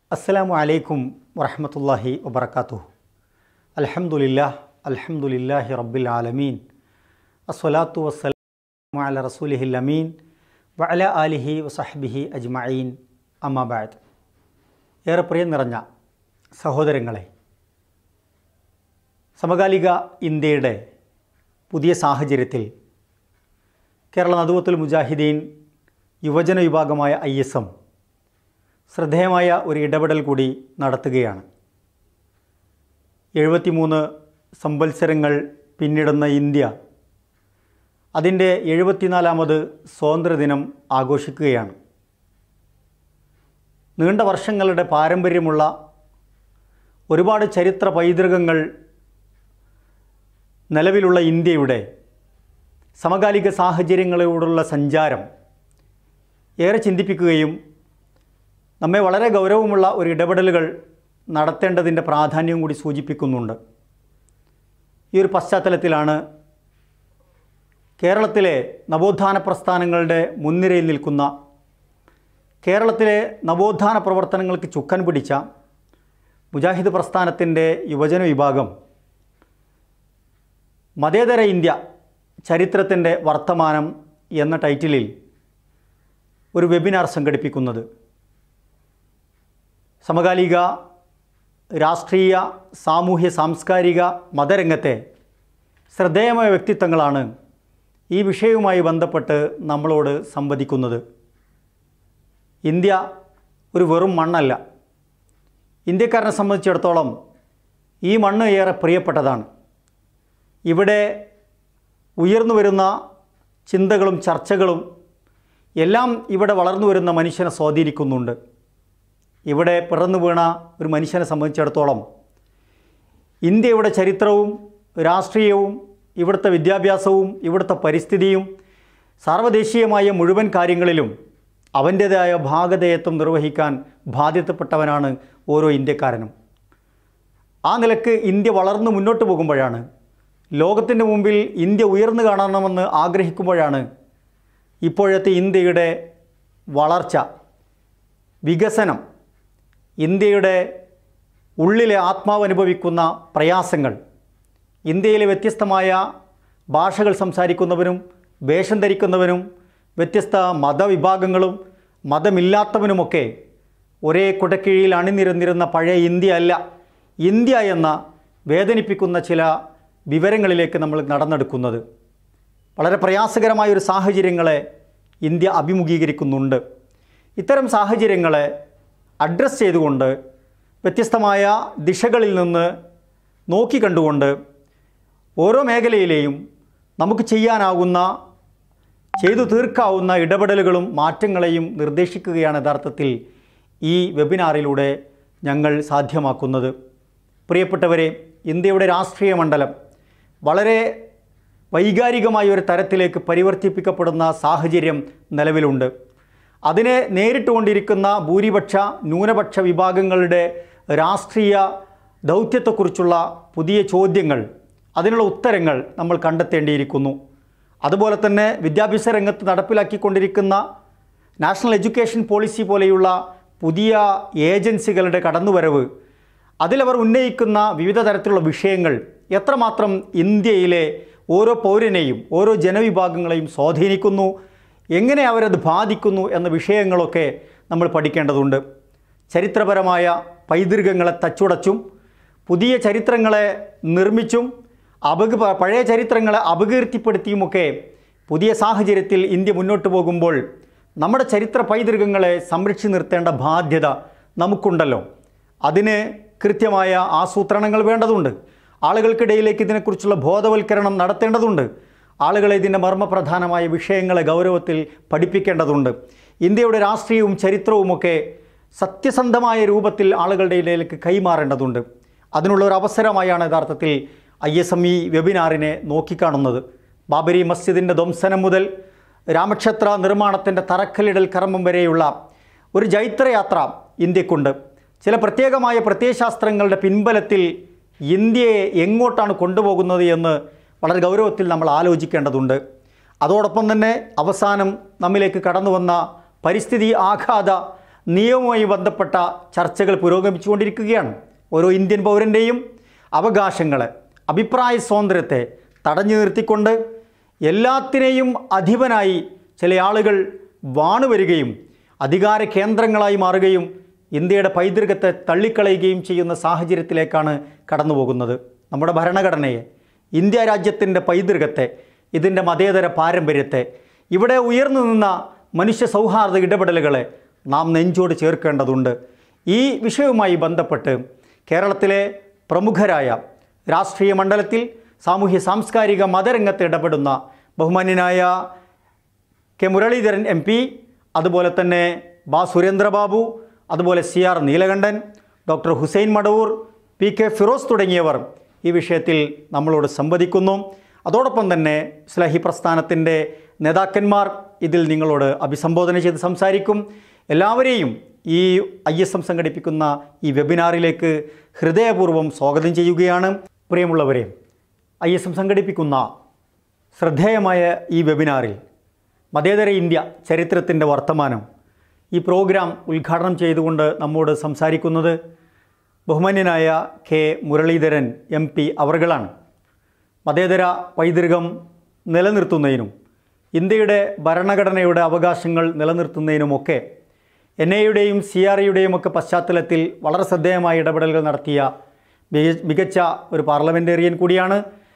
അസ്സലാമു അലൈക്കും വറഹമത്തല്ലാഹി വബർക്കാത്തു അൽഹംദുലില്ലാ അൽഹംദുലില്ലാഹി റബ്ബിൽ ആലമീൻ അസ്വലാത്തു വസ്സലാമു അല റസൂലിഹിൽ അമീൻ വഅല ആലിഹി വസഹ്ബിഹി അജ്മഈൻ അമ്മാബാദ് ഏറെ പ്രിയം നിറഞ്ഞ സഹോദരങ്ങളെ സമകാലിക ഇന്ത്യയുടെ പുതിയ സാഹചര്യത്തിൽ കേരള നദുവത്തുൽ മുജാഹിദീൻ യുവജന വിഭാഗമായ ഐ എസ് എം ശ്രദ്ധേയമായ ഒരു ഇടപെടൽ കൂടി നടത്തുകയാണ് എഴുപത്തിമൂന്ന് സംവത്സരങ്ങൾ പിന്നിടുന്ന ഇന്ത്യ അതിൻ്റെ എഴുപത്തിനാലാമത് സ്വാതന്ത്ര്യദിനം ആഘോഷിക്കുകയാണ് നീണ്ട വർഷങ്ങളുടെ പാരമ്പര്യമുള്ള ഒരുപാട് ചരിത്ര പൈതൃകങ്ങൾ നിലവിലുള്ള ഇന്ത്യയുടെ സമകാലിക സാഹചര്യങ്ങളോടുള്ള സഞ്ചാരം ഏറെ ചിന്തിപ്പിക്കുകയും നമ്മെ വളരെ ഗൗരവമുള്ള ഒരു ഇടപെടലുകൾ നടത്തേണ്ടതിൻ്റെ പ്രാധാന്യവും കൂടി സൂചിപ്പിക്കുന്നുണ്ട് ഈ ഒരു പശ്ചാത്തലത്തിലാണ് കേരളത്തിലെ നവോത്ഥാന പ്രസ്ഥാനങ്ങളുടെ മുൻനിരയിൽ നിൽക്കുന്ന കേരളത്തിലെ നവോത്ഥാന പ്രവർത്തനങ്ങൾക്ക് ചുക്കൻ പിടിച്ച മുജാഹിദ് പ്രസ്ഥാനത്തിൻ്റെ യുവജന വിഭാഗം മതേതര ഇന്ത്യ ചരിത്രത്തിൻ്റെ വർത്തമാനം എന്ന ടൈറ്റിലിൽ ഒരു വെബിനാർ സംഘടിപ്പിക്കുന്നത് സമകാലിക രാഷ്ട്രീയ സാമൂഹ്യ സാംസ്കാരിക മതരംഗത്തെ ശ്രദ്ധേയമായ വ്യക്തിത്വങ്ങളാണ് ഈ വിഷയവുമായി ബന്ധപ്പെട്ട് നമ്മളോട് സംവദിക്കുന്നത് ഇന്ത്യ ഒരു വെറും മണ്ണല്ല ഇന്ത്യക്കാരനെ സംബന്ധിച്ചിടത്തോളം ഈ മണ്ണ് ഏറെ പ്രിയപ്പെട്ടതാണ് ഇവിടെ ഉയർന്നു വരുന്ന ചിന്തകളും ചർച്ചകളും എല്ലാം ഇവിടെ വളർന്നു വരുന്ന മനുഷ്യനെ സ്വാധീനിക്കുന്നുണ്ട് ഇവിടെ പിറന്നു വീണ ഒരു മനുഷ്യനെ സംബന്ധിച്ചിടത്തോളം ഇന്ത്യയുടെ ചരിത്രവും രാഷ്ട്രീയവും ഇവിടുത്തെ വിദ്യാഭ്യാസവും ഇവിടുത്തെ പരിസ്ഥിതിയും സാർവദേശീയമായ മുഴുവൻ കാര്യങ്ങളിലും അവൻ്റേതായ ഭാഗധേയത്വം നിർവഹിക്കാൻ ബാധ്യതപ്പെട്ടവനാണ് ഓരോ ഇന്ത്യക്കാരനും ആ നിലക്ക് ഇന്ത്യ വളർന്നു മുന്നോട്ട് പോകുമ്പോഴാണ് ലോകത്തിൻ്റെ മുമ്പിൽ ഇന്ത്യ ഉയർന്നു കാണണമെന്ന് ആഗ്രഹിക്കുമ്പോഴാണ് ഇപ്പോഴത്തെ ഇന്ത്യയുടെ വളർച്ച വികസനം ഇന്ത്യയുടെ ഉള്ളിലെ ആത്മാവ് അനുഭവിക്കുന്ന പ്രയാസങ്ങൾ ഇന്ത്യയിലെ വ്യത്യസ്തമായ ഭാഷകൾ സംസാരിക്കുന്നവനും വേഷം ധരിക്കുന്നവനും വ്യത്യസ്ത മതവിഭാഗങ്ങളും മതമില്ലാത്തവനുമൊക്കെ ഒരേ കുടക്കീഴിൽ അണിനിരന്നിരുന്ന പഴയ ഇന്ത്യ അല്ല ഇന്ത്യ എന്ന വേദനിപ്പിക്കുന്ന ചില വിവരങ്ങളിലേക്ക് നമ്മൾ നടന്നെടുക്കുന്നത് വളരെ പ്രയാസകരമായ ഒരു സാഹചര്യങ്ങളെ ഇന്ത്യ അഭിമുഖീകരിക്കുന്നുണ്ട് ഇത്തരം സാഹചര്യങ്ങളെ അഡ്രസ്സ് ചെയ്തുകൊണ്ട് വ്യത്യസ്തമായ ദിശകളിൽ നിന്ന് നോക്കിക്കണ്ടുകൊണ്ട് ഓരോ മേഖലയിലെയും നമുക്ക് ചെയ്യാനാകുന്ന ചെയ്തു തീർക്കാവുന്ന ഇടപെടലുകളും മാറ്റങ്ങളെയും നിർദ്ദേശിക്കുകയാണ് യഥാർത്ഥത്തിൽ ഈ വെബിനാറിലൂടെ ഞങ്ങൾ സാധ്യമാക്കുന്നത് പ്രിയപ്പെട്ടവരെ ഇന്ത്യയുടെ രാഷ്ട്രീയ മണ്ഡലം വളരെ വൈകാരികമായ ഒരു തരത്തിലേക്ക് പരിവർത്തിപ്പിക്കപ്പെടുന്ന സാഹചര്യം നിലവിലുണ്ട് അതിനെ നേരിട്ടുകൊണ്ടിരിക്കുന്ന ഭൂരിപക്ഷ ന്യൂനപക്ഷ വിഭാഗങ്ങളുടെ രാഷ്ട്രീയ ദൗത്യത്തെക്കുറിച്ചുള്ള പുതിയ ചോദ്യങ്ങൾ അതിനുള്ള ഉത്തരങ്ങൾ നമ്മൾ കണ്ടെത്തേണ്ടിയിരിക്കുന്നു അതുപോലെ തന്നെ വിദ്യാഭ്യാസ രംഗത്ത് നടപ്പിലാക്കിക്കൊണ്ടിരിക്കുന്ന നാഷണൽ എഡ്യൂക്കേഷൻ പോളിസി പോലെയുള്ള പുതിയ ഏജൻസികളുടെ കടന്നുവരവ് അതിലവർ ഉന്നയിക്കുന്ന വിവിധ തരത്തിലുള്ള വിഷയങ്ങൾ എത്രമാത്രം ഇന്ത്യയിലെ ഓരോ പൗരനെയും ഓരോ ജനവിഭാഗങ്ങളെയും സ്വാധീനിക്കുന്നു എങ്ങനെ അവരത് ബാധിക്കുന്നു എന്ന വിഷയങ്ങളൊക്കെ നമ്മൾ പഠിക്കേണ്ടതുണ്ട് ചരിത്രപരമായ പൈതൃകങ്ങളെ തച്ചുടച്ചും പുതിയ ചരിത്രങ്ങളെ നിർമ്മിച്ചും അപക പഴയ ചരിത്രങ്ങളെ അപകീർത്തിപ്പെടുത്തിയുമൊക്കെ പുതിയ സാഹചര്യത്തിൽ ഇന്ത്യ മുന്നോട്ട് പോകുമ്പോൾ നമ്മുടെ ചരിത്ര പൈതൃകങ്ങളെ സംരക്ഷിച്ചു നിർത്തേണ്ട ബാധ്യത നമുക്കുണ്ടല്ലോ അതിന് കൃത്യമായ ആസൂത്രണങ്ങൾ വേണ്ടതുണ്ട് ആളുകൾക്കിടയിലേക്ക് ഇതിനെക്കുറിച്ചുള്ള ബോധവൽക്കരണം നടത്തേണ്ടതുണ്ട് ആളുകളെ ഇതിൻ്റെ മർമ്മപ്രധാനമായ വിഷയങ്ങളെ ഗൗരവത്തിൽ പഠിപ്പിക്കേണ്ടതുണ്ട് ഇന്ത്യയുടെ രാഷ്ട്രീയവും ചരിത്രവുമൊക്കെ സത്യസന്ധമായ രൂപത്തിൽ ആളുകളുടെ ഇടയിലേക്ക് കൈമാറേണ്ടതുണ്ട് അതിനുള്ള ഒരു അവസരമായാണ് യഥാർത്ഥത്തിൽ ഐ എസ് എം ഇ വെബിനാറിനെ നോക്കിക്കാണുന്നത് ബാബരി മസ്ജിദിൻ്റെ ധ്വംസനം മുതൽ രാമക്ഷേത്ര നിർമ്മാണത്തിൻ്റെ തറക്കല്ലിടൽ കർമ്മം വരെയുള്ള ഒരു ജൈത്രയാത്ര ഇന്ത്യക്കുണ്ട് ചില പ്രത്യേകമായ പ്രത്യയശാസ്ത്രങ്ങളുടെ പിൻബലത്തിൽ ഇന്ത്യയെ എങ്ങോട്ടാണ് കൊണ്ടുപോകുന്നത് എന്ന് വളരെ ഗൗരവത്തിൽ നമ്മൾ ആലോചിക്കേണ്ടതുണ്ട് അതോടൊപ്പം തന്നെ അവസാനം നമ്മിലേക്ക് കടന്നു വന്ന പരിസ്ഥിതി ആഘാത നിയമവുമായി ബന്ധപ്പെട്ട ചർച്ചകൾ പുരോഗമിച്ചുകൊണ്ടിരിക്കുകയാണ് ഓരോ ഇന്ത്യൻ പൗരൻ്റെയും അവകാശങ്ങളെ അഭിപ്രായ സ്വാതന്ത്ര്യത്തെ തടഞ്ഞു നിർത്തിക്കൊണ്ട് എല്ലാത്തിനെയും അധിപനായി ചില ആളുകൾ വാണുവരികയും അധികാര കേന്ദ്രങ്ങളായി മാറുകയും ഇന്ത്യയുടെ പൈതൃകത്തെ തള്ളിക്കളയുകയും ചെയ്യുന്ന സാഹചര്യത്തിലേക്കാണ് കടന്നു പോകുന്നത് നമ്മുടെ ഭരണഘടനയെ ഇന്ത്യ രാജ്യത്തിൻ്റെ പൈതൃകത്തെ ഇതിൻ്റെ മതേതര പാരമ്പര്യത്തെ ഇവിടെ ഉയർന്നു നിന്ന മനുഷ്യ സൗഹാർദ്ദ ഇടപെടലുകളെ നാം നെഞ്ചോട് ചേർക്കേണ്ടതുണ്ട് ഈ വിഷയവുമായി ബന്ധപ്പെട്ട് കേരളത്തിലെ പ്രമുഖരായ രാഷ്ട്രീയ മണ്ഡലത്തിൽ സാമൂഹ്യ സാംസ്കാരിക മതരംഗത്ത് ഇടപെടുന്ന ബഹുമാന്യനായ കെ മുരളീധരൻ എം പി അതുപോലെ തന്നെ ബാ സുരേന്ദ്രബാബു അതുപോലെ C R Neelakandan doctor Hussain Madavoor P K Firoz തുടങ്ങിയവർ ഈ വിഷയത്തിൽ നമ്മളോട് സംവദിക്കുന്നു അതോടൊപ്പം തന്നെ ഇസ്ലാഹി പ്രസ്ഥാനത്തിൻ്റെ നേതാക്കന്മാർ ഇതിൽ നിങ്ങളോട് അഭിസംബോധന ചെയ്ത് സംസാരിക്കും എല്ലാവരെയും ഈ ഐ എസ് എം സംഘടിപ്പിക്കുന്ന ഈ വെബിനാറിലേക്ക് ഹൃദയപൂർവ്വം സ്വാഗതം ചെയ്യുകയാണ് പ്രിയമുള്ളവരെ ഐ എസ് എം സംഘടിപ്പിക്കുന്ന ശ്രദ്ധേയമായ ഈ വെബിനാറിൽ മതേതര ഇന്ത്യ ചരിത്രത്തിൻ്റെ വർത്തമാനം ഈ പ്രോഗ്രാം ഉദ്ഘാടനം ചെയ്തുകൊണ്ട് നമ്മോട് സംസാരിക്കുന്നത് ബഹുമാന്യനായ കെ മുരളീധരൻ എം പി അവർകളാണ് മതേതര പൈതൃകം നിലനിർത്തുന്നതിനും ഇന്ത്യയുടെ ഭരണഘടനയുടെ അവകാശങ്ങൾ നിലനിർത്തുന്നതിനുമൊക്കെ എൻ എയുടെയും സി ആർ യുടെയും ഒക്കെ പശ്ചാത്തലത്തിൽ വളരെ ശ്രദ്ധേയമായ ഇടപെടലുകൾ നടത്തിയ മിക- മികച്ച ഒരു പാർലമെൻറ്റേറിയൻ കൂടിയാണ്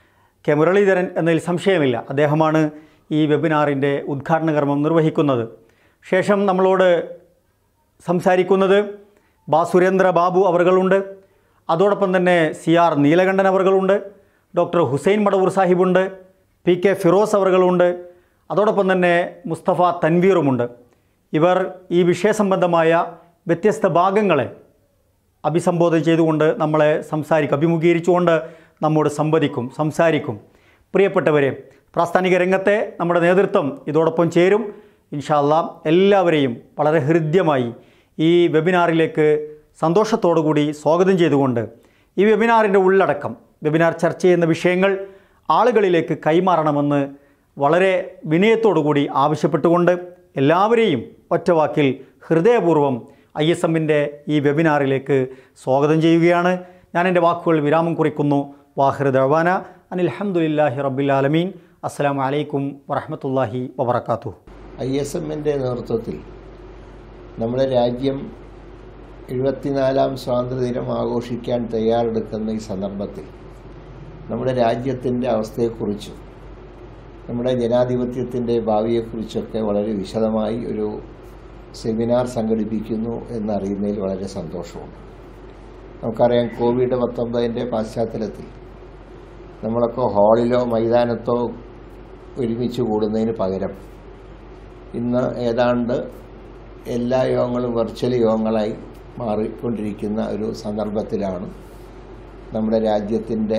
കെ മുരളീധരൻ എന്നതിൽ സംശയമില്ല അദ്ദേഹമാണ് ഈ വെബിനാറിൻ്റെ ഉദ്ഘാടന കർമ്മം നിർവഹിക്കുന്നത് ശേഷം നമ്മളോട് സംസാരിക്കുന്നത് ബാ സുരേന്ദ്ര ബാബു അവർകളുണ്ട് അതോടൊപ്പം തന്നെ സി ആർ നീലകണ്ഠൻ അവർകളുണ്ട് ഡോക്ടർ ഹുസൈൻ മടവൂർ സാഹിബുണ്ട് പി കെ ഫിറോസ് അവർകളുണ്ട് അതോടൊപ്പം തന്നെ മുസ്തഫ തൻവീറുമുണ്ട് ഇവർ ഈ വിഷയസംബന്ധമായ വ്യത്യസ്ത ഭാഗങ്ങളെ അഭിസംബോധന ചെയ്തുകൊണ്ട് നമ്മളെ സംസാരിക്കും അഭിമുഖീകരിച്ചുകൊണ്ട് നമ്മോട് സംവദിക്കും സംസാരിക്കും പ്രിയപ്പെട്ടവരെ പ്രാസ്ഥാനിക രംഗത്തെ നമ്മുടെ നേതൃത്വം ഇതോടൊപ്പം ചേരും ഇൻഷാല്ല എല്ലാവരെയും വളരെ ഹൃദ്യമായി ഈ വെബിനാറിലേക്ക് സന്തോഷത്തോടു കൂടി സ്വാഗതം ചെയ്തുകൊണ്ട് ഈ വെബിനാറിൻ്റെ ഉള്ളടക്കം വെബിനാർ ചർച്ച ചെയ്യുന്ന വിഷയങ്ങൾ ആളുകളിലേക്ക് കൈമാറണമെന്ന് വളരെ വിനയത്തോടു കൂടി ആവശ്യപ്പെട്ടുകൊണ്ട് എല്ലാവരെയും ഒറ്റവാക്കിൽ ഹൃദയപൂർവ്വം ഐ എസ് എമ്മിൻ്റെ ഈ വെബിനാറിലേക്ക് സ്വാഗതം ചെയ്യുകയാണ് ഞാൻ എൻ്റെ വാക്കുകൾ വിരാമം കുറിക്കുന്നു വാഹിർ ദവാന അനിൽ അഹമ്മദില്ലാഹി റബ്ബിലാലമീൻ അസ്സാം വലൈക്കും വറഹമത്തല്ലാഹി വബർക്കാത്തു ഐ എസ് എമ്മിൻ്റെ നേതൃത്വത്തിൽ നമ്മുടെ രാജ്യം എഴുപത്തിനാലാം സ്വാതന്ത്ര്യദിനം ആഘോഷിക്കാൻ തയ്യാറെടുക്കുന്ന ഈ സന്ദർഭത്തിൽ നമ്മുടെ രാജ്യത്തിൻ്റെ അവസ്ഥയെക്കുറിച്ചും നമ്മുടെ ജനാധിപത്യത്തിൻ്റെ ഭാവിയെക്കുറിച്ചൊക്കെ വളരെ വിശദമായി ഒരു സെമിനാർ സംഘടിപ്പിക്കുന്നു എന്നറിയുന്നതിൽ വളരെ സന്തോഷമുണ്ട് നമുക്കറിയാം കോവിഡ് പത്തൊമ്പതിൻ്റെ പശ്ചാത്തലത്തിൽ നമ്മളൊക്കെ ഹാളിലോ മൈതാനത്തോ ഒരുമിച്ച് കൂടുന്നതിന് പകരം ഇന്ന് ഏതാണ്ട് എല്ലാ യോഗങ്ങളും വെർച്വൽ യോഗങ്ങളായി മാറിക്കൊണ്ടിരിക്കുന്ന ഒരു സന്ദർഭത്തിലാണ് നമ്മുടെ രാജ്യത്തിൻ്റെ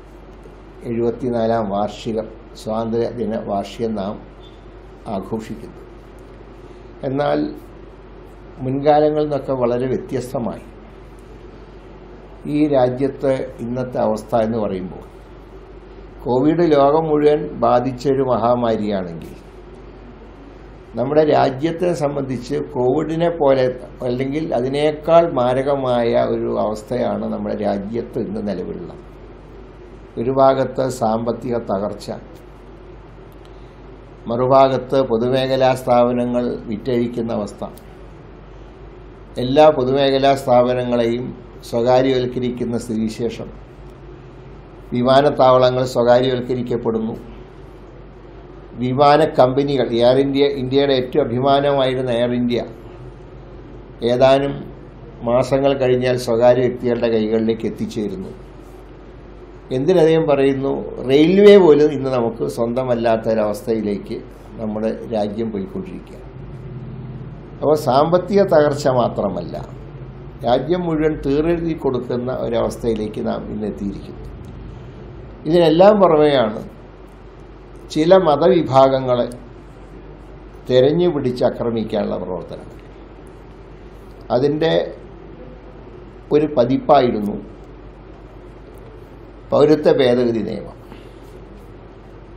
എഴുപത്തിനാലാം വാർഷികം സ്വാതന്ത്ര്യ ദിന വാർഷികം നാം ആഘോഷിക്കുന്നു എന്നാൽ മുൻകാലങ്ങളിൽ നിന്നൊക്കെ വളരെ വ്യത്യസ്തമായി ഈ രാജ്യത്തെ ഇന്നത്തെ അവസ്ഥ എന്ന് പറയുമ്പോൾ കോവിഡ് ലോകം മുഴുവൻ ബാധിച്ചൊരു മഹാമാരിയാണെങ്കിൽ നമ്മുടെ രാജ്യത്തെ സംബന്ധിച്ച് കോവിഡിനെ പോലെ അല്ലെങ്കിൽ അതിനേക്കാൾ മാരകമായ ഒരു അവസ്ഥയാണ് നമ്മുടെ രാജ്യത്ത് ഇന്ന് നിലവിലുള്ളത് ഒരു ഭാഗത്ത് സാമ്പത്തിക തകർച്ച മറുഭാഗത്ത് പൊതുമേഖലാ സ്ഥാപനങ്ങൾ വിറ്റഴിക്കുന്ന അവസ്ഥ എല്ലാ പൊതുമേഖലാ സ്ഥാപനങ്ങളെയും സ്വകാര്യവൽക്കരിക്കുന്ന സ്ഥിതിവിശേഷം വിമാനത്താവളങ്ങൾ സ്വകാര്യവൽക്കരിക്കപ്പെടുന്നു വിമാന കമ്പനികൾ എയർ ഇന്ത്യ ഇന്ത്യയുടെ ഏറ്റവും അഭിമാനമായിരുന്ന എയർ ഇന്ത്യ ഏതാനും മാസങ്ങൾ കഴിഞ്ഞാൽ സ്വകാര്യ വ്യക്തികളുടെ കൈകളിലേക്ക് എത്തിച്ചേരുന്നു എന്തിനധികം പറയുന്നു റെയിൽവേ പോലും ഇന്ന് നമുക്ക് സ്വന്തമല്ലാത്ത ഒരവസ്ഥയിലേക്ക് നമ്മുടെ രാജ്യം പോയിക്കൊണ്ടിരിക്കുക അപ്പോൾ സാമ്പത്തിക തകർച്ച മാത്രമല്ല രാജ്യം മുഴുവൻ തീറെഴുതി കൊടുക്കുന്ന ഒരവസ്ഥയിലേക്ക് നാം ഇന്ന് എത്തിയിരിക്കുന്നു ഇതിനെല്ലാം പുറമെയാണ് ചില മതവിഭാഗങ്ങളെ തെരഞ്ഞു പിടിച്ച് ആക്രമിക്കാനുള്ള പ്രവർത്തനങ്ങൾ അതിൻ്റെ ഒരു പതിപ്പായിരുന്നു പൗരത്വ ഭേദഗതി നിയമം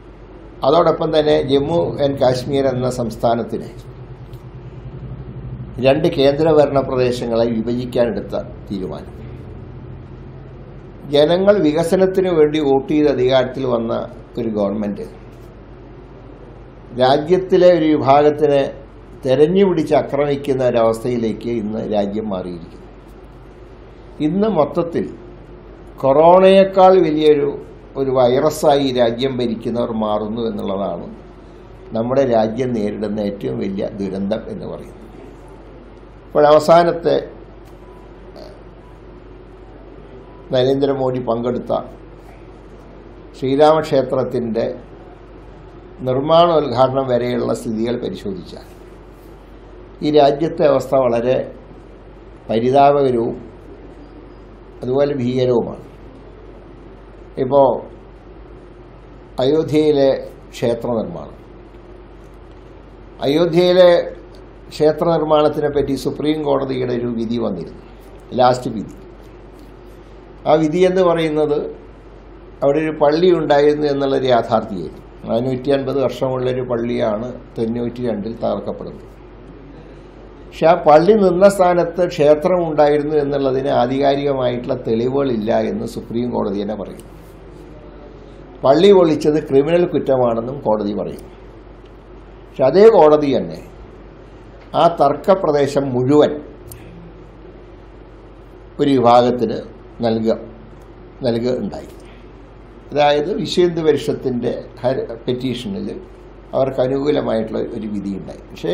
അതോടൊപ്പം തന്നെ ജമ്മു ആൻഡ് കാശ്മീർ എന്ന സംസ്ഥാനത്തിന് രണ്ട് കേന്ദ്രഭരണ പ്രദേശങ്ങളെ വിഭജിക്കാനെടുത്ത തീരുമാനം ജനങ്ങൾ വികസനത്തിന് വേണ്ടി വോട്ട് ചെയ്ത് അധികാരത്തിൽ വന്ന ഒരു ഗവൺമെൻറ് രാജ്യത്തിലെ ഒരു വിഭാഗത്തിനെ തെരഞ്ഞു പിടിച്ച് ആക്രമിക്കുന്ന ഒരവസ്ഥയിലേക്ക് ഇന്ന് രാജ്യം മാറിയിരിക്കുന്നു ഇന്ന് മൊത്തത്തിൽ കൊറോണയേക്കാൾ വലിയൊരു ഒരു വൈറസായി രാജ്യം ഭരിക്കുന്നവർ മാറുന്നു എന്നുള്ളതാണ് നമ്മുടെ രാജ്യം നേരിടുന്ന ഏറ്റവും വലിയ ദുരന്തം എന്ന് പറയുന്നത് ഇപ്പോൾ അവസാനത്തെ നരേന്ദ്രമോദി പങ്കെടുത്ത ശ്രീരാമക്ഷേത്രത്തിൻ്റെ നിർമ്മാണോദ്ഘാടനം വരെയുള്ള സ്ഥിതികൾ പരിശോധിച്ചാൽ ഈ രാജ്യത്തെ അവസ്ഥ വളരെ പരിതാപകരവും അതുപോലെ ഭീകരവുമാണ് ഇപ്പോൾ അയോധ്യയിലെ ക്ഷേത്ര നിർമ്മാണം അയോധ്യയിലെ ക്ഷേത്ര നിർമ്മാണത്തിനെ പറ്റി സുപ്രീം കോടതിയുടെ ഒരു വിധി വന്നിരുന്നു ലാസ്റ്റ് വിധി ആ വിധി എന്ന് പറയുന്നത് അവിടെ ഒരു പള്ളി ഉണ്ടായിരുന്നു എന്നുള്ളൊരു യാഥാർത്ഥ്യമായിരുന്നു നാനൂറ്റി അൻപത് വർഷമുള്ളൊരു പള്ളിയാണ് തൊണ്ണൂറ്റി രണ്ടിൽ തകർക്കപ്പെടുന്നത് പക്ഷെ ആ പള്ളി നിന്ന സ്ഥാനത്ത് ക്ഷേത്രം ഉണ്ടായിരുന്നു എന്നുള്ളതിന് ആധികാരികമായിട്ടുള്ള തെളിവുകളില്ല എന്ന് സുപ്രീം കോടതി തന്നെ പറയുന്നു പള്ളി പൊളിച്ചത് ക്രിമിനൽ കുറ്റമാണെന്നും കോടതി പറയുന്നു പക്ഷെ അതേ കോടതി തന്നെ ആ തർക്കപ്രദേശം മുഴുവൻ ഒരു വിഭാഗത്തിന് നൽകുക നൽകുക ഉണ്ടായി അതായത് വിശ്വഹിന്ദു പരിഷത്തിൻ്റെ പെറ്റീഷനിൽ അവർക്ക് അനുകൂലമായിട്ടുള്ള ഒരു വിധി ഉണ്ടായി പക്ഷേ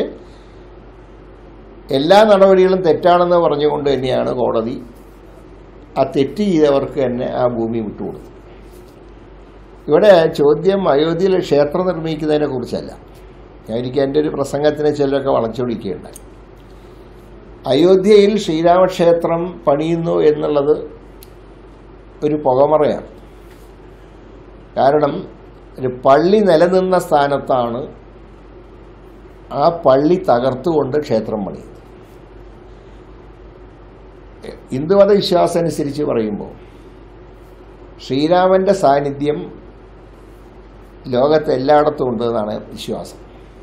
എല്ലാ നടപടികളും തെറ്റാണെന്ന് പറഞ്ഞുകൊണ്ട് തന്നെയാണ് കോടതി ആ തെറ്റ് ചെയ്തവർക്ക് തന്നെ ആ ഭൂമി വിട്ടുകൊടുത്തത് ഇവിടെ ചോദ്യം അയോധ്യയിൽ ക്ഷേത്രം നിർമ്മിക്കുന്നതിനെ കുറിച്ചല്ല ഞാൻ എനിക്ക് എൻ്റെ ഒരു പ്രസംഗത്തിന് ചിലരൊക്കെ വളച്ചൊടിക്കുകയുണ്ടായി അയോധ്യയിൽ ശ്രീരാമക്ഷേത്രം പണിയുന്നു എന്നുള്ളത് ഒരു പുകമറയാണ് കാരണം ഒരു പള്ളി നിലനിന്ന സ്ഥാനത്താണ് ആ പള്ളി തകർത്തുകൊണ്ട് ക്ഷേത്രം പണിയുന്നത് ഹിന്ദുമത വിശ്വാസം അനുസരിച്ച് പറയുമ്പോൾ ശ്രീരാമന്റെ സാന്നിധ്യം ലോകത്ത് എല്ലായിടത്തും ഉണ്ട് എന്നാണ് വിശ്വാസം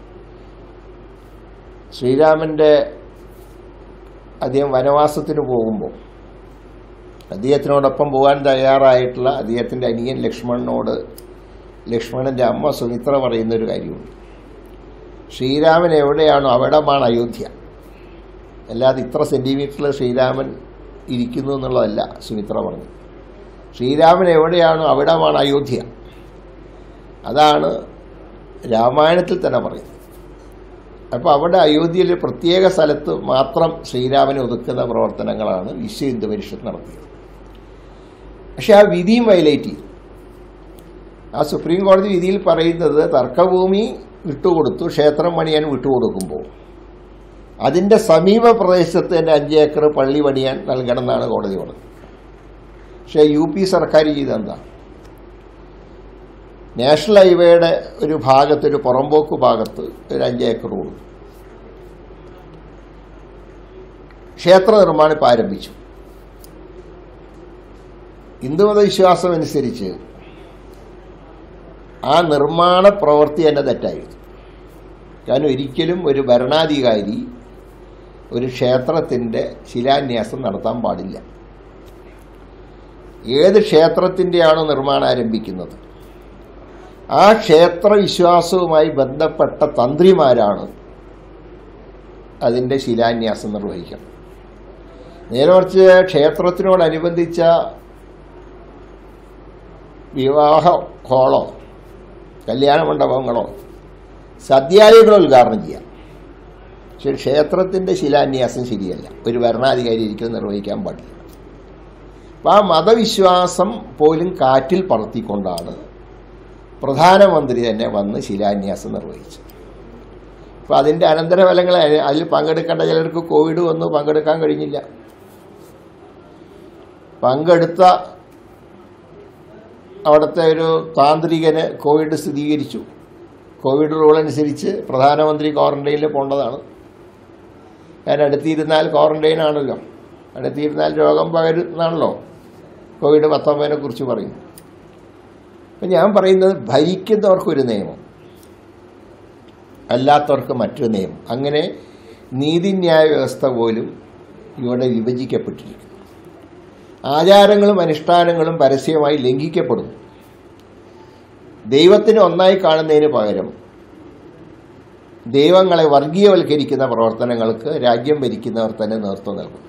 ശ്രീരാമന്റെ അദ്ദേഹം വനവാസത്തിന് പോകുമ്പോൾ അദ്ദേഹത്തിനോടൊപ്പം പോകാൻ തയ്യാറായിട്ടുള്ള അദ്ദേഹത്തിൻ്റെ അനിയൻ ലക്ഷ്മണനോട് ലക്ഷ്മണൻ്റെ അമ്മ സുമിത്ര പറയുന്ന ഒരു കാര്യമുണ്ട് ശ്രീരാമൻ എവിടെയാണോ അവിടമാണ് അയോധ്യ അല്ലാതെ ഇത്ര സെൻറ്റിമീറ്ററിൽ ശ്രീരാമൻ ഇരിക്കുന്നു എന്നുള്ളതല്ല സുമിത്ര പറഞ്ഞു ശ്രീരാമൻ എവിടെയാണോ അവിടമാണ് അയോധ്യ അതാണ് രാമായണത്തിൽ തന്നെ പറയുന്നത് അപ്പോൾ അവിടെ അയോധ്യയിൽ പ്രത്യേക സ്ഥലത്ത് മാത്രം ശ്രീരാമനെ ഒതുക്കുന്ന പ്രവർത്തനങ്ങളാണ് വിശ്വ ഹിന്ദു പരിഷത്ത് നടത്തിയത് പക്ഷെ ആ വിധിയും വയലേറ്റ് ചെയ്തു ആ സുപ്രീം കോടതി വിധിയിൽ പറയുന്നത് തർക്കഭൂമി വിട്ടുകൊടുത്തു ക്ഷേത്രം പണിയാൻ വിട്ടുകൊടുക്കുമ്പോൾ അതിൻ്റെ സമീപ പ്രദേശത്ത് തന്നെ അഞ്ച് ഏക്കർ പള്ളി പണിയാൻ നൽകണം എന്നാണ് കോടതി പറഞ്ഞത് പക്ഷേ യു പി സർക്കാർ ചെയ്തെന്താ നാഷണൽ ഹൈവേയുടെ ഒരു ഭാഗത്ത് ഒരു പുറമ്പോക്ക് ഭാഗത്ത് ഒരു അഞ്ച് ഏക്കർ കൊടുത്തു ക്ഷേത്ര നിർമ്മാണം ഇപ്പം ആരംഭിച്ചു ഹിന്ദുമത വിശ്വാസം അനുസരിച്ച് ആ നിർമ്മാണ പ്രവൃത്തി തന്നെ തെറ്റായിരുന്നു കാരണം ഒരിക്കലും ഒരു ഭരണാധികാരി ഒരു ക്ഷേത്രത്തിൻ്റെ ശിലാന്യാസം നടത്താൻ പാടില്ല ഏത് ക്ഷേത്രത്തിൻ്റെയാണോ നിർമ്മാണം ആരംഭിക്കുന്നത് ആ ക്ഷേത്ര വിശ്വാസവുമായി ബന്ധപ്പെട്ട തന്ത്രിമാരാണ് അതിൻ്റെ ശിലാന്യാസം നിർവഹിക്കണം നേരെ മറിച്ച് ക്ഷേത്രത്തിനോടനുബന്ധിച്ച വിവാഹ ഹോളോ കല്യാണ മണ്ഡപങ്ങളോ സദ്യാലയങ്ങളോ ഉദ്ഘാടനം ചെയ്യാം പക്ഷെ ക്ഷേത്രത്തിൻ്റെ ശിലാന്യാസം ശരിയല്ല ഒരു ഭരണാധികാരി ഒരിക്കലും നിർവഹിക്കാൻ പാടില്ല അപ്പം ആ മതവിശ്വാസം പോലും കാറ്റിൽ പറത്തിക്കൊണ്ടാണ് പ്രധാനമന്ത്രി തന്നെ വന്ന് ശിലാന്യാസം നിർവഹിച്ചത് അപ്പോൾ അതിൻ്റെ അനന്തരഫലങ്ങൾ അതിൽ പങ്കെടുക്കേണ്ട ചിലർക്ക് കോവിഡ് വന്നു പങ്കെടുക്കാൻ കഴിഞ്ഞില്ല പങ്കെടുത്ത അവിടുത്തെ ഒരു താന്ത്രികന് കോവിഡ് സ്ഥിരീകരിച്ചു കോവിഡ് റൂൾ അനുസരിച്ച് പ്രധാനമന്ത്രി ക്വാറന്റൈനിൽ പോകേണ്ടതാണ് ഞാൻ അടുത്തിരുന്നാൽ ക്വാറന്റൈൻ ആണല്ലോ അടുത്തിരുന്നാൽ രോഗം പകരുന്നാണല്ലോ കോവിഡ് പത്തൊമ്പതിനെ കുറിച്ച് പറയും അപ്പം ഞാൻ പറയുന്നത് ഭരിക്കുന്നവർക്കൊരു നിയമം അല്ലാത്തവർക്ക് മറ്റൊരു നിയമം അങ്ങനെ നീതിന്യായ വ്യവസ്ഥ പോലും ഇവിടെ വിഭജിക്കപ്പെട്ടിരിക്കുന്നു ആചാരങ്ങളും അനുഷ്ഠാനങ്ങളും പരസ്യമായി ലംഘിക്കപ്പെടുന്നു ദൈവത്തിന് ഒന്നായി കാണുന്നതിന് പകരം ദൈവങ്ങളെ വർഗീയവൽക്കരിക്കുന്ന പ്രവർത്തനങ്ങൾക്ക് രാജ്യം ഭരിക്കുന്നവർ തന്നെ നേതൃത്വം നൽകും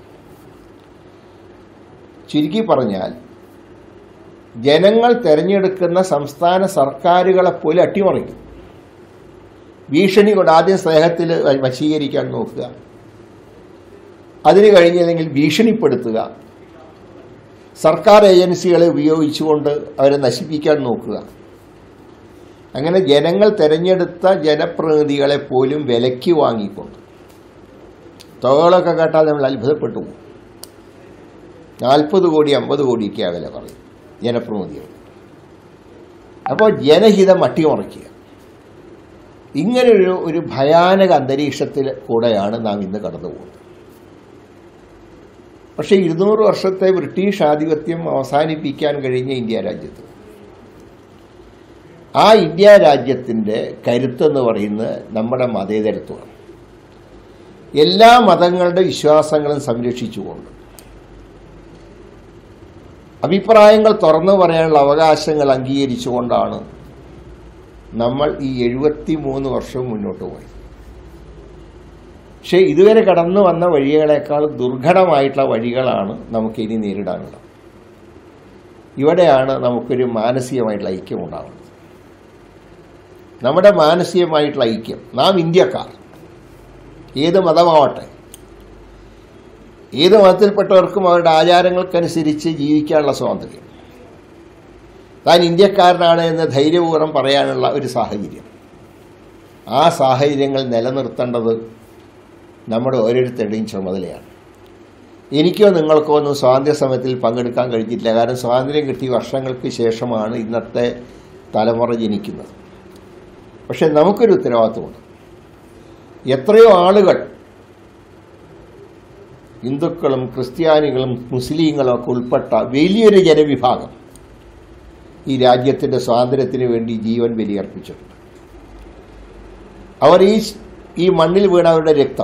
ചുരുക്കി പറഞ്ഞാൽ ജനങ്ങൾ തെരഞ്ഞെടുക്കുന്ന സംസ്ഥാന സർക്കാരുകളെ പോലെ അട്ടിമറിക്കും ഭീഷണി കൊണ്ട് ആദ്യം സ്നേഹത്തിൽ വശീകരിക്കാൻ നോക്കുക അതിന് കഴിഞ്ഞില്ലെങ്കിൽ ഭീഷണിപ്പെടുത്തുക സർക്കാർ ഏജൻസികളെ ഉപയോഗിച്ചുകൊണ്ട് അവരെ നശിപ്പിക്കാൻ നോക്കുക അങ്ങനെ ജനങ്ങൾ തെരഞ്ഞെടുത്ത ജനപ്രതിനിധികളെ പോലും വിലയ്ക്ക് വാങ്ങിക്കൊണ്ട് തുകകളൊക്കെ കേട്ടാൽ നമ്മൾ അത്ഭുതപ്പെട്ടു പോകും നാൽപ്പത് കോടി അമ്പത് കോടിയൊക്കെയാ വില പറയും ജനപ്രതിനിധികൾ അപ്പോൾ ജനഹിതം അട്ടിമറിക്കുക ഇങ്ങനൊരു ഒരു ഭയാനക അന്തരീക്ഷത്തിൽ കൂടെയാണ് നാം ഇന്ന് കടന്നു പോകുന്നത് പക്ഷേ ഇരുന്നൂറ് വർഷത്തെ ബ്രിട്ടീഷ് ആധിപത്യം അവസാനിപ്പിക്കാൻ കഴിഞ്ഞ ഇന്ത്യ രാജ്യത്ത് ആ ഇന്ത്യ രാജ്യത്തിൻ്റെ കരുത്തെന്ന് പറയുന്നത് നമ്മുടെ മതേതരത്വമാണ് എല്ലാ മതങ്ങളുടെ വിശ്വാസങ്ങളും സംരക്ഷിച്ചുകൊണ്ട് അഭിപ്രായങ്ങൾ തുറന്നു പറയാനുള്ള അവകാശങ്ങൾ അംഗീകരിച്ചുകൊണ്ടാണ് നമ്മൾ ഈ എഴുപത്തി മൂന്ന് വർഷം മുന്നോട്ട് പോയത് പക്ഷേ ഇതുവരെ കടന്നു വന്ന വഴികളെക്കാൾ ദുർഘടമായിട്ടുള്ള വഴികളാണ് നമുക്കിനി നേരിടാനുള്ളത് ഇവിടെയാണ് നമുക്കൊരു മാനസികമായിട്ടുള്ള ഐക്യം ഉണ്ടാകുന്നത് നമ്മുടെ മാനസികമായിട്ടുള്ള ഐക്യം നാം ഇന്ത്യക്കാർ ഏത് മതമാവട്ടെ ഏത് മതത്തിൽപ്പെട്ടവർക്കും അവരുടെ ആചാരങ്ങൾക്കനുസരിച്ച് ജീവിക്കാനുള്ള സ്വാതന്ത്ര്യം താൻ ഇന്ത്യക്കാരനാണ് എന്ന് ധൈര്യപൂർവ്വം പറയാനുള്ള ഒരു സാഹചര്യം ആ സാഹചര്യങ്ങൾ നിലനിർത്തേണ്ടത് നമ്മുടെ ഓരോരുത്തരുടെയും ചുമതലയാണ് എനിക്കോ നിങ്ങൾക്കോ ഒന്നും സ്വാതന്ത്ര്യ സമയത്തിൽ പങ്കെടുക്കാൻ കഴിഞ്ഞിട്ടില്ല കാരണം സ്വാതന്ത്ര്യം കിട്ടിയ വർഷങ്ങൾക്ക് ശേഷമാണ് ഇന്നത്തെ തലമുറ ജനിക്കുന്നത് പക്ഷെ നമുക്കൊരു ഉത്തരവാദിത്വമുണ്ട് എത്രയോ ആളുകൾ ഹിന്ദുക്കളും ക്രിസ്ത്യാനികളും മുസ്ലിങ്ങളും ഒക്കെ ഉൾപ്പെട്ട വലിയൊരു ജനവിഭാഗം ഈ രാജ്യത്തിൻ്റെ സ്വാതന്ത്ര്യത്തിന് വേണ്ടി ജീവൻ ബലിയർപ്പിച്ചിട്ടുണ്ട് അവർ ഈ ഈ മണ്ണിൽ വീണവരുടെ രക്തം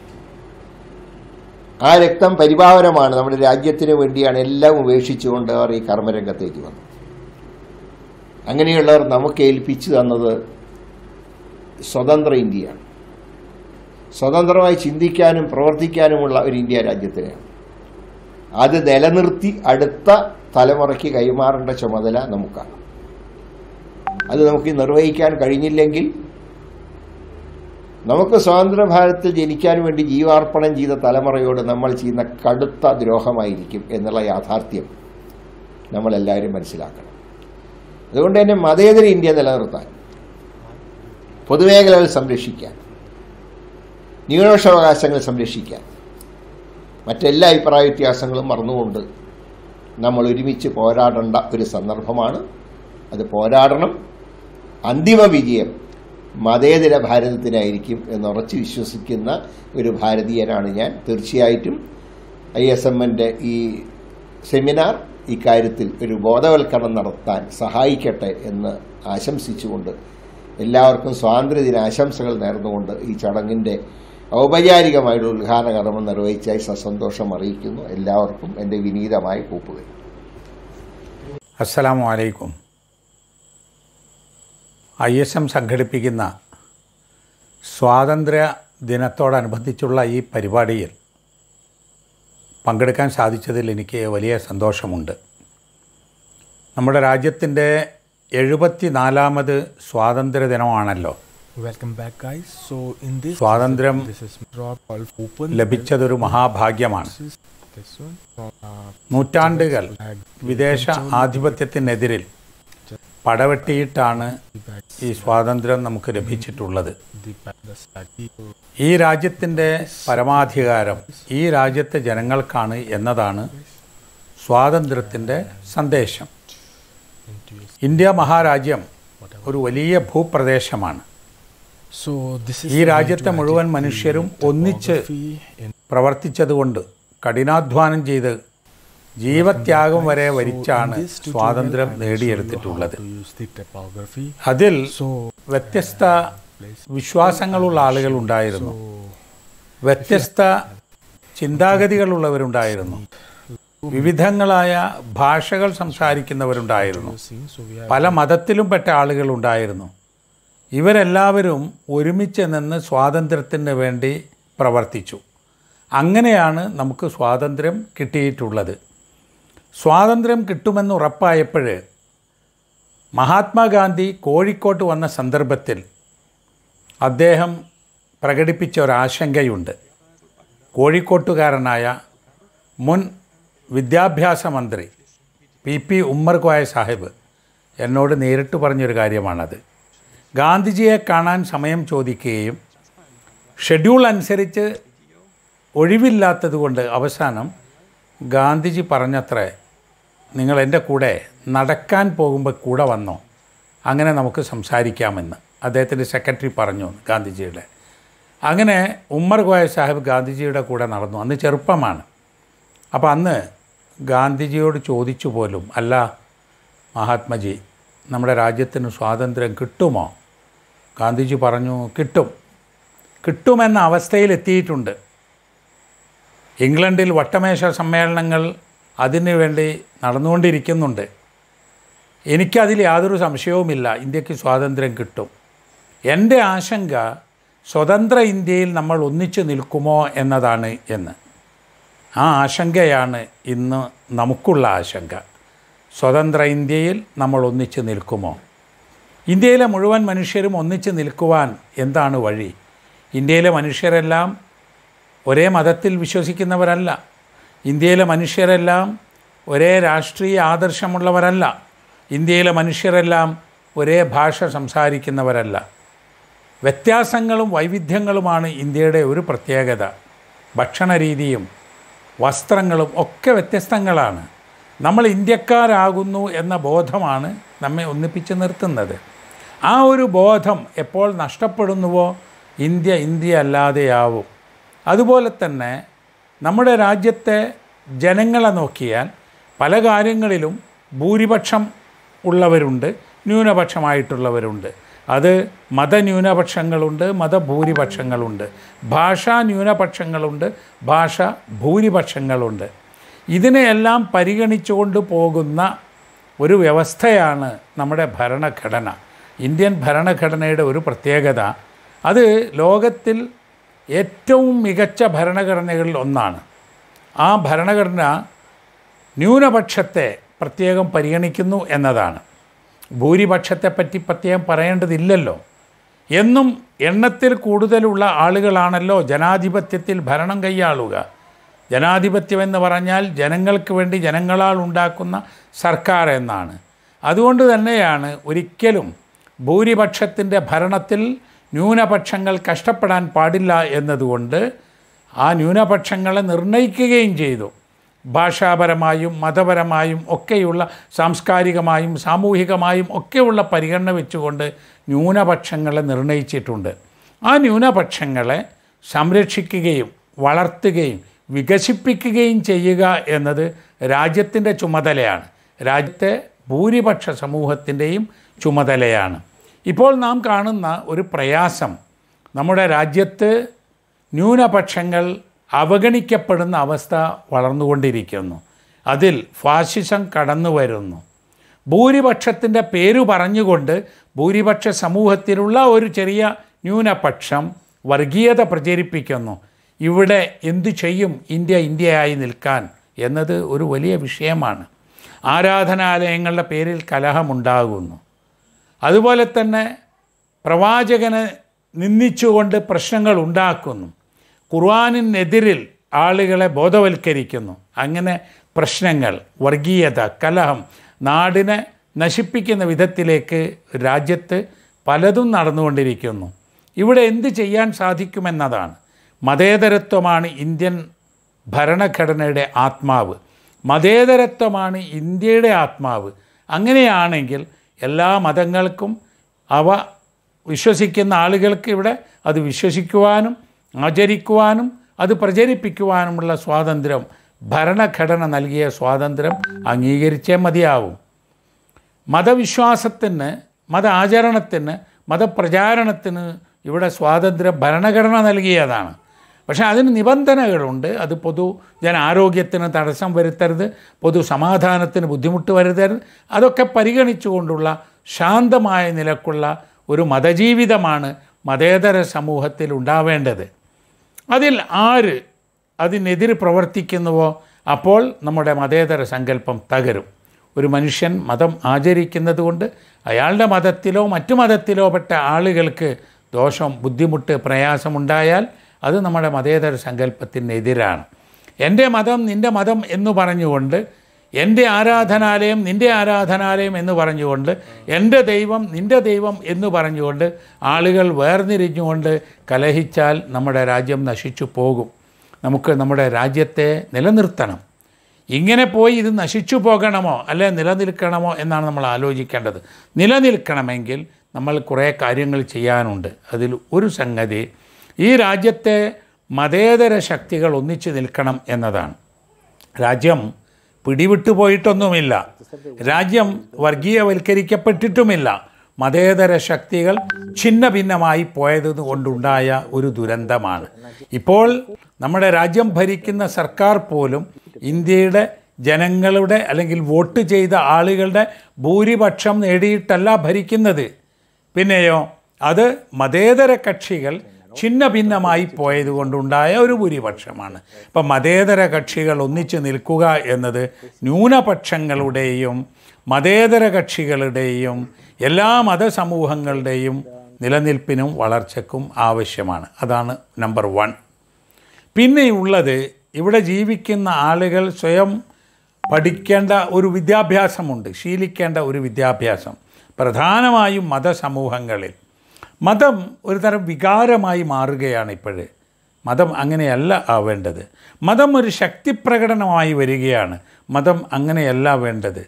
ആ രക്തം പരിഭാവനമാണ് നമ്മുടെ രാജ്യത്തിന് വേണ്ടിയാണ് എല്ലാം ഉപേക്ഷിച്ചുകൊണ്ട് അവർ ഈ കർമ്മരംഗത്തേക്ക് വന്നത് അങ്ങനെയുള്ളവർ നമുക്ക് ഏൽപ്പിച്ചു തന്നത് സ്വതന്ത്ര ഇന്ത്യയാണ് സ്വതന്ത്രമായി ചിന്തിക്കാനും പ്രവർത്തിക്കാനുമുള്ള ഒരു ഇന്ത്യ രാജ്യത്തിനെയാണ് അത് നിലനിർത്തി അടുത്ത തലമുറയ്ക്ക് കൈമാറേണ്ട ചുമതല നമുക്കാണ് അത് നമുക്ക് നിർവഹിക്കാൻ കഴിഞ്ഞില്ലെങ്കിൽ നമുക്ക് സ്വതന്ത്ര ഭാരതത്തിൽ ജനിക്കാൻ വേണ്ടി ജീവാർപ്പണം ചെയ്ത തലമുറയോട് നമ്മൾ ചെയ്യുന്ന കടുത്ത ദ്രോഹമായിരിക്കും എന്നുള്ള യാഥാർത്ഥ്യം നമ്മളെല്ലാവരും മനസ്സിലാക്കണം അതുകൊണ്ട് തന്നെ മതേതര ഇന്ത്യ നിലനിർത്താൻ പൊതുമേഖലകൾ സംരക്ഷിക്കാൻ ന്യൂനപക്ഷാവകാശങ്ങൾ സംരക്ഷിക്കാൻ മറ്റെല്ലാ അഭിപ്രായ വ്യത്യാസങ്ങളും മറന്നുകൊണ്ട് നമ്മൾ ഒരുമിച്ച് പോരാടേണ്ട ഒരു സന്ദർഭമാണ് അത് പോരാടണം അന്തിമ വിജയം മതേതര ഭാരതത്തിനായിരിക്കും എന്നുറച്ച് വിശ്വസിക്കുന്ന ഒരു ഭാരതീയനാണ് ഞാൻ തീർച്ചയായിട്ടും ഐ എസ് എമ്മിൻ്റെ ഈ സെമിനാർ ഇക്കാര്യത്തിൽ ഒരു ബോധവൽക്കരണം നടത്താൻ സഹായിക്കട്ടെ എന്ന് ആശംസിച്ചുകൊണ്ട് എല്ലാവർക്കും സ്വാതന്ത്ര്യദിന ആശംസകൾ നേർന്നുകൊണ്ട് ഈ ചടങ്ങിൻ്റെ ഔപചാരികമായിട്ടുള്ള ഉദ്ഘാടന കർമ്മം നിർവഹിച്ചായി സസന്തോഷം അറിയിക്കുന്നു എല്ലാവർക്കും എൻ്റെ വിനീതമായ കൂപ്പുകൾ അസ്സലാമു അലൈക്കും ഐ എസ് എം സംഘടിപ്പിക്കുന്ന സ്വാതന്ത്ര്യ ദിനത്തോടനുബന്ധിച്ചുള്ള ഈ പരിപാടിയിൽ പങ്കെടുക്കാൻ സാധിച്ചതിൽ എനിക്ക് വലിയ സന്തോഷമുണ്ട് നമ്മുടെ രാജ്യത്തിൻ്റെ എഴുപത്തി നാലാമത് സ്വാതന്ത്ര്യ ദിനമാണല്ലോ Welcome back, guys. So in this സ്വാതന്ത്ര്യം this is Rob called Open. ലഭിച്ചതൊരു മഹാഭാഗ്യമാണ് This is this one. Uh, നൂറ്റാണ്ടുകൾ വിദേശ ആധിപത്യത്തിനെതിരിൽ പടവെട്ടിയിട്ടാണ് ഈ സ്വാതന്ത്ര്യം നമുക്ക് ലഭിച്ചിട്ടുള്ളത് the back the side. ഈ രാജ്യത്തിൻ്റെ പരമാധികാരം ഈ രാജ്യത്തെ ജനങ്ങൾക്കാണ് എന്നതാണ് സ്വാതന്ത്ര്യത്തിൻ്റെ സന്ദേശം ഇന്ത്യ മഹാരാജ്യം ഒരു വലിയ ഭൂപ്രദേശമാണ് So this is ഈ the രാജ്യത്തെ way to മുഴുവൻ identify മനുഷ്യരും the ഒന്നിച്ച് topography in പ്രവർത്തിച്ചതുകൊണ്ട് കഠിനാധ്വാനം ചെയ്ത് ജീവത്യാഗം വരെ വരിച്ചാണ് this tutorial, സ്വാതന്ത്ര്യം I will show you നേടിയെടുത്തിട്ടുള്ളത് how to use the topography. അതിൽ So വ്യത്യസ്ത വിശ്വാസങ്ങളുള്ള ആളുകൾ ഉണ്ടായിരുന്നു വ്യത്യസ്ത ചിന്താഗതികളുള്ളവരുണ്ടായിരുന്നു വിവിധങ്ങളായ ഭാഷകൾ സംസാരിക്കുന്നവരുണ്ടായിരുന്നു So we have പല മതത്തിലും പെട്ട ആളുകളുണ്ടായിരുന്നു ഇവരെല്ലാവരും ഒരുമിച്ച് നിന്ന് സ്വാതന്ത്ര്യത്തിന് വേണ്ടി പ്രവർത്തിച്ചു അങ്ങനെയാണ് നമുക്ക് സ്വാതന്ത്ര്യം കിട്ടിയിട്ടുള്ളത് സ്വാതന്ത്ര്യം കിട്ടുമെന്ന് ഉറപ്പായപ്പോൾ മഹാത്മാഗാന്ധി കോഴിക്കോട്ട് വന്ന സന്ദർഭത്തിൽ അദ്ദേഹം പ്രകടിപ്പിച്ച ഒരാശങ്കയുണ്ട് കോഴിക്കോട്ടുകാരനായ മുൻ വിദ്യാഭ്യാസ മന്ത്രി പി പി ഉമ്മർ കോയ സാഹിബ് എന്നോട് നേരിട്ട് പറഞ്ഞൊരു കാര്യമാണത് ഗാന്ധിജിയെ കാണാൻ സമയം ചോദിക്കുകയും ഷെഡ്യൂൾ അനുസരിച്ച് ഒഴിവില്ലാത്തതുകൊണ്ട് അവസാനം ഗാന്ധിജി പറഞ്ഞത്രേ നിങ്ങൾ എൻ്റെ കൂടെ നടക്കാൻ പോകുമ്പോൾ കൂടെ വന്നോ അങ്ങനെ നമുക്ക് സംസാരിക്കാമെന്ന് അദ്ദേഹത്തിൻ്റെ സെക്രട്ടറി പറഞ്ഞു ഗാന്ധിജിയുടെ അങ്ങനെ ഉമ്മർ ഗോയ സാഹിബ് ഗാന്ധിജിയുടെ കൂടെ നടന്നു അന്ന് ചെറുപ്പമാണ് അപ്പോൾ അന്ന് ഗാന്ധിജിയോട് ചോദിച്ചു പോലും അല്ല മഹാത്മജി നമ്മുടെ രാജ്യത്തിന് സ്വാതന്ത്ര്യം കിട്ടുമോ ഗാന്ധിജി പറഞ്ഞു കിട്ടും കിട്ടുമെന്ന അവസ്ഥയിലെത്തിയിട്ടുണ്ട് ഇംഗ്ലണ്ടിൽ വട്ടമേശ സമ്മേളനങ്ങൾ അതിനു വേണ്ടി നടന്നുകൊണ്ടിരിക്കുന്നുണ്ട് എനിക്കതിൽ യാതൊരു സംശയവുമില്ല ഇന്ത്യക്ക് സ്വാതന്ത്ര്യം കിട്ടും എൻ്റെ ആശങ്ക സ്വതന്ത്ര ഇന്ത്യയിൽ നമ്മൾ ഒന്നിച്ചു നിൽക്കുമോ എന്നതാണ് എന്ന് ആ ആശങ്കയാണ് ഇന്ന് നമുക്കുള്ള ആശങ്ക സ്വതന്ത്ര ഇന്ത്യയിൽ നമ്മൾ ഒന്നിച്ചു നിൽക്കുമോ ഇന്ത്യയിലെ മുഴുവൻ മനുഷ്യരും ഒന്നിച്ച് നിൽക്കുവാൻ എന്താണ് വഴി ഇന്ത്യയിലെ മനുഷ്യരെല്ലാം ഒരേ മതത്തിൽ വിശ്വസിക്കുന്നവരല്ല ഇന്ത്യയിലെ മനുഷ്യരെല്ലാം ഒരേ രാഷ്ട്രീയ ആദർശമുള്ളവരല്ല ഇന്ത്യയിലെ മനുഷ്യരെല്ലാം ഒരേ ഭാഷ സംസാരിക്കുന്നവരല്ല വ്യത്യാസങ്ങളും വൈവിധ്യങ്ങളുമാണ് ഇന്ത്യയുടെ ഒരു പ്രത്യേകത ഭക്ഷണ രീതിയും വസ്ത്രങ്ങളും ഒക്കെ വ്യത്യസ്തങ്ങളാണ് നമ്മൾ ഇന്ത്യക്കാരാകുന്നു എന്ന ബോധമാണ് നമ്മെ ഒന്നിപ്പിച്ച് നിർത്തുന്നത് ആ ഒരു ബോധം എപ്പോൾ നഷ്ടപ്പെടുന്നുവോ ഇന്ത്യ ഇന്ത്യ അല്ലാതെയാവും അതുപോലെ തന്നെ നമ്മുടെ രാജ്യത്തെ ജനങ്ങളെ നോക്കിയാൽ പല കാര്യങ്ങളിലും ഭൂരിപക്ഷം ഉള്ളവരുണ്ട് ന്യൂനപക്ഷമായിട്ടുള്ളവരുണ്ട് അത് മതന്യൂനപക്ഷങ്ങളുണ്ട് മതഭൂരിപക്ഷങ്ങളുണ്ട് ഭാഷാ ന്യൂനപക്ഷങ്ങളുണ്ട് ഭാഷ ഭൂരിപക്ഷങ്ങളുണ്ട് ഇതിനെയെല്ലാം പരിഗണിച്ചുകൊണ്ട് പോകുന്ന ഒരു വ്യവസ്ഥയാണ് നമ്മുടെ ഭരണഘടന ഇന്ത്യൻ ഭരണഘടനയുടെ ഒരു പ്രത്യേകത അത് ലോകത്തിൽ ഏറ്റവും മികച്ച ഭരണഘടനകളിൽ ഒന്നാണ് ആ ഭരണഘടന ന്യൂനപക്ഷത്തെ പ്രത്യേകം പരിഗണിക്കുന്നു എന്നതാണ് ഭൂരിപക്ഷത്തെപ്പറ്റി പ്രത്യേകം പറയേണ്ടതില്ലല്ലോ എന്നും എണ്ണത്തിൽ കൂടുതലുള്ള ആളുകളാണല്ലോ ജനാധിപത്യത്തിൽ ഭരണം കൈയാളുക ജനാധിപത്യം എന്ന് പറഞ്ഞാൽ ജനങ്ങൾക്ക് വേണ്ടി ജനങ്ങളാൽ ഉണ്ടാക്കുന്ന സർക്കാർ എന്നാണ് അതുകൊണ്ട് തന്നെയാണ് ഒരിക്കലും ഭൂരിപക്ഷത്തിൻ്റെ ഭരണത്തിൽ ന്യൂനപക്ഷങ്ങൾ കഷ്ടപ്പെടാൻ പാടില്ല എന്നതുകൊണ്ട് ആ ന്യൂനപക്ഷങ്ങളെ നിർണയിക്കുകയും ചെയ്തു ഭാഷാപരമായും മതപരമായും ഒക്കെയുള്ള സാംസ്കാരികമായും സാമൂഹികമായും ഒക്കെയുള്ള പരിഗണന വെച്ചുകൊണ്ട് ന്യൂനപക്ഷങ്ങളെ നിർണയിച്ചിട്ടുണ്ട് ആ ന്യൂനപക്ഷങ്ങളെ സംരക്ഷിക്കുകയും വളർത്തുകയും വികസിപ്പിക്കുകയും ചെയ്യുക എന്നത് രാജ്യത്തിൻ്റെ ചുമതലയാണ് രാജ്യത്തെ ഭൂരിപക്ഷ സമൂഹത്തിൻ്റെയും ചുമതലയാണ് ഇപ്പോൾ നാം കാണുന്ന ഒരു പ്രയാസം നമ്മുടെ രാജ്യത്ത് ന്യൂനപക്ഷങ്ങൾ അവഗണിക്കപ്പെടുന്ന അവസ്ഥ വളർന്നുകൊണ്ടിരിക്കുന്നു അതിൽ ഫാഷിസം കടന്നു വരുന്നു ഭൂരിപക്ഷത്തിൻ്റെ പേരു പറഞ്ഞുകൊണ്ട് ഭൂരിപക്ഷ സമൂഹത്തിലുള്ള ഒരു ചെറിയ ന്യൂനപക്ഷം വർഗീയത പ്രചരിപ്പിക്കുന്നു ഇവിടെ എന്തു ചെയ്യും ഇന്ത്യ ഇന്ത്യയായി നിൽക്കാൻ എന്നത് ഒരു വലിയ വിഷയമാണ് ആരാധനാലയങ്ങളുടെ പേരിൽ കലഹമുണ്ടാകുന്നു അതുപോലെ തന്നെ പ്രവാചകനെ നിന്ദിച്ചുകൊണ്ട് പ്രശ്നങ്ങൾ ഉണ്ടാക്കുന്നു ഖുർആാനിനെതിരിൽ ആളുകളെ ബോധവൽക്കരിക്കുന്നു അങ്ങനെ പ്രശ്നങ്ങൾ വർഗീയത കലഹം നാടിനെ നശിപ്പിക്കുന്ന വിധത്തിലേക്ക് രാജ്യത്ത് പലതും നടന്നുകൊണ്ടിരിക്കുന്നു ഇവിടെ എന്ത് ചെയ്യാൻ സാധിക്കുമെന്നതാണ് മതേതരത്വമാണ് ഇന്ത്യൻ ഭരണഘടനയുടെ ആത്മാവ് മതേതരത്വമാണ് ഇന്ത്യയുടെ ആത്മാവ് അങ്ങനെയാണെങ്കിൽ എല്ലാ മതങ്ങൾക്കും അവ വിശ്വസിക്കുന്ന ആളുകൾക്ക് ഇവിടെ അത് വിശ്വസിക്കുവാനും ആചരിക്കുവാനും അത് പ്രചരിപ്പിക്കുവാനുമുള്ള സ്വാതന്ത്ര്യം ഭരണഘടന നൽകിയ സ്വാതന്ത്ര്യം അംഗീകരിച്ചേ മതിയാവും മതവിശ്വാസത്തിന് മത ആചരണത്തിന് മതപ്രചാരണത്തിന് ഇവിടെ സ്വാതന്ത്ര്യം ഭരണഘടന നൽകിയതാണ് പക്ഷേ അതിന് നിബന്ധനകളുണ്ട് അത് പൊതു ജനാരോഗ്യത്തിന് തടസ്സം വരുത്തരുത് പൊതു സമാധാനത്തിന് ബുദ്ധിമുട്ട് വരുത്തരുത് അതൊക്കെ പരിഗണിച്ചുകൊണ്ടുള്ള ശാന്തമായ നിലക്കുള്ള ഒരു മതജീവിതമാണ് മതേതര സമൂഹത്തിൽ ഉണ്ടാവേണ്ടത് അതിൽ ആര് അതിനെതിരെ പ്രവർത്തിക്കുന്നുവോ അപ്പോൾ നമ്മുടെ മതേതര സങ്കല്പം തകരും ഒരു മനുഷ്യൻ മതം ആചരിക്കുന്നത് കൊണ്ട് അയാളുടെ മതത്തിലോ മറ്റു മതത്തിലോ പെട്ട ആളുകൾക്ക് ദോഷം ബുദ്ധിമുട്ട് പ്രയാസമുണ്ടായാൽ അത് നമ്മുടെ മതേതര സങ്കല്പത്തിനെതിരാണ് എൻ്റെ മതം നിൻ്റെ മതം എന്ന് പറഞ്ഞുകൊണ്ട് എൻ്റെ ആരാധനാലയം നിൻ്റെ ആരാധനാലയം എന്ന് പറഞ്ഞുകൊണ്ട് എൻ്റെ ദൈവം നിൻ്റെ ദൈവം എന്ന് പറഞ്ഞുകൊണ്ട് ആളുകൾ വേർതിരിഞ്ഞുകൊണ്ട് കലഹിച്ചാൽ നമ്മുടെ രാജ്യം നശിച്ചു പോകും നമുക്ക് നമ്മുടെ രാജ്യത്തെ നിലനിർത്തണം ഇങ്ങനെ പോയി ഇത് നശിച്ചു പോകണമോ അല്ലെ നിലനിൽക്കണമോ എന്നാണ് നമ്മൾ ആലോചിക്കേണ്ടത് നിലനിൽക്കണമെങ്കിൽ നമ്മൾ കുറേ കാര്യങ്ങൾ ചെയ്യാനുണ്ട് അതിൽ ഒരു സംഗതി ഈ രാജ്യത്തെ മതേതര ശക്തികൾ ഒന്നിച്ചു നിൽക്കണം എന്നതാണ് രാജ്യം പിടിവിട്ടു പോയിട്ടൊന്നുമില്ല രാജ്യം വർഗീയവൽക്കരിക്കപ്പെട്ടിട്ടുമില്ല മതേതര ശക്തികൾ ഛിന്ന ഭിന്നമായി പോയത് കൊണ്ടുണ്ടായ ഒരു ദുരന്തമാണ് ഇപ്പോൾ നമ്മുടെ രാജ്യം ഭരിക്കുന്ന സർക്കാർ പോലും ഇന്ത്യയുടെ ജനങ്ങളുടെ അല്ലെങ്കിൽ വോട്ട് ചെയ്ത ആളുകളുടെ ഭൂരിപക്ഷം നേടിയിട്ടല്ല ഭരിക്കുന്നത് പിന്നെയോ അത് മതേതര കക്ഷികൾ ഛിന്ന ഭിന്നമായി പോയത് കൊണ്ടുണ്ടായ ഒരു ഭൂരിപക്ഷമാണ് അപ്പം മതേതര കക്ഷികൾ ഒന്നിച്ചു നിൽക്കുക എന്നത് ന്യൂനപക്ഷങ്ങളുടെയും മതേതര കക്ഷികളുടെയും എല്ലാ മതസമൂഹങ്ങളുടെയും നിലനിൽപ്പിനും വളർച്ചയ്ക്കും ആവശ്യമാണ് അതാണ് നമ്പർ വൺ പിന്നെയുള്ളത് ഇവിടെ ജീവിക്കുന്ന ആളുകൾ സ്വയം പഠിക്കേണ്ട ഒരു വിദ്യാഭ്യാസമുണ്ട് ശീലിക്കേണ്ട ഒരു വിദ്യാഭ്യാസം പ്രധാനമായും മതസമൂഹങ്ങളിൽ മതം ഒരു തരം വികാരമായി മാറുകയാണ് ഇപ്പോഴ് മതം അങ്ങനെയല്ല ആവേണ്ടത് മതം ഒരു ശക്തിപ്രകടനമായി വരികയാണ് മതം അങ്ങനെയല്ല വേണ്ടത്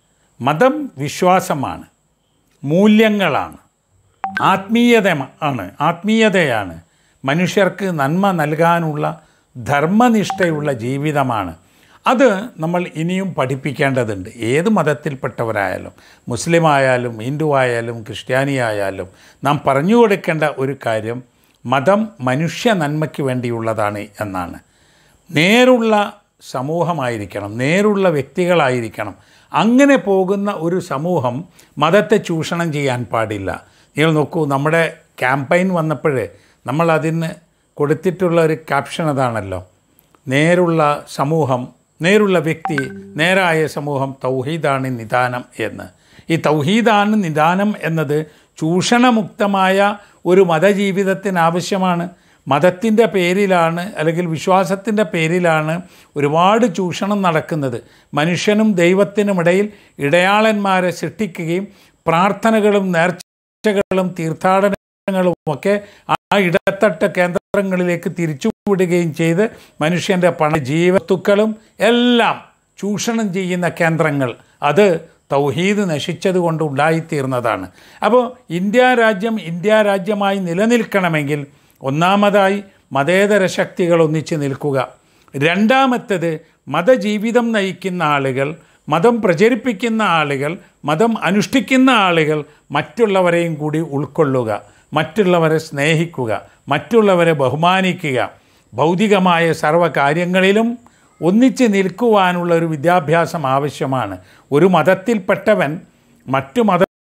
മതം വിശ്വാസമാണ് മൂല്യങ്ങളാണ് ആത്മീയത ആണ് ആത്മീയതയാണ് മനുഷ്യർക്ക് നന്മ നൽകാനുള്ള ധർമ്മനിഷ്ഠയുള്ള ജീവിതമാണ് അത് നമ്മൾ ഇനിയും പഠിപ്പിക്കേണ്ടതുണ്ട് ഏത് മതത്തിൽപ്പെട്ടവരായാലും മുസ്ലിം ആയാലും ഹിന്ദു ആയാലും ക്രിസ്ത്യാനി ആയാലും നാം പറഞ്ഞു കൊടുക്കേണ്ട ഒരു കാര്യം മതം മനുഷ്യ നന്മയ്ക്ക് വേണ്ടിയുള്ളതാണ് എന്നാണ് നേരുള്ള സമൂഹമായിരിക്കണം നേരുള്ള വ്യക്തികളായിരിക്കണം അങ്ങനെ പോകുന്ന ഒരു സമൂഹം മതത്തെ ചൂഷണം ചെയ്യാൻ പാടില്ല നിങ്ങൾ നോക്കൂ നമ്മുടെ ക്യാമ്പയിൻ വന്നപ്പോൾ നമ്മൾ അതിന് കൊടുത്തിട്ടുള്ള ഒരു ക്യാപ്ഷൻ അതാണല്ലോ നേരുള്ള സമൂഹം നേരുള്ള വ്യക്തി നേരായ സമൂഹം തൗഹീദാണ് നിദാനം എന്ന് ഈ തൗഹീദാണ് നിദാനം എന്നത് ചൂഷണമുക്തമായ ഒരു മതജീവിതത്തിന് ആവശ്യമാണ് മതത്തിൻ്റെ പേരിലാണ് അല്ലെങ്കിൽ വിശ്വാസത്തിൻ്റെ പേരിലാണ് ഒരുപാട് ചൂഷണം നടക്കുന്നത് മനുഷ്യനും ദൈവത്തിനുമിടയിൽ ഇടയാളന്മാരെ സൃഷ്ടിക്കുകയും പ്രാർത്ഥനകളും നേർച്ചകളും തീർത്ഥാടനങ്ങളും ഒക്കെ ആ ഇടത്തട്ട കേന്ദ്രങ്ങളിലേക്ക് തിരിച്ചുവിടുകയും ചെയ്ത് മനുഷ്യൻ്റെ പണ ജീവത്തുക്കളും എല്ലാം ചൂഷണം ചെയ്യുന്ന കേന്ദ്രങ്ങൾ അത് തൗഹീദ് നശിച്ചത് കൊണ്ട് ഉണ്ടായിത്തീർന്നതാണ് അപ്പോൾ ഇന്ത്യ രാജ്യം ഇന്ത്യ രാജ്യമായി നിലനിൽക്കണമെങ്കിൽ ഒന്നാമതായി മതേതര ശക്തികൾ ഒന്നിച്ച് നിൽക്കുക രണ്ടാമത്തേത് മതജീവിതം നയിക്കുന്ന ആളുകൾ മതം പ്രചരിപ്പിക്കുന്ന ആളുകൾ മതം അനുഷ്ഠിക്കുന്ന ആളുകൾ മറ്റുള്ളവരെയും കൂടി ഉൾക്കൊള്ളുക മറ്റുള്ളവരെ സ്നേഹിക്കുക മറ്റുള്ളവരെ ബഹുമാനിക്കുക ഭൗതികമായ സർവ്വകാര്യങ്ങളിലും ഒന്നിച്ച് നിൽക്കുവാനുള്ള ഒരു വിദ്യാഭ്യാസം ആവശ്യമാണ് ഒരു മതത്തിൽപ്പെട്ടവൻ മറ്റു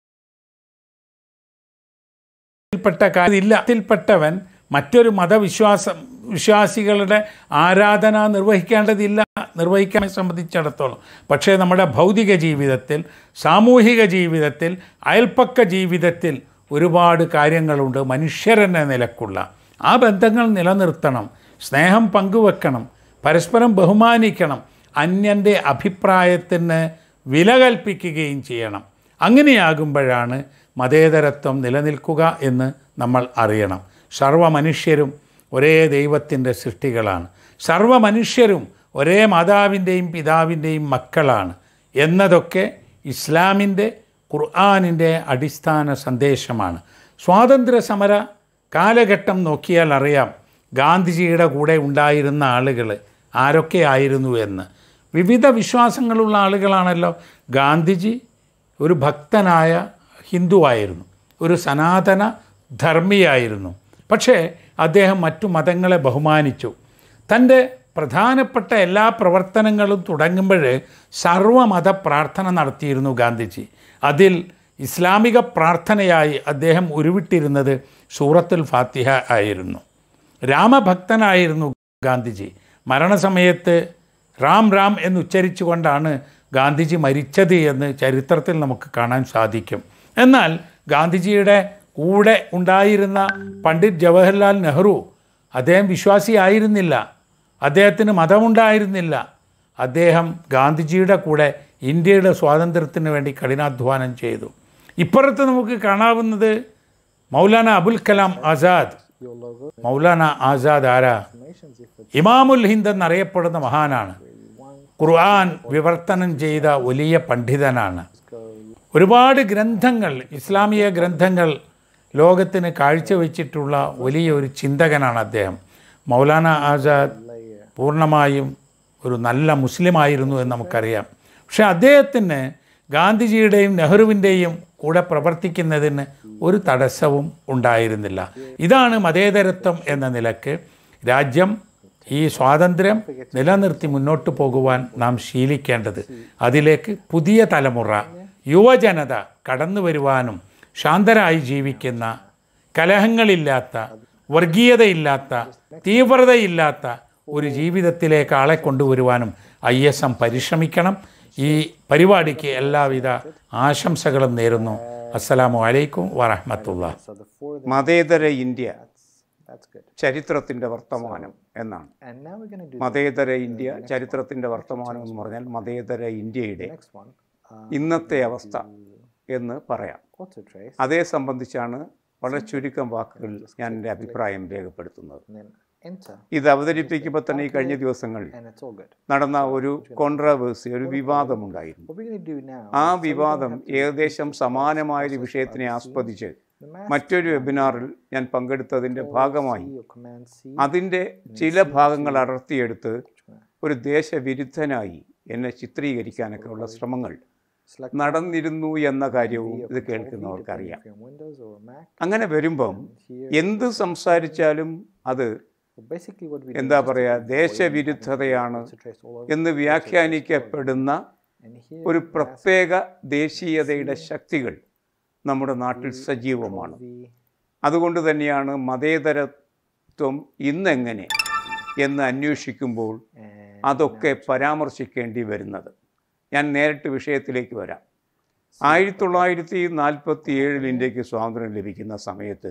മതത്തിൽപ്പെട്ട കാര്യത്തിൽപ്പെട്ടവൻ മറ്റൊരു മതവിശ്വാസം വിശ്വാസികളുടെ ആരാധന നിർവഹിക്കേണ്ടതില്ല നിർവഹിക്കാൻ സംബന്ധിച്ചിടത്തോളം പക്ഷേ നമ്മുടെ ഭൗതിക ജീവിതത്തിൽ സാമൂഹിക ജീവിതത്തിൽ അയൽപ്പക്ക ജീവിതത്തിൽ ഒരുപാട് കാര്യങ്ങളുണ്ട് മനുഷ്യരെന്ന നിലക്കുള്ള ആ ബന്ധങ്ങൾ നിലനിർത്തണം സ്നേഹം പങ്കുവെക്കണം പരസ്പരം ബഹുമാനിക്കണം അന്യൻ്റെ അഭിപ്രായത്തിന് വില കൽപ്പിക്കുകയും ചെയ്യണം അങ്ങനെയാകുമ്പോഴാണ് മതേതരത്വം നിലനിൽക്കുക എന്ന് നമ്മൾ അറിയണം സർവ മനുഷ്യരും ഒരേ ദൈവത്തിൻ്റെ സൃഷ്ടികളാണ് സർവ മനുഷ്യരും ഒരേ മാതാവിൻ്റെയും പിതാവിൻ്റെയും മക്കളാണ് എന്നതൊക്കെ ഇസ്ലാമിൻ്റെ ഖുർആാനിൻ്റെ അടിസ്ഥാന സന്ദേശമാണ് സ്വാതന്ത്ര്യ സമര കാലഘട്ടം നോക്കിയാൽ അറിയാം ഗാന്ധിജിയുടെ കൂടെ ഉണ്ടായിരുന്ന ആളുകൾ ആരൊക്കെയായിരുന്നു എന്ന് വിവിധ വിശ്വാസങ്ങളുള്ള ആളുകളാണല്ലോ ഗാന്ധിജി ഒരു ഭക്തനായ ഹിന്ദുവായിരുന്നു ഒരു സനാതന ധർമ്മിയായിരുന്നു പക്ഷേ അദ്ദേഹം മറ്റു മതങ്ങളെ ബഹുമാനിച്ചു തൻ്റെ പ്രധാനപ്പെട്ട എല്ലാ പ്രവർത്തനങ്ങളും തുടങ്ങുമ്പോൾ സർവമത പ്രാർത്ഥന നടത്തിയിരുന്നു ഗാന്ധിജി അതിൽ ഇസ്ലാമിക പ്രാർത്ഥനയായി അദ്ദേഹം ഉരുവിട്ടിരുന്നത് സൂറത്തുൽ ഫാത്തിഹ ആയിരുന്നു രാമഭക്തനായിരുന്നു ഗാന്ധിജി മരണസമയത്ത് റാം റാം എന്ന് ഉച്ചരിച്ചുകൊണ്ടാണ് ഗാന്ധിജി മരിച്ചത് എന്ന് ചരിത്രത്തിൽ നമുക്ക് കാണാൻ സാധിക്കും എന്നാൽ ഗാന്ധിജിയുടെ കൂടെ ഉണ്ടായിരുന്ന പണ്ഡിറ്റ് ജവഹർലാൽ നെഹ്റു അദ്ദേഹം വിശ്വാസിയായിരുന്നില്ല അദ്ദേഹത്തിന് മതമുണ്ടായിരുന്നില്ല അദ്ദേഹം ഗാന്ധിജിയുടെ കൂടെ ഇന്ത്യയുടെ സ്വാതന്ത്ര്യത്തിന് വേണ്ടി കഠിനാധ്വാനം ചെയ്തു ഇപ്പുറത്ത് നമുക്ക് കാണാവുന്നത് മൗലാന അബുൽ കലാം ആസാദ് മൗലാന ആസാദ് ആരാ ഇമാമുൽ ഹിന്ദ് എന്നറിയപ്പെടുന്ന മഹാനാണ് ഖുർആൻ വിവർത്തനം ചെയ്ത വലിയ പണ്ഡിതനാണ് ഒരുപാട് ഗ്രന്ഥങ്ങൾ ഇസ്ലാമിക ഗ്രന്ഥങ്ങൾ ലോകത്തിന് കാഴ്ചവെച്ചിട്ടുള്ള വലിയ ഒരു ചിന്തകനാണ് അദ്ദേഹം മൗലാന ആസാദ് പൂർണ്ണമായും ഒരു നല്ല മുസ്ലിമായിരുന്നു എന്ന് നമുക്കറിയാം പക്ഷെ അദ്ദേഹത്തിന് ഗാന്ധിജിയുടെയും നെഹ്റുവിൻ്റെയും കൂടെ പ്രവർത്തിക്കുന്നതിന് ഒരു തടസ്സവും ഉണ്ടായിരുന്നില്ല ഇതാണ് മതേതരത്വം എന്ന നിലക്ക് രാജ്യം ഈ സ്വാതന്ത്ര്യം നിലനിർത്തി മുന്നോട്ട് പോകുവാൻ നാം ശീലിക്കേണ്ടത് അതിലേക്ക് പുതിയ തലമുറ യുവജനത കടന്നു വരുവാനും ശാന്തരായി ജീവിക്കുന്ന കലഹങ്ങളില്ലാത്ത വർഗീയതയില്ലാത്ത തീവ്രതയില്ലാത്ത ഒരു ജീവിതത്തിലേക്ക് ആളെ കൊണ്ടുവരുവാനും ഐ എസ് എം പരിശ്രമിക്കണം ഈ പരിപാടിക്ക് എല്ലാവിധ ആശംസകളും നേരുന്നു അസ്സലാമു അലൈക്കും വറഹമത്തുള്ള So the four of them, മതേതര ഇന്ത്യ that's good. ചരിത്രത്തിൻ്റെ വർത്തമാനം എന്നാണ് And now we're going to do മതേതര ഇന്ത്യ ചരിത്രത്തിൻ്റെ വർത്തമാനം എന്ന് പറഞ്ഞാൽ മതേതര ഇന്ത്യയുടെ the next one. Uh, ഇന്നത്തെ അവസ്ഥ എന്ന് പറയാം auto trace. അതേ സംബന്ധിച്ചാണ് വളരെ ചുരുക്കം വാക്കുകൾ ഞാൻ എൻ്റെ അഭിപ്രായം രേഖപ്പെടുത്തുന്നത് And then enter. ഇത് അവതരിപ്പിക്കുമ്പോൾ തന്നെ ഈ കഴിഞ്ഞ ദിവസങ്ങളിൽ And it's all good. നടന്ന ഒരു കോൺട്രവേഴ്സി ഒരു വിവാദമുണ്ടായിരുന്നു What we're going to do now. ആ is so we don't വിവാദം have to ഏകദേശം സമാനമായൊരു വിഷയത്തിനെ ആസ്പദിച്ച് the master മറ്റൊരു വെബിനാറിൽ ഞാൻ പങ്കെടുത്തതിൻ്റെ ഭാഗമായി C or command C. അതിൻ്റെ ചില ഭാഗങ്ങൾ അടർത്തിയെടുത്ത് ഒരു ദേശവിരുദ്ധനായി എന്നെ ചിത്രീകരിക്കാനൊക്കെ ഉള്ള ശ്രമങ്ങൾ Select നടന്നിരുന്നു എന്ന കാര്യവും V or ഇത് Control V, കേൾക്കുന്നവർക്ക് depending അറിയാം if you're on Windows or a Mac. അങ്ങനെ വരുമ്പം Here, എന്ത് സംസാരിച്ചാലും അത് so basically what we do എന്താ is just പറയുക to avoid having ദേശവിരുദ്ധതയാണ് auto trace all over എന്ന് വ്യാഖ്യാനിക്കപ്പെടുന്ന And here ഒരു we ask പ്രത്യേക ദേശീയതയുടെ ശക്തികൾ നമ്മുടെ നാട്ടിൽ സജീവമാണ് V അതുകൊണ്ട് തന്നെയാണ് മതേതരത്വം ഇന്നെങ്ങനെ എന്ന് അന്വേഷിക്കുമ്പോൾ and അതൊക്കെ പരാമർശിക്കേണ്ടി വരുന്നത് ഞാൻ നേരിട്ട് വിഷയത്തിലേക്ക് വരാം ആയിരത്തി തൊള്ളായിരത്തി നാൽപ്പത്തി ഏഴിൽ ഇന്ത്യക്ക് സ്വാതന്ത്ര്യം ലഭിക്കുന്ന സമയത്ത്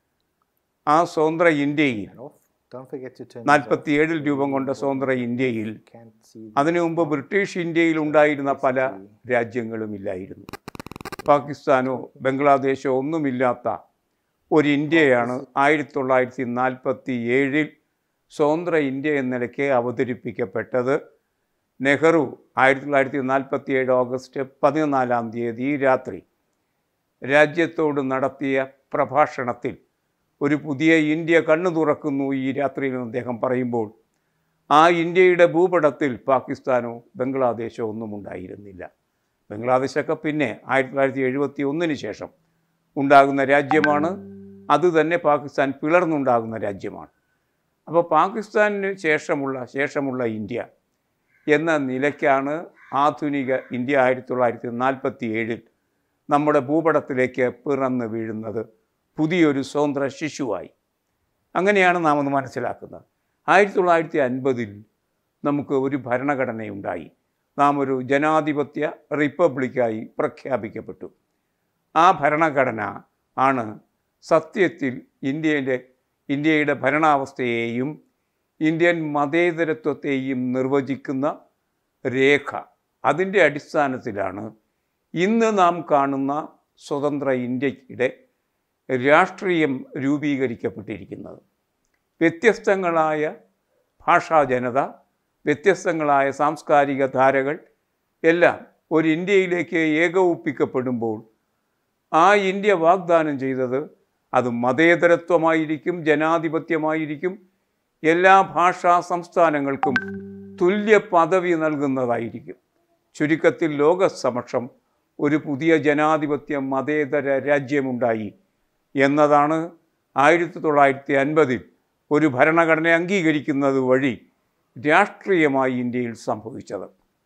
ആ സ്വതന്ത്ര ഇന്ത്യയിൽ off. Don't forget to turn നാൽപ്പത്തി ഏഴിൽ രൂപം കൊണ്ട സ്വതന്ത്ര ഇന്ത്യയിൽ can't see അതിനു മുമ്പ് ബ്രിട്ടീഷ് ഇന്ത്യയിൽ ഉണ്ടായിരുന്ന പല രാജ്യങ്ങളും ഇല്ലായിരുന്നു പാകിസ്ഥാനോ ബംഗ്ലാദേശോ ഒന്നുമില്ലാത്ത ഒരു ഇന്ത്യയാണ് ആയിരത്തി തൊള്ളായിരത്തി നാൽപ്പത്തി ഏഴിൽ സ്വതന്ത്ര ഇന്ത്യ എന്ന നിലയ്ക്ക് അവതരിപ്പിക്കപ്പെട്ടത് നെഹ്റു ആയിരത്തി തൊള്ളായിരത്തി നാൽപ്പത്തി ഏഴ് ഓഗസ്റ്റ് പതിനാലാം തീയതി രാത്രി രാജ്യത്തോട് നടത്തിയ പ്രഭാഷണത്തിൽ ഒരു പുതിയ ഇന്ത്യ കണ്ണു തുറക്കുന്നു ഈ രാത്രിയിൽ എന്ന് അദ്ദേഹം പറയുമ്പോൾ ആ ഇന്ത്യയുടെ ഭൂപടത്തിൽ പാകിസ്ഥാനോ ബംഗ്ലാദേശോ ഒന്നും ഉണ്ടായിരുന്നില്ല ബംഗ്ലാദേശൊക്കെ പിന്നെ ആയിരത്തി തൊള്ളായിരത്തി എഴുപത്തി ഒന്നിന് ശേഷം ഉണ്ടാകുന്ന രാജ്യമാണ് അത് തന്നെ പാകിസ്ഥാൻ പിളർന്നുണ്ടാകുന്ന രാജ്യമാണ് അപ്പോൾ പാകിസ്ഥാനിന് ശേഷമുള്ള ശേഷമുള്ള ഇന്ത്യ എന്ന നിലയ്ക്കാണ് ആധുനിക ഇന്ത്യ ആയിരത്തി തൊള്ളായിരത്തി നാൽപ്പത്തി ഏഴിൽ നമ്മുടെ ഭൂപടത്തിലേക്ക് പിറന്നു വീഴുന്നത് പുതിയൊരു സ്വതന്ത്ര ശിശുവായി അങ്ങനെയാണ് നാം ഒന്ന് മനസ്സിലാക്കുന്നത് ആയിരത്തി തൊള്ളായിരത്തി അൻപതിൽ നമുക്ക് ഒരു ഭരണഘടനയുണ്ടായി നാം ഒരു ജനാധിപത്യ റിപ്പബ്ലിക്കായി പ്രഖ്യാപിക്കപ്പെട്ടു ആ ഭരണഘടന ആണ് സത്യത്തിൽ ഇന്ത്യയുടെ ഇന്ത്യയുടെ ഭരണാവസ്ഥയെയും ഇന്ത്യൻ മതേതരത്വത്തെയും നിർവചിക്കുന്ന രേഖ അതിൻ്റെ അടിസ്ഥാനത്തിലാണ് ഇന്ന് നാം കാണുന്ന സ്വതന്ത്ര ഇന്ത്യയുടെ രാഷ്ട്രീയം രൂപീകരിക്കപ്പെട്ടിരിക്കുന്നത് വ്യത്യസ്തങ്ങളായ ഭാഷാ ജനത വ്യത്യസ്തങ്ങളായ സാംസ്കാരിക ധാരകൾ എല്ലാം ഒരു ഇന്ത്യയിലേക്ക് ഏകോപിപ്പിക്കപ്പെടുമ്പോൾ ആ ഇന്ത്യ വാഗ്ദാനം ചെയ്തത് അത് മതേതരത്വമായിരിക്കും ജനാധിപത്യമായിരിക്കും എല്ലാ ഭാഷാ സംസ്ഥാനങ്ങൾക്കും തുല്യ പദവി നൽകുന്നതായിരിക്കും ചുരുക്കത്തിൽ ലോകസമക്ഷം ഒരു പുതിയ ജനാധിപത്യ മതേതര രാജ്യമുണ്ടായി എന്നതാണ് ആയിരത്തി തൊള്ളായിരത്തി അൻപതിൽ ഒരു ഭരണഘടന അംഗീകരിക്കുന്നത് വഴി രാഷ്ട്രീയമായി ഇന്ത്യയിൽ സംഭവിച്ചത്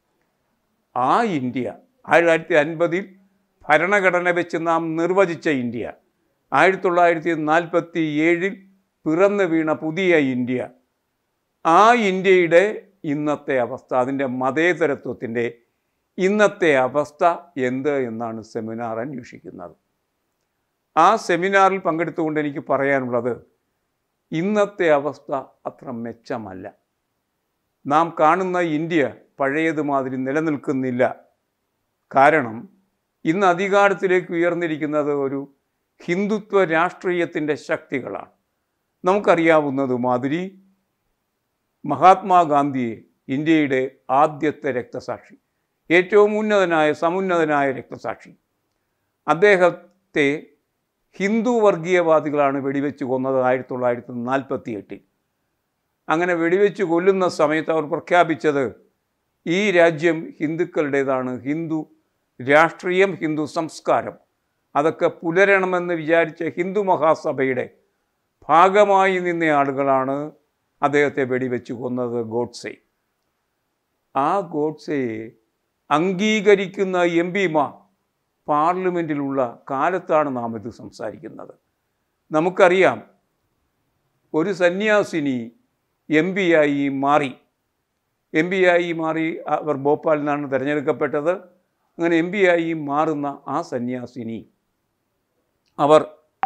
ആ ഇന്ത്യ ആയിരത്തി തൊള്ളായിരത്തി അൻപതിൽ ഭരണഘടന വെച്ച് നാം നിർവചിച്ച ഇന്ത്യ ആയിരത്തി തൊള്ളായിരത്തി നാൽപ്പത്തി ഏഴിൽ പിറന്നു വീണ പുതിയ ഇന്ത്യ ആ ഇന്ത്യയുടെ ഇന്നത്തെ അവസ്ഥ അതിൻ്റെ മതേതരത്വത്തിൻ്റെ ഇന്നത്തെ അവസ്ഥ എന്ത് എന്നാണ് സെമിനാർ അന്വേഷിക്കുന്നത് ആ സെമിനാറിൽ പങ്കെടുത്തുകൊണ്ട് എനിക്ക് പറയാനുള്ളത് ഇന്നത്തെ അവസ്ഥ അത്ര മെച്ചമല്ല നാം കാണുന്ന ഇന്ത്യ പഴയതുമാതിരി നിലനിൽക്കുന്നില്ല കാരണം ഇന്ന് അധികാരത്തിലേക്ക് ഉയർന്നിരിക്കുന്നത് ഒരു ഹിന്ദുത്വ രാഷ്ട്രീയത്തിൻ്റെ ശക്തികളാണ് നമുക്കറിയാവുന്നതുമാതിരി മഹാത്മാഗാന്ധിയെ ഇന്ത്യയുടെ ആദ്യത്തെ രക്തസാക്ഷി ഏറ്റവും ഉന്നതനായ സമുന്നതനായ രക്തസാക്ഷി അദ്ദേഹത്തെ ഹിന്ദു വർഗീയവാദികളാണ് വെടിവെച്ച് കൊന്നത് ആയിരത്തി തൊള്ളായിരത്തി നാൽപ്പത്തി എട്ടിൽ അങ്ങനെ വെടിവെച്ച് കൊല്ലുന്ന സമയത്ത് അവർ പ്രഖ്യാപിച്ചത് ഈ രാജ്യം ഹിന്ദുക്കളുടേതാണ് ഹിന്ദു രാഷ്ട്രീയം ഹിന്ദു സംസ്കാരം അതൊക്കെ പുലരണമെന്ന് വിചാരിച്ച ഹിന്ദു മഹാസഭയുടെ ഭാഗമായി നിന്ന ആളുകളാണ് അദ്ദേഹത്തെ വെടിവെച്ച് കൊന്നത് ഗോഡ്സെ ആ ഗോഡ്സെയെ അംഗീകരിക്കുന്ന എം പിമാർ പാർലമെൻറ്റിലുള്ള കാലത്താണ് നാം ഇത് സംസാരിക്കുന്നത് നമുക്കറിയാം ഒരു സന്യാസിനി എം ആയി മാറി എം ആയി മാറി അവർ ഭോപ്പാലിൽ നിന്നാണ് തിരഞ്ഞെടുക്കപ്പെട്ടത് അങ്ങനെ എം ആയി മാറുന്ന ആ സന്യാസിനി അവർ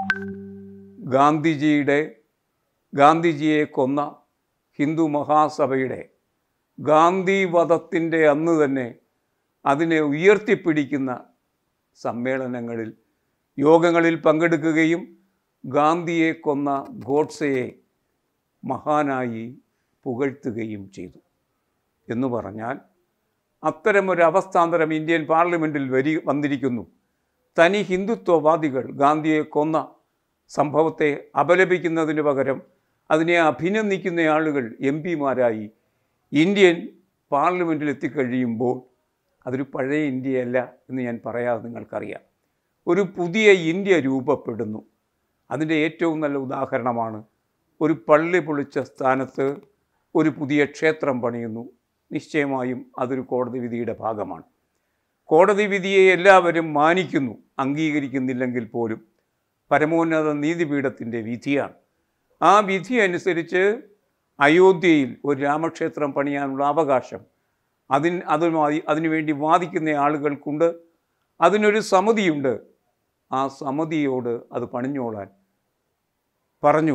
ഗാന്ധിജിയുടെ ഗാന്ധിജിയെ കൊന്ന ഹിന്ദു മഹാസഭയുടെ ഗാന്ധി വധത്തിൻ്റെ അന്ന് തന്നെ അതിനെ ഉയർത്തിപ്പിടിക്കുന്ന സമ്മേളനങ്ങളിൽ യോഗങ്ങളിൽ പങ്കെടുക്കുകയും ഗാന്ധിയെ കൊന്ന ഗോഡ്സെയെ മഹാനായി പുകഴ്ത്തുകയും ചെയ്തു എന്ന് പറഞ്ഞാൽ അത്തരമൊരു അവസ്ഥാന്തരം ഇന്ത്യൻ പാർലമെൻറ്റിൽ വരി വന്നിരിക്കുന്നു തനി ഹിന്ദുത്വവാദികൾ ഗാന്ധിയെ കൊന്ന സംഭവത്തെ അപലപിക്കുന്നതിന് പകരം അതിനെ അഭിനന്ദിക്കുന്ന ആളുകൾ എം പിമാരായി ഇന്ത്യൻ പാർലമെൻറ്റിൽ എത്തിക്കഴിയുമ്പോൾ അതൊരു പഴയ ഇന്ത്യയല്ല എന്ന് ഞാൻ പറയാതെ നിങ്ങൾക്കറിയാം ഒരു പുതിയ ഇന്ത്യ രൂപപ്പെടുന്നു അതിൻ്റെ ഏറ്റവും നല്ല ഉദാഹരണമാണ് ഒരു പള്ളി പൊളിച്ച സ്ഥാനത്ത് ഒരു പുതിയ ക്ഷേത്രം പണിയുന്നു നിശ്ചയമായും അതൊരു കോടതി വിധിയുടെ ഭാഗമാണ് കോടതി വിധിയെ എല്ലാവരും മാനിക്കുന്നു അംഗീകരിക്കുന്നില്ലെങ്കിൽ പോലും പരമോന്നത നീതിപീഠത്തിൻ്റെ വിധിയാണ് ആ വിധി അനുസരിച്ച് അയോധ്യയിൽ ഒരു രാമക്ഷേത്രം പണിയാനുള്ള അവകാശം അതിന് അതുമായി അതിനുവേണ്ടി വാദിക്കുന്ന ആളുകൾക്കുണ്ട് അതിനൊരു സമിതിയുണ്ട് ആ സമിതിയോട് അത് പണിഞ്ഞോളാൻ പറഞ്ഞു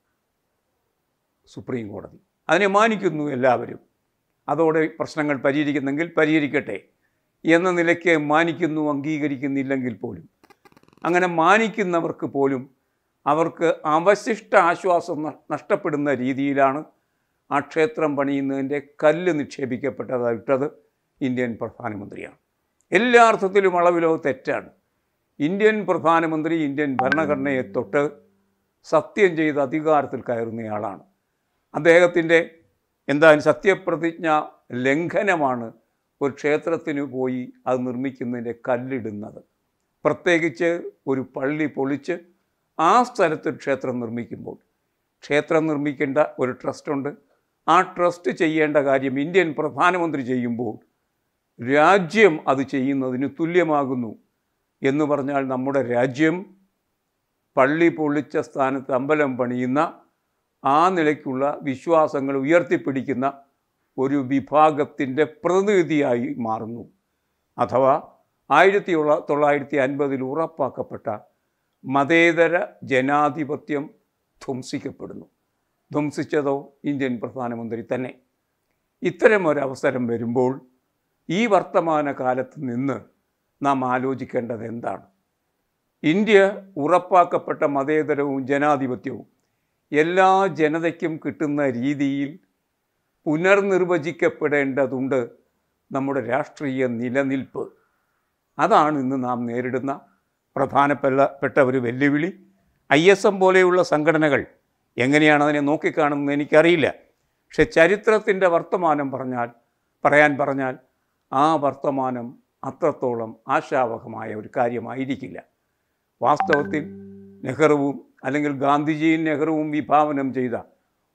സുപ്രീം കോടതി അതിനെ മാനിക്കുന്നു എല്ലാവരും അതോടെ പ്രശ്നങ്ങൾ പരിഹരിക്കുന്നെങ്കിൽ പരിഹരിക്കട്ടെ എന്ന നിലയ്ക്ക് മാനിക്കുന്നു അംഗീകരിക്കുന്നില്ലെങ്കിൽ പോലും അങ്ങനെ മാനിക്കുന്നവർക്ക് പോലും അവർക്ക് അവശിഷ്ട ആശ്വാസം ന- നഷ്ടപ്പെടുന്ന രീതിയിലാണ് ആ ക്ഷേത്രം പണിയുന്നതിൻ്റെ കല്ല് നിക്ഷേപിക്കപ്പെട്ടതായിട്ടത് ഇന്ത്യൻ പ്രധാനമന്ത്രിയാണ് എല്ലാ അർത്ഥത്തിലും അളവിലോ തെറ്റാണ് ഇന്ത്യൻ പ്രധാനമന്ത്രി ഇന്ത്യൻ ഭരണഘടനയെ തൊട്ട് സത്യം ചെയ്ത് അധികാരത്തിൽ കയറുന്നയാളാണ് അദ്ദേഹത്തിൻ്റെ എന്താണ് സത്യപ്രതിജ്ഞ ലംഘനമാണ് ഒരു ക്ഷേത്രത്തിന് പോയി അത് നിർമ്മിക്കുന്നതിൻ്റെ കല്ലിടുന്നത് പ്രത്യേകിച്ച് ഒരു പള്ളി പൊളിച്ച് ആ സ്ഥലത്ത് ഒരു ക്ഷേത്രം നിർമ്മിക്കുമ്പോൾ ക്ഷേത്രം നിർമ്മിക്കേണ്ട ഒരു ട്രസ്റ്റുണ്ട് ആ ട്രസ്റ്റ് ചെയ്യേണ്ട കാര്യം ഇന്ത്യൻ പ്രധാനമന്ത്രി ചെയ്യുമ്പോൾ രാജ്യം അത് ചെയ്യുന്നതിന് തുല്യമാകുന്നു എന്ന് പറഞ്ഞാൽ നമ്മുടെ രാജ്യം പള്ളി പൊളിച്ച സ്ഥാനത്ത് അമ്പലം പണിയുന്ന ആ നിലയ്ക്കുള്ള വിശ്വാസങ്ങൾ ഉയർത്തിപ്പിടിക്കുന്ന ഒരു വിഭാഗത്തിൻ്റെ പ്രതിനിധിയായി മാറുന്നു അഥവാ ആയിരത്തി തൊള്ള- തൊള്ളായിരത്തി അൻപതിൽ ഉറപ്പാക്കപ്പെട്ട മതേതര ജനാധിപത്യം ധ്വംസിക്കപ്പെടുന്നു ധ്വംസിച്ചതോ ഇന്ത്യൻ പ്രധാനമന്ത്രി തന്നെ ഇത്തരം ഒരവസരം വരുമ്പോൾ ഈ വർത്തമാന കാലത്ത് നിന്ന് നാം ആലോചിക്കേണ്ടത് എന്താണ് ഇന്ത്യ ഉറപ്പാക്കപ്പെട്ട മതേതരവും ജനാധിപത്യവും എല്ലാ ജനതയ്ക്കും കിട്ടുന്ന രീതിയിൽ പുനർനിർവചിക്കപ്പെടേണ്ടതുണ്ട് നമ്മുടെ രാഷ്ട്രീയ നിലനിൽപ്പ് അതാണ് ഇന്ന് നാം നേരിടുന്ന പ്രധാനപ്പെട്ട പെട്ട ഒരു വെല്ലുവിളി ഐ എസ് എം പോലെയുള്ള സംഘടനകൾ എങ്ങനെയാണ് അതിനെ നോക്കിക്കാണുന്നത് എനിക്കറിയില്ല പക്ഷെ ചരിത്രത്തിൻ്റെ വർത്തമാനം പറഞ്ഞാൽ പറയാൻ പറഞ്ഞാൽ ആ വർത്തമാനം അത്രത്തോളം ആശാവഹമായ ഒരു കാര്യമായിരിക്കില്ല വാസ്തവത്തിൽ നെഹ്റുവും അല്ലെങ്കിൽ ഗാന്ധിജിയും നെഹ്റുവും വിഭാവനം ചെയ്ത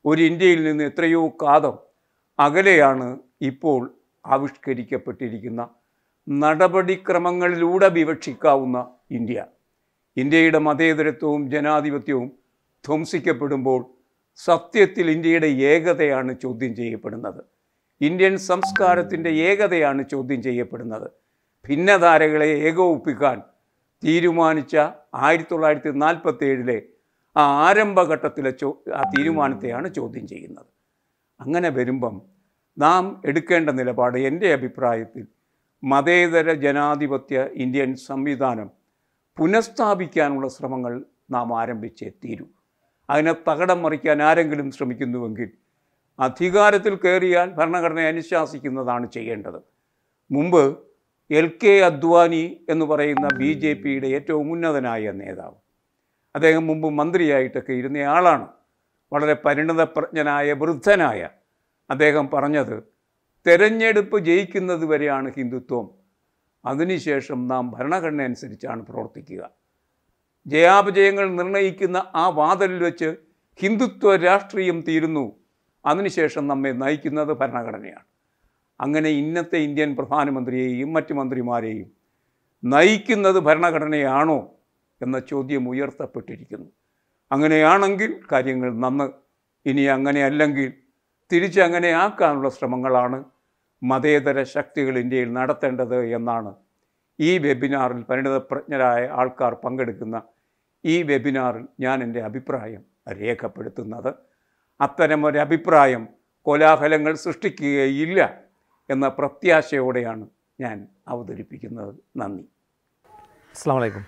ഒരു ഇന്ത്യയിൽ നിന്ന് എത്രയോ കാതം അകലെയാണ് ഇപ്പോൾ ആവിഷ്കരിക്കപ്പെട്ടിരിക്കുന്ന നടപടിക്രമങ്ങളിലൂടെ വിവക്ഷിക്കാവുന്ന ഇന്ത്യ ഇന്ത്യയുടെ മതേതരത്വവും ജനാധിപത്യവും ധ്വംസിക്കപ്പെടുമ്പോൾ സത്യത്തിൽ ഇന്ത്യയുടെ ഏകതയാണ് ചോദ്യം ചെയ്യപ്പെടുന്നത് ഇന്ത്യൻ സംസ്കാരത്തിൻ്റെ ഏകതയാണ് ചോദ്യം ചെയ്യപ്പെടുന്നത് ഭിന്നധാരകളെ ഏകോപിപ്പിക്കാൻ തീരുമാനിച്ച ആയിരത്തി തൊള്ളായിരത്തി നാൽപ്പത്തി ഏഴിലെ ആ ആരംഭഘട്ടത്തിലെ ചോ ആ തീരുമാനത്തെയാണ് ചോദ്യം ചെയ്യുന്നത് അങ്ങനെ വരുമ്പം നാം എടുക്കേണ്ട നിലപാട് എൻ്റെ അഭിപ്രായത്തിൽ മതേതര ജനാധിപത്യ ഇന്ത്യൻ സംവിധാനം പുനഃസ്ഥാപിക്കാനുള്ള ശ്രമങ്ങൾ നാം ആരംഭിച്ചേ തീരൂ അതിനെ തകടം മറിക്കാൻ ആരെങ്കിലും ശ്രമിക്കുന്നുവെങ്കിൽ അധികാരത്തിൽ കയറിയാൽ ഭരണഘടനയെ അനുശാസിക്കുന്നതാണ് ചെയ്യേണ്ടത് മുമ്പ് എൽ കെ അദ്വാനി എന്ന് പറയുന്ന ബി ജെ പിയുടെ ഏറ്റവും ഉന്നതനായ നേതാവ് അദ്ദേഹം മുമ്പ് മന്ത്രിയായിട്ടൊക്കെ ഇരുന്നയാളാണ് വളരെ പരിണതപ്രജ്ഞനായ വൃദ്ധനായ അദ്ദേഹം പറഞ്ഞത് തെരഞ്ഞെടുപ്പ് ജയിക്കുന്നത് വരെയാണ് ഹിന്ദുത്വം അതിനുശേഷം നാം ഭരണഘടന അനുസരിച്ചാണ് പ്രവർത്തിക്കുക ജയാപജയങ്ങൾ നിർണയിക്കുന്ന ആ വാതിലിൽ വെച്ച് ഹിന്ദുത്വ രാഷ്ട്രീയം തീരുന്നു അതിനുശേഷം നമ്മെ നയിക്കുന്നത് ഭരണഘടനയാണ് അങ്ങനെ ഇന്നത്തെ ഇന്ത്യൻ പ്രധാനമന്ത്രിയെയും മറ്റ് മന്ത്രിമാരെയും നയിക്കുന്നത് ഭരണഘടനയാണോ എന്ന ചോദ്യം ഉയർത്തപ്പെട്ടിരിക്കുന്നു അങ്ങനെയാണെങ്കിൽ കാര്യങ്ങൾ നന്ന് ഇനി അങ്ങനെയല്ലെങ്കിൽ തിരിച്ചങ്ങനെ ആക്കാനുള്ള ശ്രമങ്ങളാണ് മതേതര ശക്തികൾ ഇന്ത്യയിൽ നടത്തേണ്ടത് എന്നാണ് ഈ വെബിനാറിൽ പരിണിതപ്രജ്ഞരായ ആൾക്കാർ പങ്കെടുക്കുന്ന ഈ വെബിനാറിൽ ഞാൻ എൻ്റെ അഭിപ്രായം രേഖപ്പെടുത്തുന്നത് അത്തരമൊരു അഭിപ്രായം കോലാഹലങ്ങൾ സൃഷ്ടിക്കുകയില്ല എന്ന പ്രത്യാശയോടെയാണ് ഞാൻ അവതരിപ്പിക്കുന്നത് നന്ദി അസ്സാം വലൈക്കും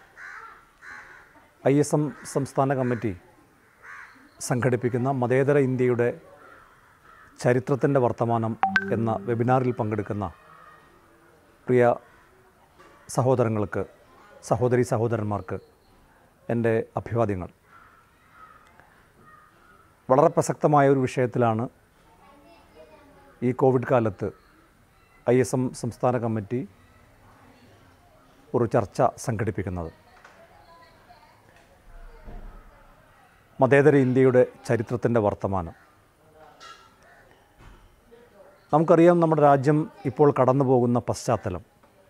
ഐ എസ് എം സംസ്ഥാന കമ്മിറ്റി സംഘടിപ്പിക്കുന്ന മതേതര ഇന്ത്യയുടെ ചരിത്രത്തിൻ്റെ വർത്തമാനം എന്ന വെബിനാറിൽ പങ്കെടുക്കുന്ന പ്രിയ സഹോദരങ്ങൾക്ക് സഹോദരി സഹോദരന്മാർക്ക് എൻ്റെ അഭിവാദ്യങ്ങൾ വളരെ പ്രസക്തമായ ഒരു വിഷയത്തിലാണ് ഈ കോവിഡ് കാലത്ത് ഐ എസ് എം സംസ്ഥാന കമ്മിറ്റി ഒരു ചർച്ച സംഘടിപ്പിക്കുന്നത് മതേതര ഇന്ത്യയുടെ ചരിത്രത്തിൻ്റെ വർത്തമാനം നമുക്കറിയാം നമ്മുടെ രാജ്യം ഇപ്പോൾ കടന്നു പോകുന്ന പശ്ചാത്തലം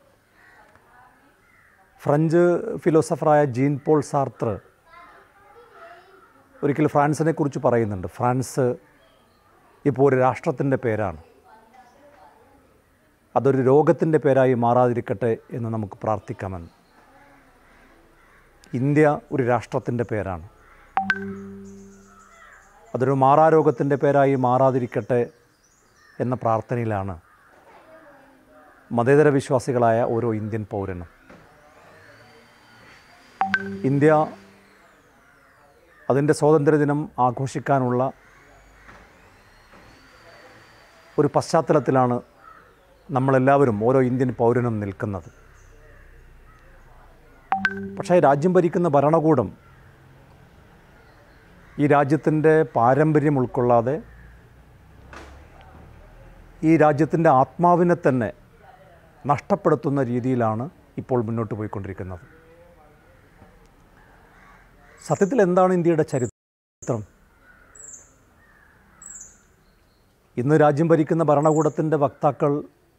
ഫ്രഞ്ച് ഫിലോസഫറായ ജീൻ പോൾ സാർത്ര ഒരിക്കൽ ഫ്രാൻസിനെ കുറിച്ച് പറയുന്നുണ്ട് ഫ്രാൻസ് ഇപ്പോൾ ഒരു രാഷ്ട്രത്തിൻ്റെ പേരാണ് അതൊരു രോഗത്തിൻ്റെ പേരായി മാറാതിരിക്കട്ടെ എന്ന് നമുക്ക് പ്രാർത്ഥിക്കാമെന്ന് ഇന്ത്യ ഒരു രാഷ്ട്രത്തിൻ്റെ പേരാണ് അതൊരു മാറാരോഗത്തിൻ്റെ പേരായി മാറാതിരിക്കട്ടെ എന്ന പ്രാർത്ഥനയിലാണ് മതേതര വിശ്വാസികളായ ഓരോ ഇന്ത്യൻ പൗരനും ഇന്ത്യ അതിൻ്റെ സ്വാതന്ത്ര്യദിനം ആഘോഷിക്കാനുള്ള ഒരു പശ്ചാത്തലത്തിലാണ് നമ്മളെല്ലാവരും ഓരോ ഇന്ത്യൻ പൗരനും നിൽക്കുന്നത് പക്ഷേ രാജ്യം ഭരിക്കുന്ന ഭരണകൂടം ഈ രാജ്യത്തിൻ്റെ പാരമ്പര്യം ഉൾക്കൊള്ളാതെ ഈ രാജ്യത്തിൻ്റെ ആത്മാവിനെ തന്നെ നഷ്ടപ്പെടുത്തുന്ന രീതിയിലാണ് ഇപ്പോൾ മുന്നോട്ട് പോയിക്കൊണ്ടിരിക്കുന്നത് സത്യത്തിൽ എന്താണ് ഇന്ത്യയുടെ ചരിത്രം ഇന്ന് രാജ്യം ഭരിക്കുന്ന ഭരണകൂടത്തിൻ്റെ വക്താക്കൾ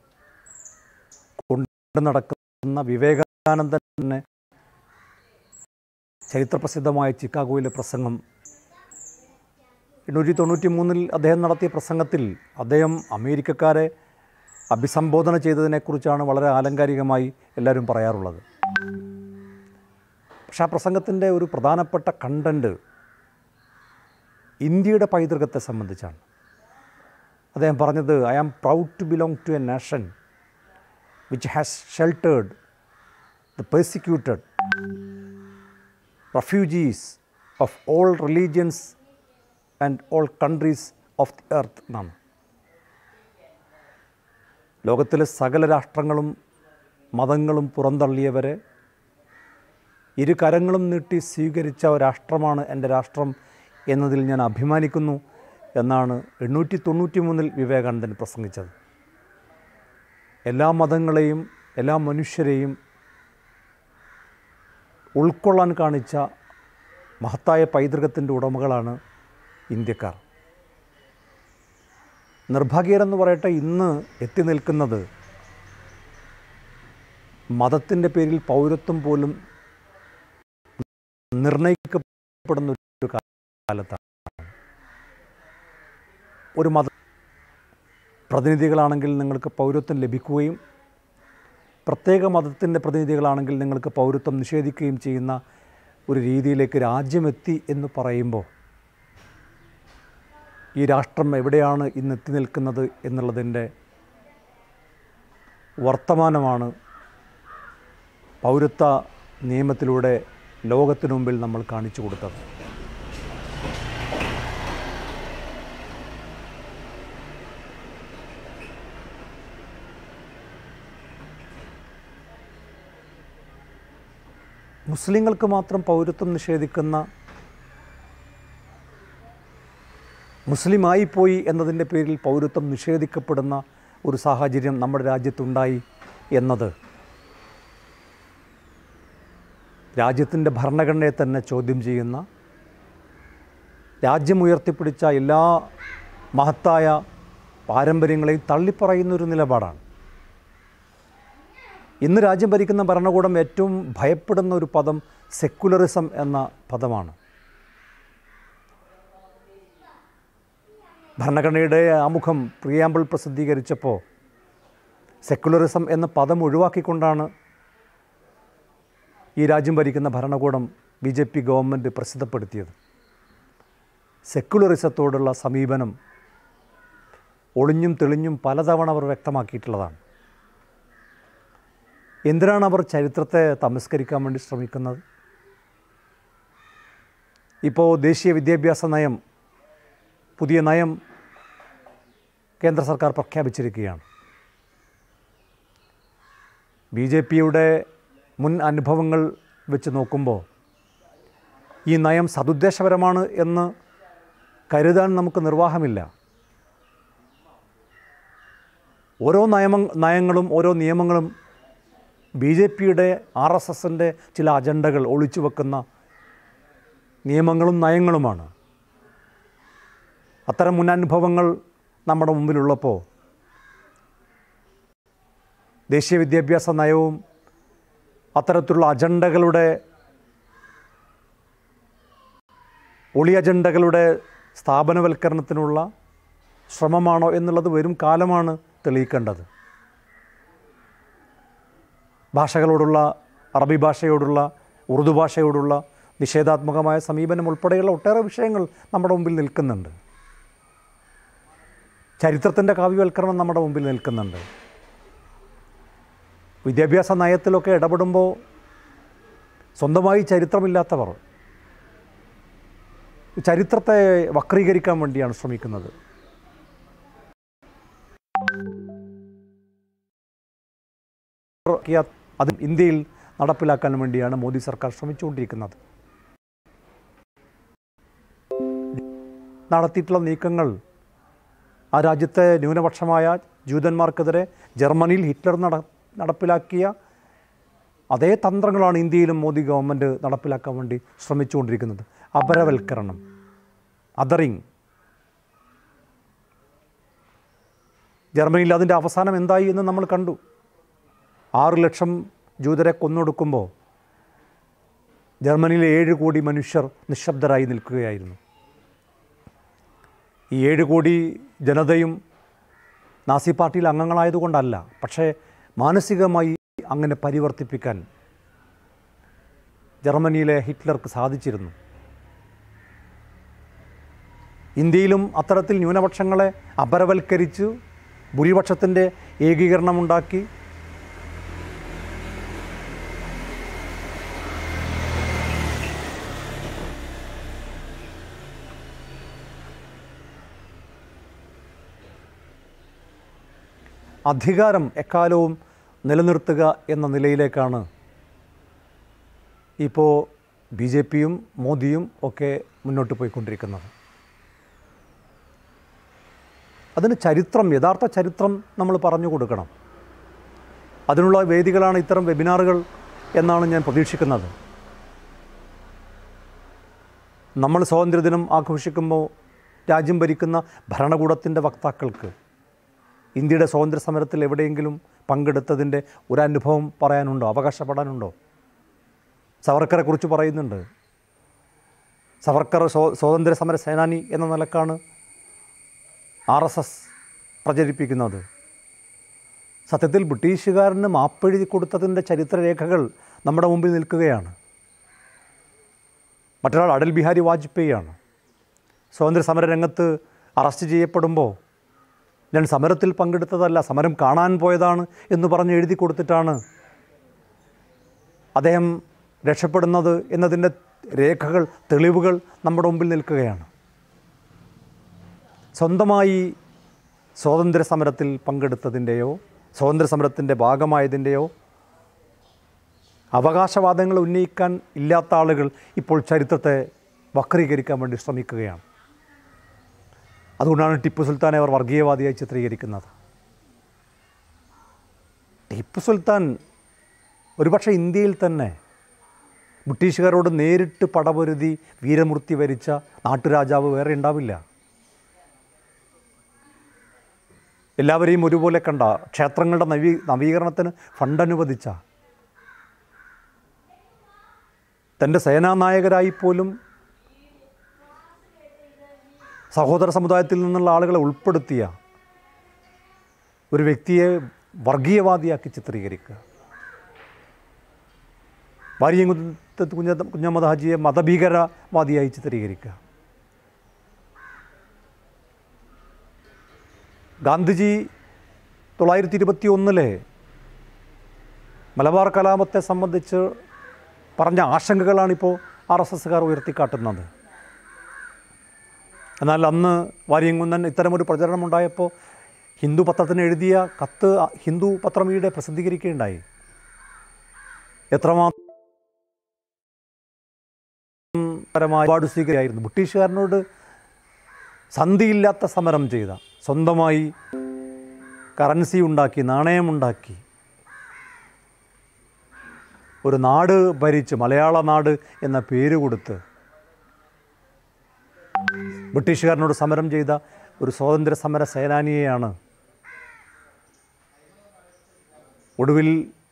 കൊണ്ട് നടക്കുന്ന വിവേകാനന്ദൻ തന്നെ ചരിത്രപ്രസിദ്ധമായ ചിക്കാഗോയിലെ പ്രസംഗം എണ്ണൂറ്റി തൊണ്ണൂറ്റി മൂന്നിൽ അദ്ദേഹം നടത്തിയ പ്രസംഗത്തിൽ അദ്ദേഹം അമേരിക്കക്കാരെ അഭിസംബോധന ചെയ്തതിനെക്കുറിച്ചാണ് വളരെ ആലങ്കാരികമായി എല്ലാവരും പറയാറുള്ളത് പക്ഷേ ആ പ്രസംഗത്തിൻ്റെ ഒരു പ്രധാനപ്പെട്ട കണ്ടൻറ്റ് ഇന്ത്യയുടെ പൈതൃകത്തെ സംബന്ധിച്ചാണ് അദ്ദേഹം പറഞ്ഞത് I am proud to belong to a nation which has sheltered the persecuted refugees of all religions and all countries of the earth എന്നാണ് ലോകത്തിലെ സകല രാഷ്ട്രങ്ങളും മതങ്ങളും പുറന്തള്ളിയവരെ ഇരു കരങ്ങളും നീട്ടി സ്വീകരിച്ച ഒരു രാഷ്ട്രമാണ് എൻ്റെ രാഷ്ട്രം എന്നതിൽ ഞാൻ അഭിമാനിക്കുന്നു എന്നാണ് എണ്ണൂറ്റി തൊണ്ണൂറ്റി മൂന്നിൽ വിവേകാനന്ദൻ പ്രസംഗിച്ചത് എല്ലാ മതങ്ങളെയും എല്ലാ മനുഷ്യരെയും ഉൾക്കൊള്ളാൻ കാണിച്ച മഹത്തായ പൈതൃകത്തിൻ്റെ ഉടമകളാണ് ഇന്ത്യക്കാർ നിർഭാഗ്യരെന്ന് പറയട്ടെ ഇന്ന് എത്തി നിൽക്കുന്നത് മതത്തിൻ്റെ പേരിൽ പൗരത്വം പോലും നിർണയിക്കപ്പെടുന്ന ഒരു കാലത്താണ് ഒരു മത പ്രതിനിധികളാണെങ്കിൽ നിങ്ങൾക്ക് പൗരത്വം ലഭിക്കുകയും പ്രത്യേക മതത്തിൻ്റെ പ്രതിനിധികളാണെങ്കിൽ നിങ്ങൾക്ക് പൗരത്വം നിഷേധിക്കുകയും ചെയ്യുന്ന ഒരു രീതിയിലേക്ക് രാജ്യമെത്തി എന്ന് പറയുമ്പോൾ ഈ രാഷ്ട്രം എവിടെയാണ് ഇന്ന് എത്തി നിൽക്കുന്നത് എന്നുള്ളതിൻ്റെ വർത്തമാനമാണ് പൗരത്വ നിയമത്തിലൂടെ ലോകത്തിനു മുമ്പിൽ നമ്മൾ കാണിച്ചു കൊടുത്തത് മുസ്ലിങ്ങൾക്ക് മാത്രം പൗരത്വം നിഷേധിക്കുന്ന മുസ്ലിമായി പോയി എന്നതിൻ്റെ പേരിൽ പൗരത്വം നിഷേധിക്കപ്പെടുന്ന ഒരു സാഹചര്യം നമ്മുടെ രാജ്യത്തുണ്ടായി എന്നത് രാജ്യത്തിൻ്റെ ഭരണഘടനയെ തന്നെ ചോദ്യം ചെയ്യുന്ന രാജ്യം ഉയർത്തിപ്പിടിച്ച എല്ലാ മഹത്തായ പാരമ്പര്യങ്ങളെയും തള്ളിപ്പറയുന്ന ഒരു നിലപാടാണ് ഇന്ന് രാജ്യം ഭരിക്കുന്ന ഭരണകൂടം ഏറ്റവും ഭയപ്പെടുന്ന ഒരു പദം സെക്കുലറിസം എന്ന പദമാണ് ഭരണഘടനയുടെ ആമുഖം പ്രിയാമ്പിൾ പ്രസിദ്ധീകരിച്ചപ്പോൾ സെക്കുലറിസം എന്ന പദം ഒഴിവാക്കിക്കൊണ്ടാണ് ഈ രാജ്യം ഭരിക്കുന്ന ഭരണകൂടം ബി ജെ പി ഗവൺമെൻറ് പ്രസിദ്ധപ്പെടുത്തിയത് സെക്കുലറിസത്തോടുള്ള സമീപനം ഒളിഞ്ഞും തെളിഞ്ഞും പലതവണ അവർ വ്യക്തമാക്കിയിട്ടുള്ളതാണ് എന്തിനാണ് അവർ ചരിത്രത്തെ തമസ്കരിക്കാൻ വേണ്ടി ശ്രമിക്കുന്നത് ഇപ്പോൾ ദേശീയ വിദ്യാഭ്യാസ നയം പുതിയ നയം കേന്ദ്ര സർക്കാർ പ്രഖ്യാപിച്ചിരിക്കുകയാണ് ബി ജെ പിയുടെ മുൻ അനുഭവങ്ങൾ വെച്ച് നോക്കുമ്പോൾ ഈ നയം സതുദ്ദേശപരമാണ് എന്ന് കരുതാൻ നമുക്ക് നിർവാഹമില്ല ഓരോ നയമ നയങ്ങളും ഓരോ നിയമങ്ങളും ബി ജെ പിയുടെ ആർ എസ് എസിൻ്റെ ചില അജണ്ടകൾ ഒളിച്ചു വെക്കുന്ന നിയമങ്ങളും നയങ്ങളുമാണ് അത്തരം മുന്നനുഭവങ്ങൾ നമ്മുടെ മുമ്പിലുള്ളപ്പോൾ ദേശീയ വിദ്യാഭ്യാസ നയവും അത്തരത്തിലുള്ള അജണ്ടകളുടെ ഒളി അജണ്ടകളുടെ സ്ഥാപനവൽക്കരണത്തിനുള്ള ശ്രമമാണോ എന്നുള്ളത് വരും കാലമാണ് തെളിയിക്കേണ്ടത് ഭാഷകളോടുള്ള അറബി ഭാഷയോടുള്ള ഉറുദു ഭാഷയോടുള്ള നിഷേധാത്മകമായ സമീപനം ഉൾപ്പെടെയുള്ള ഒട്ടേറെ വിഷയങ്ങൾ നമ്മുടെ മുമ്പിൽ നിൽക്കുന്നുണ്ട് ചരിത്രത്തിൻ്റെ കാവ്യവൽക്കരണം നമ്മുടെ മുമ്പിൽ നിൽക്കുന്നുണ്ട് വിദ്യാഭ്യാസ നയത്തിലൊക്കെ ഇടപെടുമ്പോൾ സ്വന്തമായി ചരിത്രമില്ലാത്തവർ ചരിത്രത്തെ വക്രീകരിക്കാൻ വേണ്ടിയാണ് ശ്രമിക്കുന്നത് അത് ഇന്ത്യയിൽ നടപ്പിലാക്കാൻ വേണ്ടിയാണ് മോദി സർക്കാർ ശ്രമിച്ചുകൊണ്ടിരിക്കുന്നത് നടത്തിയിട്ടുള്ള നീക്കങ്ങൾ ആ രാജ്യത്തെ ന്യൂനപക്ഷമായ ജൂതന്മാർക്കെതിരെ ജർമ്മനിയിൽ ഹിറ്റ്ലർ നട നടപ്പിലാക്കിയ അതേ തന്ത്രങ്ങളാണ് ഇന്ത്യയിലും മോദി ഗവൺമെൻറ് നടപ്പിലാക്കാൻ വേണ്ടി ശ്രമിച്ചുകൊണ്ടിരിക്കുന്നത് അപരവൽക്കരണം അതറിങ് ജർമ്മനിയിൽ അതിൻ്റെ അവസാനം എന്തായി എന്ന് നമ്മൾ കണ്ടു ആറ് ലക്ഷം ജൂതരെ കൊന്നൊടുക്കുമ്പോൾ ജർമ്മനിയിലെ ഏഴ് കോടി മനുഷ്യർ നിശബ്ദരായി നിൽക്കുകയായിരുന്നു ഈ ഏഴ് കോടി ജനതയും നാസി പാർട്ടിയിൽ അംഗങ്ങളായതുകൊണ്ടല്ല പക്ഷേ മാനസികമായി അങ്ങനെ പരിവർത്തിപ്പിക്കാൻ ജർമ്മനിയിലെ ഹിറ്റ്ലർക്ക് സാധിച്ചിരുന്നു ഇന്ത്യയിലും അത്തരത്തിൽ ന്യൂനപക്ഷങ്ങളെ അപരവൽക്കരിച്ച് ഭൂരിപക്ഷത്തിൻ്റെ ഏകീകരണമുണ്ടാക്കി അധികാരം എക്കാലവും നിലനിർത്തുക എന്ന നിലയിലേക്കാണ് ഇപ്പോൾ ബി ജെ പിയും മോദിയും ഒക്കെ മുന്നോട്ട് പോയിക്കൊണ്ടിരിക്കുന്നത് അതിന് ചരിത്രം യഥാർത്ഥ ചരിത്രം നമ്മൾ പറഞ്ഞു കൊടുക്കണം അതിനുള്ള വേദികളാണ് ഇത്തരം വെബിനാറുകൾ എന്നാണ് ഞാൻ പ്രതീക്ഷിക്കുന്നത് നമ്മൾ സ്വാതന്ത്ര്യദിനം ആഘോഷിക്കുമ്പോൾ രാജ്യം ഭരിക്കുന്ന ഭരണകൂടത്തിൻ്റെ വക്താക്കൾക്ക് ഇന്ത്യയുടെ സ്വാതന്ത്ര്യ സമരത്തിൽ എവിടെയെങ്കിലും പങ്കെടുത്തതിൻ്റെ ഒരു അനുഭവം പറയാനുണ്ടോ അവകാശപ്പെടാനുണ്ടോ സവർക്കറെ കുറിച്ച് പറയുന്നുണ്ട് സവർക്കർ സ്വ സ്വാതന്ത്ര്യ സമര സേനാനി എന്ന നിലക്കാണ് ആർ എസ് എസ് പ്രചരിപ്പിക്കുന്നത് സത്യത്തിൽ ബ്രിട്ടീഷുകാരന് മാപ്പെഴുതി കൊടുത്തതിൻ്റെ ചരിത്രരേഖകൾ നമ്മുടെ മുമ്പിൽ നിൽക്കുകയാണ് മറ്റൊരാൾ അടൽ ബിഹാരി വാജ്പേയിയാണ് സ്വാതന്ത്ര്യ സമര രംഗത്ത് അറസ്റ്റ് ചെയ്യപ്പെടുമ്പോൾ ഞാൻ സമരത്തിൽ പങ്കെടുത്തതല്ല സമരം കാണാൻ പോയതാണ് എന്ന് പറഞ്ഞ് എഴുതി കൊടുത്തിട്ടാണ് അദ്ദേഹം രക്ഷപ്പെടുന്നത് എന്നതിൻ്റെ രേഖകൾ തെളിവുകൾ നമ്മുടെ മുമ്പിൽ നിൽക്കുകയാണ് സ്വന്തമായി സ്വാതന്ത്ര്യ സമരത്തിൽ പങ്കെടുത്തതിൻ്റെയോ സ്വാതന്ത്ര്യ സമരത്തിൻ്റെ ഭാഗമായതിൻ്റെയോ അവകാശവാദങ്ങൾ ഉന്നയിക്കാൻ ഇല്ലാത്ത ആളുകൾ ഇപ്പോൾ ചരിത്രത്തെ വക്രീകരിക്കാൻ വേണ്ടി ശ്രമിക്കുകയാണ് അതുകൊണ്ടാണ് ടിപ്പു സുൽത്താനെ അവർ വർഗീയവാദിയായി ചിത്രീകരിക്കുന്നത് ടിപ്പു സുൽത്താൻ ഒരുപക്ഷെ ഇന്ത്യയിൽ തന്നെ ബ്രിട്ടീഷുകാരോട് നേരിട്ട് പടപൊരുതി വീരമൃത്യു വരിച്ച നാട്ടുരാജാവ് വേറെ ഉണ്ടാവില്ല എല്ലാവരെയും ഒരുപോലെ കണ്ട ക്ഷേത്രങ്ങളുടെ നവീ നവീകരണത്തിന് ഫണ്ട് അനുവദിച്ച തൻ്റെ സേനാനായകരായി പോലും സഹോദര സമുദായത്തിൽ നിന്നുള്ള ആളുകളെ ഉൾപ്പെടുത്തിയ ഒരു വ്യക്തിയെ വർഗീയവാദിയാക്കി ചിത്രീകരിക്കുക വാര്യംകുന്നത്ത് കുഞ്ഞ കുഞ്ഞമ്മദ് ഹാജിയെ മതഭീകരവാദിയായി ചിത്രീകരിക്കുക ഗാന്ധിജി തൊള്ളായിരത്തി ഇരുപത്തി ഒന്നിലെ മലബാർ കലാപത്തെ സംബന്ധിച്ച് പറഞ്ഞ ആശങ്കകളാണിപ്പോൾ ആർ എസ് എസ്സുകാർ ഉയർത്തിക്കാട്ടുന്നത് എന്നാൽ അന്ന് വാര്യംകുന്നൻ ഇത്തരമൊരു പ്രചരണമുണ്ടായപ്പോൾ ഹിന്ദു പത്രത്തിന് എഴുതിയ കത്ത് ഹിന്ദു പത്രം ഈയിടെ പ്രസിദ്ധീകരിക്കുകയുണ്ടായി എത്രമാത്രം പരമായ ഒരുപാട് സ്വീകരിയായിരുന്നു ബ്രിട്ടീഷുകാരനോട് സന്ധിയില്ലാത്ത സമരം ചെയ്ത സ്വന്തമായി കറൻസി ഉണ്ടാക്കി നാണയമുണ്ടാക്കി ഒരു നാട് ഭരിച്ച് മലയാള നാട് എന്ന പേര് കൊടുത്ത് ബ്രിട്ടീഷുകാരനോട് സമരം ചെയ്ത ഒരു സ്വാതന്ത്ര്യ സമര സേനാനിയെയാണ് ഒടുവിൽ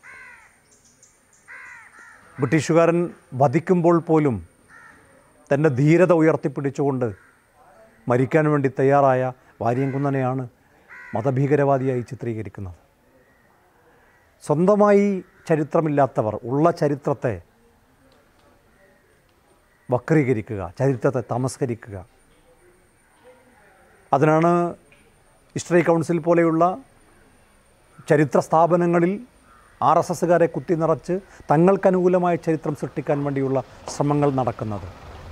ബ്രിട്ടീഷുകാരൻ വധിക്കുമ്പോൾ പോലും തൻ്റെ ധീരത ഉയർത്തിപ്പിടിച്ചുകൊണ്ട് മരിക്കാൻ വേണ്ടി തയ്യാറായ വാര്യംകുന്നനെയാണ് മതഭീകരവാദിയായി ചിത്രീകരിക്കുന്നത് സ്വന്തമായി ചരിത്രമില്ലാത്തവർ ഉള്ള ചരിത്രത്തെ വക്രീകരിക്കുക ചരിത്രത്തെ തമസ്കരിക്കുക അതിനാണ് ഹിസ്റ്ററി കൗൺസിൽ പോലെയുള്ള ചരിത്ര സ്ഥാപനങ്ങളിൽ ആർ എസ് എസ്സുകാരെ കുത്തി നിറച്ച് തങ്ങൾക്കനുകൂലമായ ചരിത്രം സൃഷ്ടിക്കാൻ വേണ്ടിയുള്ള ശ്രമങ്ങൾ നടക്കുന്നത്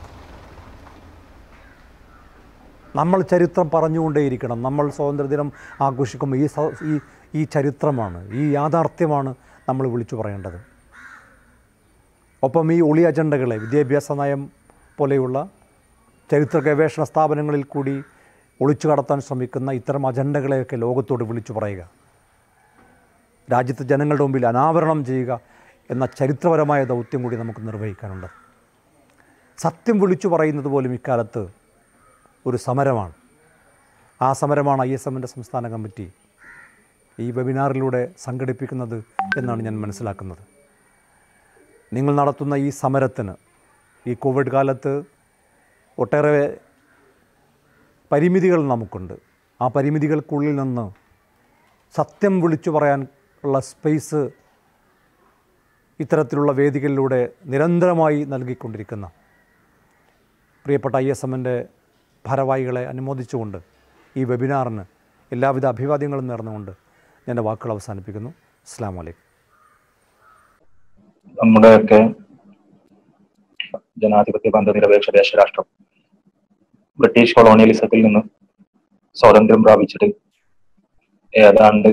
നമ്മൾ ചരിത്രം പറഞ്ഞുകൊണ്ടേയിരിക്കണം നമ്മൾ സ്വാതന്ത്ര്യദിനം ആഘോഷിക്കുമ്പോൾ ഈ സ- ഈ ഈ ചരിത്രമാണ് ഈ യാഥാർത്ഥ്യമാണ് നമ്മൾ വിളിച്ചു പറയേണ്ടത് ഒപ്പം ഈ ഒളി അജണ്ടകളെ വിദ്യാഭ്യാസ നയം പോലെയുള്ള ചരിത്ര ഗവേഷണ സ്ഥാപനങ്ങളിൽ കൂടി ഒളിച്ചു കടത്താൻ ശ്രമിക്കുന്ന ഇത്തരം അജണ്ടകളെയൊക്കെ ലോകത്തോട് വിളിച്ചു പറയുക രാജ്യത്തെ ജനങ്ങളുടെ മുമ്പിൽ അനാവരണം ചെയ്യുക എന്ന ചരിത്രപരമായ ദൗത്യം കൂടി നമുക്ക് നിർവഹിക്കാനുണ്ട് സത്യം വിളിച്ചു പറയുന്നത് പോലും ഇക്കാലത്ത് ഒരു സമരമാണ് ആ സമരമാണ് ഐ എസ് എമ്മിൻ്റെ സംസ്ഥാന കമ്മിറ്റി ഈ വെബിനാറിലൂടെ സംഘടിപ്പിക്കുന്നത് എന്നാണ് ഞാൻ മനസ്സിലാക്കുന്നത് നിങ്ങൾ നടത്തുന്ന ഈ സമരത്തിന് ഈ കോവിഡ് കാലത്ത് ഒട്ടേറെ പരിമിതികൾ നമുക്കുണ്ട് ആ പരിമിതികൾക്കുള്ളിൽ നിന്ന് സത്യം വിളിച്ചു പറയാൻ ഉള്ള സ്പേസ് ഇത്തരത്തിലുള്ള വേദികളിലൂടെ നിരന്തരമായി നൽകിക്കൊണ്ടിരിക്കുന്ന പ്രിയപ്പെട്ട ഐ എസ് എമ്മിൻ്റെ ഭാരവാഹികളെ അനുമോദിച്ചുകൊണ്ട് ഈ വെബിനാറിന് എല്ലാവിധ അഭിവാദ്യങ്ങളും നേർന്നുകൊണ്ട് ഞാൻ എൻ്റെ വാക്കുകൾ അവസാനിപ്പിക്കുന്നു അസ്സാം വലൈക്കും നമ്മുടെയൊക്കെ ജനാധിപത്യ ബന്ധനിരപേക്ഷ ദേശരാഷ്ട്രം ബ്രിട്ടീഷ് കൊളോണിയലിസത്തിൽ നിന്ന് സ്വാതന്ത്ര്യം പ്രാപിച്ചിട്ട് ഏതാണ്ട്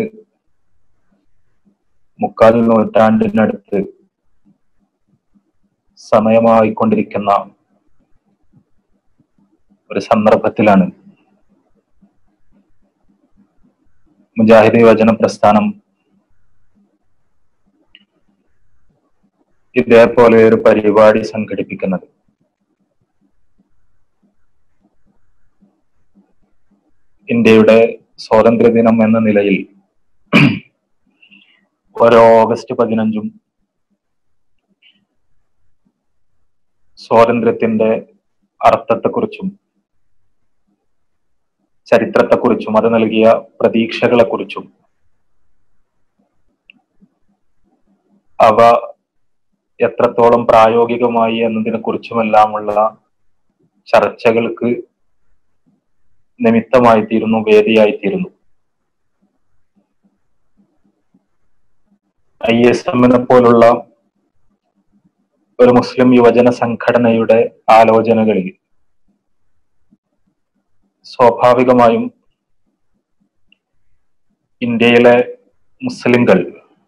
മുക്കാൽ നൂറ്റാണ്ടിനടുത്ത് സമയമായിക്കൊണ്ടിരിക്കുന്ന ഒരു സന്ദർഭത്തിലാണ് മുജാഹിദ് യുവജന പ്രസ്ഥാനം ഇതേപോലെ ഒരു പരിപാടി സംഘടിപ്പിക്കുന്നത് ഇന്ത്യയുടെ സ്വാതന്ത്ര്യദിനം എന്ന നിലയിൽ ഓരോ ഓഗസ്റ്റ് പതിനഞ്ചും സ്വാതന്ത്ര്യത്തിന്റെ അർത്ഥത്തെക്കുറിച്ചും ചരിത്രത്തെക്കുറിച്ചും അത് നൽകിയ പ്രതീക്ഷകളെക്കുറിച്ചും അവ എത്രത്തോളം പ്രായോഗികമായി എന്നതിനെ കുറിച്ചുമെല്ലാമുള്ള ചർച്ചകൾക്ക് നിമിത്തമായിത്തീരുന്നു വേദിയായിത്തീരുന്നു ഐ എസ് എമ്മിനെ പോലുള്ള ഒരു മുസ്ലിം യുവജന സംഘടനയുടെ ആലോചനകളിൽ സ്വാഭാവികമായും ഇന്ത്യയിലെ മുസ്ലിങ്ങൾ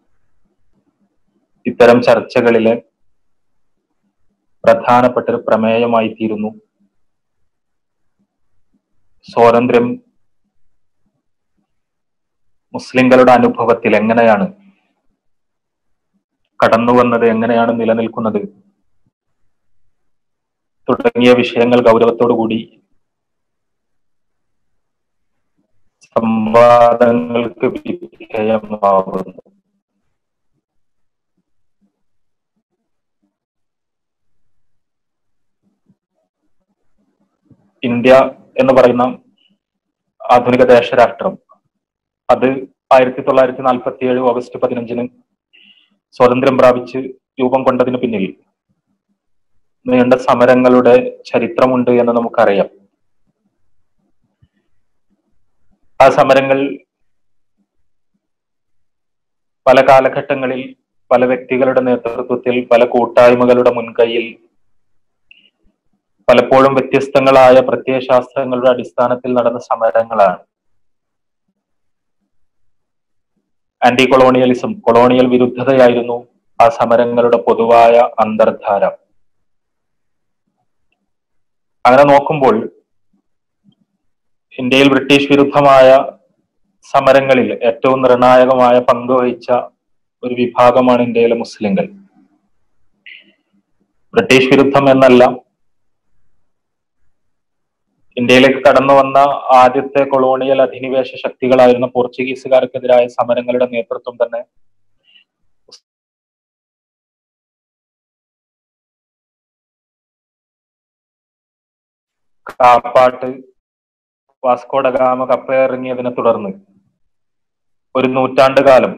ഇത്തരം ചർച്ചകളിലെ പ്രധാനപ്പെട്ട ഒരു പ്രമേയമായി തീരുന്നു സ്വാതന്ത്ര്യം മുസ്ലിങ്ങളുടെ അനുഭവത്തിൽ എങ്ങനെയാണ് കടന്നു വന്നത് എങ്ങനെയാണ് നിലനിൽക്കുന്നത് തുടങ്ങിയ വിഷയങ്ങൾ ഗൗരവത്തോടുകൂടി സംവാദങ്ങൾക്ക് വിധേയമാവുന്നു ഇന്ത്യ എന്ന് പറയുന്ന ആധുനിക ദേശരാഷ്ട്രം അത് ആയിരത്തി തൊള്ളായിരത്തി നാൽപ്പത്തി ഏഴ് ഓഗസ്റ്റ് പതിനഞ്ചിന് സ്വാതന്ത്ര്യം പ്രാപിച്ച് രൂപം കൊണ്ടതിന് പിന്നിൽ നീണ്ട സമരങ്ങളുടെ ചരിത്രമുണ്ട് എന്ന് നമുക്കറിയാം ആ സമരങ്ങൾ പല കാലഘട്ടങ്ങളിൽ പല വ്യക്തികളുടെ നേതൃത്വത്തിൽ പല കൂട്ടായ്മകളുടെ മുൻകൈയിൽ പലപ്പോഴും വ്യത്യസ്തങ്ങളായ പ്രത്യയശാസ്ത്രങ്ങളുടെ അടിസ്ഥാനത്തിൽ നടന്ന സമരങ്ങളാണ് ആന്റി കൊളോണിയലിസം കൊളോണിയൽ വിരുദ്ധതയായിരുന്നു ആ സമരങ്ങളുടെ പൊതുവായ അന്തർധാര അങ്ങനെ നോക്കുമ്പോൾ ഇന്ത്യയിൽ ബ്രിട്ടീഷ് വിരുദ്ധമായ സമരങ്ങളിൽ ഏറ്റവും നിർണായകമായ പങ്ക് വഹിച്ച ഒരു വിഭാഗമാണ് ഇന്ത്യയിലെ മുസ്ലിങ്ങൾ ബ്രിട്ടീഷ് വിരുദ്ധം എന്നല്ല ഇന്ത്യയിലേക്ക് കടന്നു വന്ന ആദ്യത്തെ കൊളോണിയൽ അധിനിവേശ ശക്തികളായിരുന്ന പോർച്ചുഗീസുകാർക്കെതിരായ സമരങ്ങളുടെ നേതൃത്വം തന്നെ കാപ്പാട്ട് വാസ്കോഡഗാമ കപ്പലിറങ്ങിയതിനെ തുടർന്ന് ഒരു നൂറ്റാണ്ട് കാലം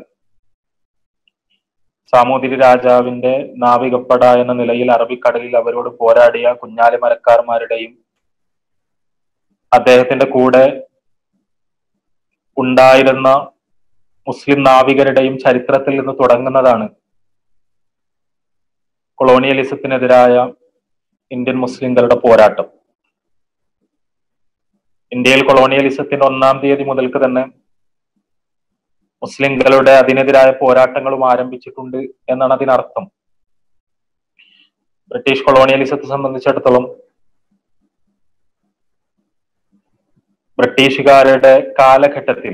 സാമൂതിരി രാജാവിന്റെ നാവികപ്പട എന്ന നിലയിൽ അറബിക്കടലിൽ അവരോട് പോരാടിയ കുഞ്ഞാലി മരക്കാർമാരുടെയും അദ്ദേഹത്തിന്റെ കൂടെ ഉണ്ടായിരുന്ന മുസ്ലിം നാവികരുടെയും ചരിത്രത്തിൽ നിന്ന് തുടങ്ങുന്നതാണ് കൊളോണിയലിസത്തിനെതിരായ ഇന്ത്യൻ മുസ്ലിങ്ങളുടെ പോരാട്ടം ഇന്ത്യയിൽ കൊളോണിയലിസത്തിന്റെ ഒന്നാം തീയതി മുതൽക്ക് തന്നെ മുസ്ലിങ്ങളുടെ അതിനെതിരായ പോരാട്ടങ്ങളും ആരംഭിച്ചിട്ടുണ്ട് എന്നാണ് അതിനർത്ഥം ബ്രിട്ടീഷ് കൊളോണിയലിസത്തെ സംബന്ധിച്ചിടത്തോളം ബ്രിട്ടീഷുകാരുടെ കാലഘട്ടത്തിൽ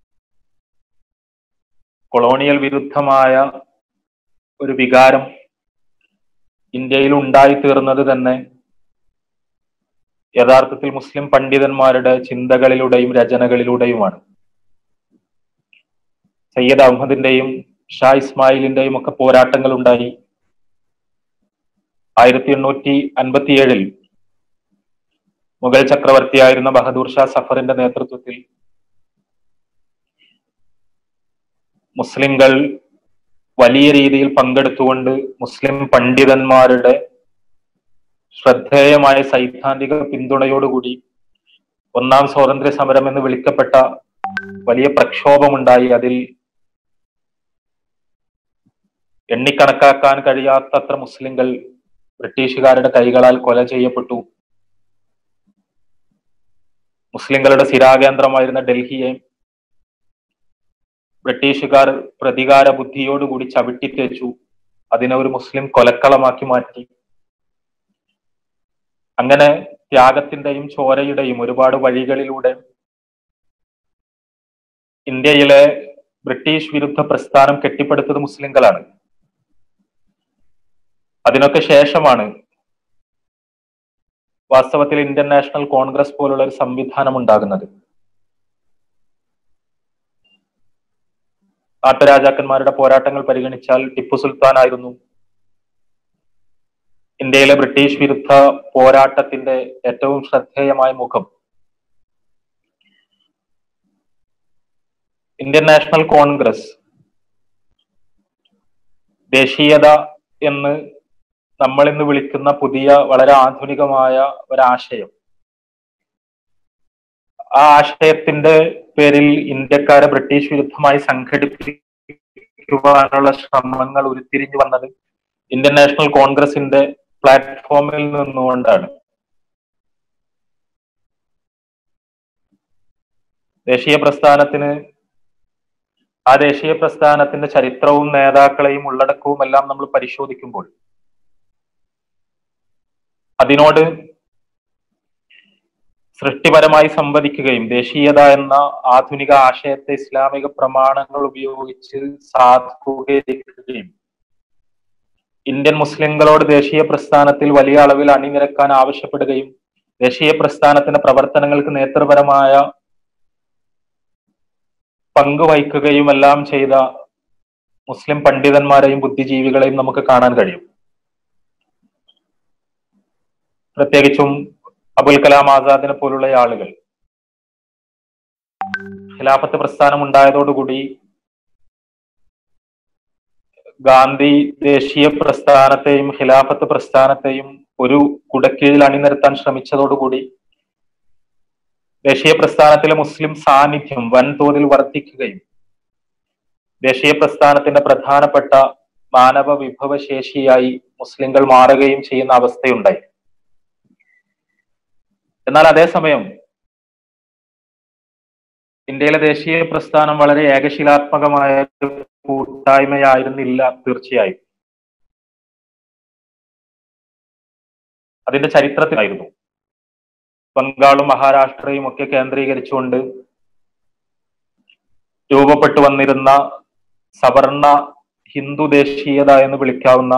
കൊളോണിയൽ വിരുദ്ധമായ ഒരു വികാരം ഇന്ത്യയിൽ ഉണ്ടായിത്തീർന്നത് തന്നെ യഥാർത്ഥത്തിൽ മുസ്ലിം പണ്ഡിതന്മാരുടെ ചിന്തകളിലൂടെയും രചനകളിലൂടെയുമാണ് സയ്യദ് അഹമ്മദിന്റെയും ഷാ ഇസ്മായിലിന്റെയും ഒക്കെ പോരാട്ടങ്ങൾ ഉണ്ടായി ആയിരത്തി എണ്ണൂറ്റി അൻപത്തിയേഴിൽ മുഗൾ ചക്രവർത്തിയായിരുന്ന ബഹദൂർ ഷാ സഫറിന്റെ നേതൃത്വത്തിൽ മുസ്ലിങ്ങൾ വലിയ രീതിയിൽ പങ്കെടുത്തുകൊണ്ട് മുസ്ലിം പണ്ഡിതന്മാരുടെ ശ്രദ്ധേയമായ സൈദ്ധാന്തിക പിന്തുണയോടുകൂടി ഒന്നാം സ്വാതന്ത്ര്യ സമരം എന്ന് വിളിക്കപ്പെട്ട വലിയ പ്രക്ഷോഭമുണ്ടായി അതിൽ എണ്ണിക്കണക്കാക്കാൻ കഴിയാത്തത്ര മുസ്ലിങ്ങൾ ബ്രിട്ടീഷുകാരുടെ കൈകളാൽ കൊല ചെയ്യപ്പെട്ടു മുസ്ലിങ്ങളുടെ സ്ഥിരാകേന്ദ്രമായിരുന്ന ഡൽഹിയെ ബ്രിട്ടീഷുകാർ പ്രതികാര ബുദ്ധിയോടുകൂടി ചവിട്ടിത്തേച്ചു അതിനെ ഒരു മുസ്ലിം കൊലക്കളമാക്കി മാറ്റി അങ്ങനെ ത്യാഗത്തിന്റെയും ചോരയുടെയും ഒരുപാട് വഴികളിലൂടെ ഇന്ത്യയിലെ ബ്രിട്ടീഷ് വിരുദ്ധ പ്രസ്ഥാനം കെട്ടിപ്പടുത്തത് മുസ്ലിങ്ങളാണ് അതിനൊക്കെ ശേഷമാണ് വാസ്തവത്തിൽ ഇന്ത്യൻ നാഷണൽ കോൺഗ്രസ് പോലുള്ള ഒരു സംവിധാനം ഉണ്ടാകുന്നത് നാട്ടുരാജാക്കന്മാരുടെ പോരാട്ടങ്ങൾ പരിഗണിച്ചാൽ ടിപ്പു സുൽത്താൻ ആയിരുന്നു ഇന്ത്യയിലെ ബ്രിട്ടീഷ് വിരുദ്ധ പോരാട്ടത്തിന്റെ ഏറ്റവും ശ്രദ്ധേയമായ മുഖം ഇന്ത്യൻ നാഷണൽ കോൺഗ്രസ് ദേശീയത എന്ന് നമ്മൾ ഇന്ന് വിളിക്കുന്ന പുതിയ വളരെ ആധുനികമായ ഒരാശയം ആ ആശയത്തിന്റെ പേരിൽ ഇന്ത്യക്കാരെ ബ്രിട്ടീഷ് വിരുദ്ധമായി സംഘടിപ്പിക്കുവാനുള്ള ശ്രമങ്ങൾ ഉരുത്തിരിഞ്ഞു വന്നത് ഇന്ത്യൻ നാഷണൽ കോൺഗ്രസിന്റെ പ്ലാറ്റ്ഫോമിൽ നിന്നുകൊണ്ടാണ് ദേശീയ പ്രസ്ഥാനത്തിന് ആ ദേശീയ പ്രസ്ഥാനത്തിന്റെ ചരിത്രവും നേതാക്കളെയും ഉള്ളടക്കവും എല്ലാം നമ്മൾ പരിശോധിക്കുമ്പോൾ അതിനോട് സൃഷ്ടിപരമായി സംവദിക്കുകയും ദേശീയത എന്ന ആധുനിക ആശയത്തെ ഇസ്ലാമിക പ്രമാണങ്ങൾ ഉപയോഗിച്ച് സാധൂകരിക്കുകയും ഇന്ത്യൻ മുസ്ലിങ്ങളോട് ദേശീയ പ്രസ്ഥാനത്തിൽ വലിയ അളവിൽ അണിനിരക്കാൻ ആവശ്യപ്പെടുകയും ദേശീയ പ്രസ്ഥാനത്തിന്റെ പ്രവർത്തനങ്ങൾക്ക് നേതൃപരമായ പങ്കുവഹിക്കുകയും എല്ലാം ചെയ്ത മുസ്ലിം പണ്ഡിതന്മാരെയും ബുദ്ധിജീവികളെയും നമുക്ക് കാണാൻ കഴിയും പ്രത്യേകിച്ചും അബുൽ കലാം ആസാദിനെ പോലുള്ള ആളുകൾ ഖിലാഫത്ത് പ്രസ്ഥാനം ഉണ്ടായതോടുകൂടി ഗാന്ധി ദേശീയ പ്രസ്ഥാനത്തെയും ഖിലാഫത്ത് പ്രസ്ഥാനത്തെയും ഒരു കുടക്കീഴിൽ അണിനിരത്താൻ ശ്രമിച്ചതോടുകൂടി ദേശീയ പ്രസ്ഥാനത്തിലെ മുസ്ലിം സാന്നിധ്യം വൻതോതിൽ വർദ്ധിക്കുകയും ദേശീയ പ്രസ്ഥാനത്തിന്റെ പ്രധാനപ്പെട്ട മാനവ വിഭവശേഷിയായി മുസ്ലിങ്ങൾ മാറുകയും ചെയ്യുന്ന അവസ്ഥയുണ്ടായി എന്നാൽ അതേസമയം ഇന്ത്യയിലെ ദേശീയ പ്രസ്ഥാനം വളരെ ഏകശിലാത്മകമായ ഒരു കൂട്ടായ്മയായിരുന്നില്ല തീർച്ചയായും അതിന്റെ ചരിത്രത്തിലായിരുന്നു ബംഗാളും മഹാരാഷ്ട്രയും ഒക്കെ കേന്ദ്രീകരിച്ചുകൊണ്ട് രൂപപ്പെട്ടു വന്നിരുന്ന സവർണ ഹിന്ദു ദേശീയത എന്ന് വിളിക്കാവുന്ന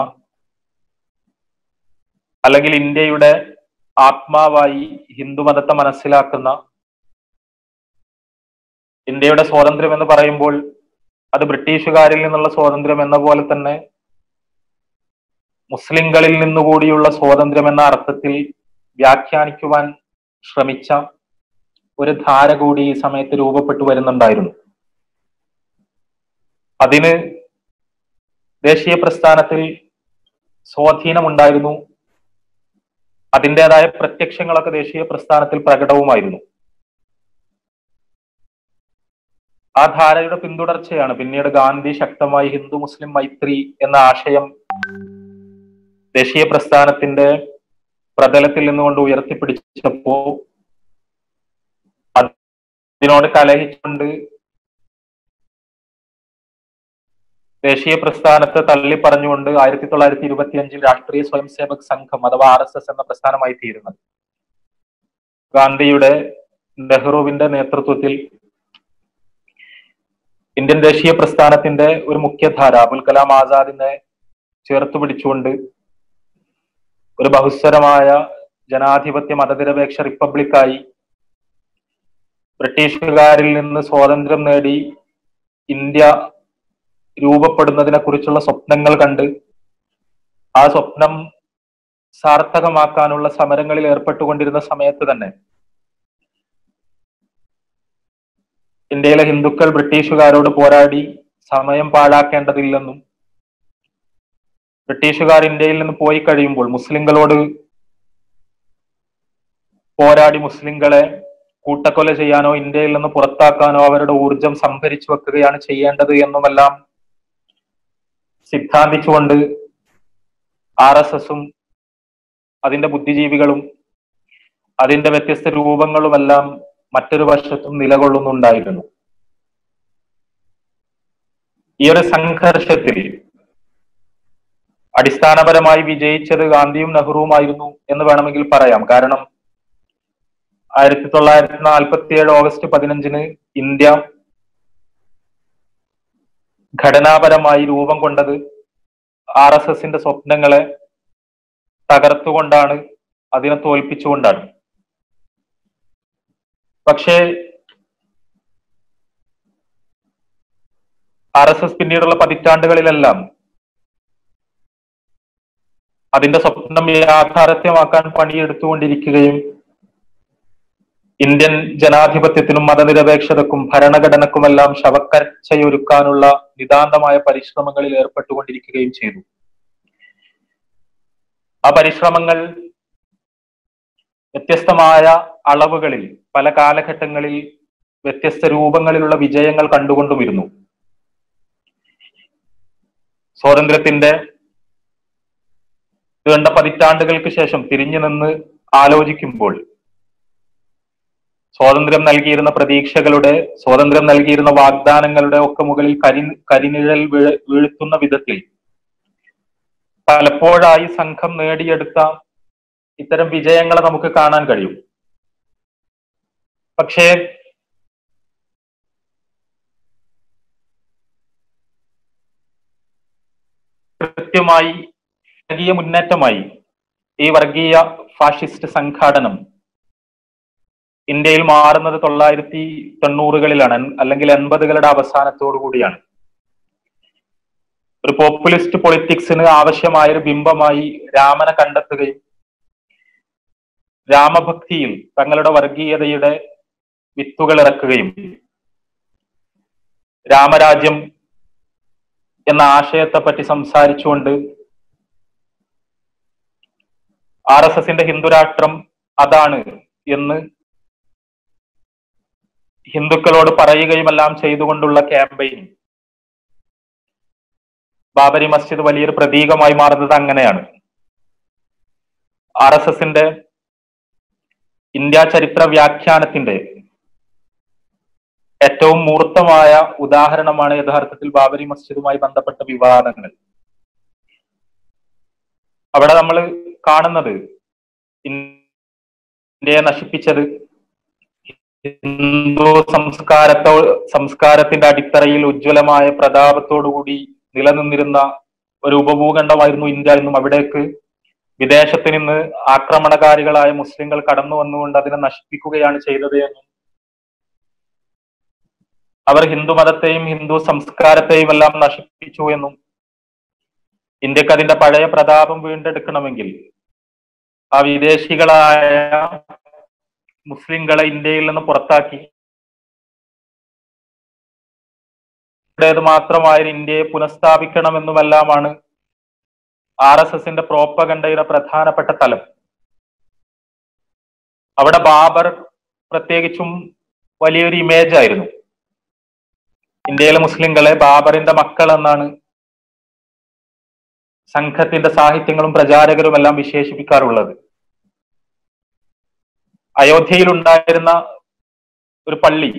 അല്ലെങ്കിൽ ഇന്ത്യയുടെ ആത്മാവായി ഹിന്ദുമതത്തെ മനസ്സിലാക്കുന്ന ഇന്ത്യയുടെ സ്വാതന്ത്ര്യം എന്ന് പറയുമ്പോൾ അത് ബ്രിട്ടീഷുകാരിൽ നിന്നുള്ള സ്വാതന്ത്ര്യം എന്ന പോലെ തന്നെ മുസ്ലിങ്ങളിൽ നിന്നുകൂടിയുള്ള സ്വാതന്ത്ര്യം എന്ന അർത്ഥത്തിൽ വ്യാഖ്യാനിക്കുവാൻ ശ്രമിച്ച ഒരു ധാര കൂടി ഈ സമയത്ത് രൂപപ്പെട്ടു വരുന്നുണ്ടായിരുന്നു അതിന് ദേശീയ പ്രസ്ഥാനത്തിൽ സ്വാധീനമുണ്ടായിരുന്നു അതിൻ്റെതായ പ്രത്യക്ഷങ്ങളൊക്കെ ദേശീയ പ്രസ്ഥാനത്തിൽ പ്രകടവുമായിരുന്നു ആ ധാരയുടെ പിന്തുടർച്ചയാണ് പിന്നീട് ഗാന്ധി ശക്തമായി ഹിന്ദു മുസ്ലിം മൈത്രി എന്ന ആശയം ദേശീയ പ്രസ്ഥാനത്തിന്റെ പ്രതലത്തിൽ നിന്നുകൊണ്ട് ഉയർത്തിപ്പിടിച്ചപ്പോ അതിനോട് കലഹിച്ചുകൊണ്ട് ദേശീയ പ്രസ്ഥാനത്തെ തള്ളി പറഞ്ഞുകൊണ്ട് ആയിരത്തി തൊള്ളായിരത്തി ഇരുപത്തി അഞ്ചിൽ രാഷ്ട്രീയ സ്വയം സേവക് സംഘം അഥവാ ആർ എസ് എസ് എന്ന പ്രസ്ഥാനമായി തീരുന്നത് ഗാന്ധിയുടെ നെഹ്റുവിന്റെ നേതൃത്വത്തിൽ ഇന്ത്യൻ ദേശീയ പ്രസ്ഥാനത്തിന്റെ ഒരു മുഖ്യധാര അബുൽ കലാം ആസാദിനെ ചേർത്ത് പിടിച്ചുകൊണ്ട് ഒരു ബഹുസ്വരമായ ജനാധിപത്യ മതനിരപേക്ഷ റിപ്പബ്ലിക്കായി ബ്രിട്ടീഷുകാരിൽ നിന്ന് സ്വാതന്ത്ര്യം നേടി ഇന്ത്യ രൂപപ്പെടുന്നതിനെ കുറിച്ചുള്ള സ്വപ്നങ്ങൾ കണ്ട് ആ സ്വപ്നം സാർത്ഥകമാക്കാനുള്ള സമരങ്ങളിൽ ഏർപ്പെട്ടുകൊണ്ടിരുന്ന സമയത്ത് തന്നെ ഇന്ത്യയിലെ ഹിന്ദുക്കൾ ബ്രിട്ടീഷുകാരോട് പോരാടി സമയം പാഴാക്കേണ്ടതില്ലെന്നും ബ്രിട്ടീഷുകാർ ഇന്ത്യയിൽ നിന്ന് പോയി കഴിയുമ്പോൾ മുസ്ലിങ്ങളോട് പോരാടി മുസ്ലിങ്ങളെ കൂട്ടക്കൊല ചെയ്യാനോ ഇന്ത്യയിൽ നിന്ന് പുറത്താക്കാനോ അവരുടെ ഊർജം സംഭരിച്ചു വെക്കുകയാണ് ചെയ്യേണ്ടത് എന്നുമെല്ലാം സിദ്ധാന്തിച്ചുകൊണ്ട് ആർ എസ് എസും അതിന്റെ ബുദ്ധിജീവികളും അതിന്റെ വ്യത്യസ്ത രൂപങ്ങളുമെല്ലാം മറ്റൊരു വശത്തും നിലകൊള്ളുന്നുണ്ടായിരുന്നു ഈ ഒരു സംഘർഷത്തിൽ അടിസ്ഥാനപരമായി വിജയിച്ചത് ഗാന്ധിയും നെഹ്റുവുമായിരുന്നു എന്ന് വേണമെങ്കിൽ പറയാം കാരണം ആയിരത്തി തൊള്ളായിരത്തി നാൽപ്പത്തി ഏഴ് ഓഗസ്റ്റ് പതിനഞ്ചിന് ഇന്ത്യ ഘടനാപരമായി രൂപം കൊണ്ടത് ആർ എസ് എസിന്റെ സ്വപ്നങ്ങളെ തകർത്തുകൊണ്ടാണ് അതിനെ തോൽപ്പിച്ചുകൊണ്ടാണ് പക്ഷേ ആർ എസ് എസ് പിന്നീടുള്ള പതിറ്റാണ്ടുകളിലെല്ലാം അതിന്റെ സ്വപ്നം യാഥാർത്ഥ്യമാക്കാൻ പണിയെടുത്തുകൊണ്ടിരിക്കുകയും ഇന്ത്യൻ ജനാധിപത്യത്തിനും മതനിരപേക്ഷതക്കും ഭരണഘടനക്കുമെല്ലാം ശവക്കച്ചയൊരുക്കാനുള്ള നിതാന്തമായ പരിശ്രമങ്ങളിൽ ഏർപ്പെട്ടുകൊണ്ടിരിക്കുകയും ചെയ്തു ആ പരിശ്രമങ്ങൾ വ്യത്യസ്തമായ അളവുകളിൽ പല കാലഘട്ടങ്ങളിൽ വ്യത്യസ്ത രൂപങ്ങളിലുള്ള വിജയങ്ങൾ കണ്ടുകൊണ്ടുമിരുന്നു സ്വാതന്ത്ര്യത്തിന്റെ നീണ്ട പതിറ്റാണ്ടുകൾക്ക് ശേഷം തിരിഞ്ഞു നിന്ന് ആലോചിക്കുമ്പോൾ സ്വാതന്ത്ര്യം നൽകിയിരുന്ന പ്രതീക്ഷകളുടെ സ്വാതന്ത്ര്യം നൽകിയിരുന്ന വാഗ്ദാനങ്ങളുടെ ഒക്കെ മുകളിൽ കരി കരിനിഴൽ വീഴ വീഴ്ത്തുന്ന വിധത്തിൽ പലപ്പോഴായി സംഘം നേടിയെടുത്ത ഇത്തരം വിജയങ്ങളെ നമുക്ക് കാണാൻ കഴിയും പക്ഷേ കൃത്യമായി വർഗീയ മുന്നേറ്റമായി ഈ വർഗീയ ഫാഷിസ്റ്റ് സംഘാടനം ഇന്ത്യയിൽ മാറുന്നത് തൊള്ളായിരത്തി തൊണ്ണൂറുകളിലാണ് എൻ- അല്ലെങ്കിൽ എൺപതുകളുടെ അവസാനത്തോടു കൂടിയാണ് ഒരു പോപ്പുലിസ്റ്റ് പൊളിറ്റിക്സിന് ആവശ്യമായ ഒരു ബിംബമായി രാമനെ കണ്ടെത്തുകയും രാമഭക്തിയിൽ തങ്ങളുടെ വർഗീയതയുടെ വിത്തുകൾ ഇറക്കുകയും രാമരാജ്യം എന്ന ആശയത്തെ പറ്റി സംസാരിച്ചുകൊണ്ട് ആർ എസ് എസിന്റെ ഹിന്ദുരാഷ്ട്രം അതാണ് എന്ന് ഹിന്ദുക്കളോട് പറയുകയുമെല്ലാം ചെയ്തുകൊണ്ടുള്ള ക്യാമ്പയിൻ ബാബരി മസ്ജിദ് വലിയൊരു പ്രതീകമായി മാറുന്നത് അങ്ങനെയാണ് ആർ എസ് എസിന്റെ ഇന്ത്യ ചരിത്ര വ്യാഖ്യാനത്തിന്റെ ഏറ്റവും മൂർത്തമായ ഉദാഹരണമാണ് യഥാർത്ഥത്തിൽ ബാബരി മസ്ജിദുമായി ബന്ധപ്പെട്ട വിവാദങ്ങൾ അവിടെ നമ്മൾ കാണുന്നത് ഇന്ത്യയെ നശിപ്പിച്ചത് ഹിന്ദു സംസ്കാരത്തോ സംസ്കാരത്തിന്റെ അടിത്തറയിൽ ഉജ്ജ്വലമായ പ്രതാപത്തോടുകൂടി നിലനിന്നിരുന്ന ഒരു ഉപഭൂഖണ്ഡമായിരുന്നു ഇന്ത്യ എന്നും അവിടേക്ക് വിദേശത്ത് നിന്ന് ആക്രമണകാരികളായ മുസ്ലിങ്ങൾ കടന്നു വന്നുകൊണ്ട് അതിനെ നശിപ്പിക്കുകയാണ് ചെയ്തത് എന്നും അവർ ഹിന്ദു മതത്തെയും ഹിന്ദു സംസ്കാരത്തെയും എല്ലാം നശിപ്പിച്ചു എന്നും ഇന്ത്യക്ക് അതിന്റെ പഴയ പ്രതാപം വീണ്ടെടുക്കണമെങ്കിൽ ആ വിദേശികളായ മുസ്ലിങ്ങളെ ഇന്ത്യയിൽ നിന്ന് പുറത്താക്കി ത് മാത്രമായ ഒരു ഇന്ത്യയെ പുനഃസ്ഥാപിക്കണമെന്നുമെല്ലാമാണ് ആർ എസ് എസിന്റെ പ്രോപ്പഗണ്ടയുടെ പ്രധാനപ്പെട്ട തലം അവിടെ ബാബർ പ്രത്യേകിച്ചും വലിയൊരു ഇമേജ് ആയിരുന്നു ഇന്ത്യയിലെ മുസ്ലിങ്ങളെ ബാബറിന്റെ മക്കൾ എന്നാണ് സംഘത്തിന്റെ സാഹിത്യങ്ങളും പ്രചാരകരും എല്ലാം വിശേഷിപ്പിക്കാറുള്ളത് അയോധ്യയിൽ ഉണ്ടായിരുന്ന ഒരു പള്ളി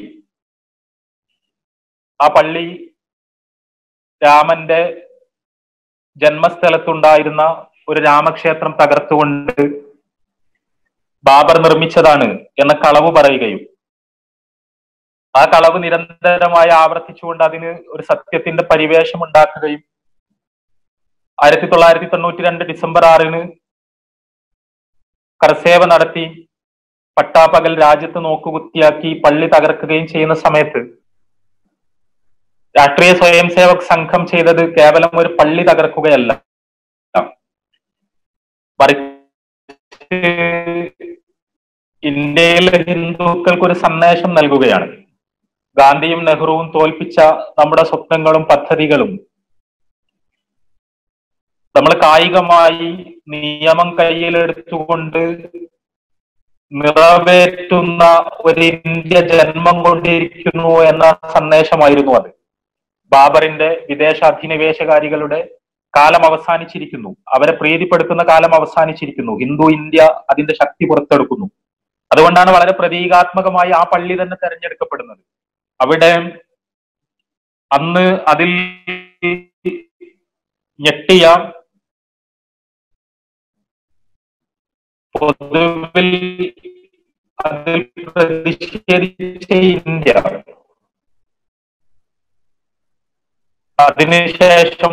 ആ പള്ളി രാമന്റെ ജന്മസ്ഥലത്തുണ്ടായിരുന്ന ഒരു രാമക്ഷേത്രം തകർത്തുകൊണ്ട് ബാബർ നിർമ്മിച്ചതാണ് എന്ന കളവ് പറയുകയും ആ കളവ് നിരന്തരമായി ആവർത്തിച്ചുകൊണ്ട് അതിന് ഒരു സത്യത്തിന്റെ പരിവേഷം ഉണ്ടാക്കുകയും ആയിരത്തി തൊള്ളായിരത്തി തൊണ്ണൂറ്റി രണ്ട് ഡിസംബർ ആറിന് കർസേവ നടത്തി പട്ടാപ്പകൽ രാജ്യത്ത് നോക്കുകുത്തിയാക്കി പള്ളി തകർക്കുകയും ചെയ്യുന്ന സമയത്ത് രാഷ്ട്രീയ സ്വയം സേവക് സംഘം ചെയ്തത് കേവലം ഒരു പള്ളി തകർക്കുകയല്ല മറിച്ച് ഇന്ത്യയിലെ ഹിന്ദുക്കൾക്ക് ഒരു സന്ദേശം നൽകുകയാണ് ഗാന്ധിയും നെഹ്റുവും തോൽപ്പിച്ച നമ്മുടെ സ്വപ്നങ്ങളും പദ്ധതികളും നമ്മൾ കായികമായി നിയമം കയ്യിലെടുത്തുകൊണ്ട് നിറവേറ്റുന്ന ഒരു ഇന്ത്യ ജന്മം കൊണ്ടിരിക്കുന്നു എന്ന സന്ദേശമായിരുന്നു അത് ബാബറിന്റെ വിദേശ അധിനിവേശകാരികളുടെ കാലം അവസാനിച്ചിരിക്കുന്നു അവരെ പ്രീതിപ്പെടുത്തുന്ന കാലം അവസാനിച്ചിരിക്കുന്നു ഹിന്ദു ഇന്ത്യ അതിന്റെ ശക്തി പുറത്തെടുക്കുന്നു അതുകൊണ്ടാണ് വളരെ പ്രതീകാത്മകമായി ആ പള്ളി തന്നെ തെരഞ്ഞെടുക്കപ്പെടുന്നത് അവിടെ അന്ന് അതിൽ ഞെട്ടിയ പൊതുവിൽ അതിൽ പ്രതിഷേധിച്ച ഇന്ത്യ അതിനുശേഷം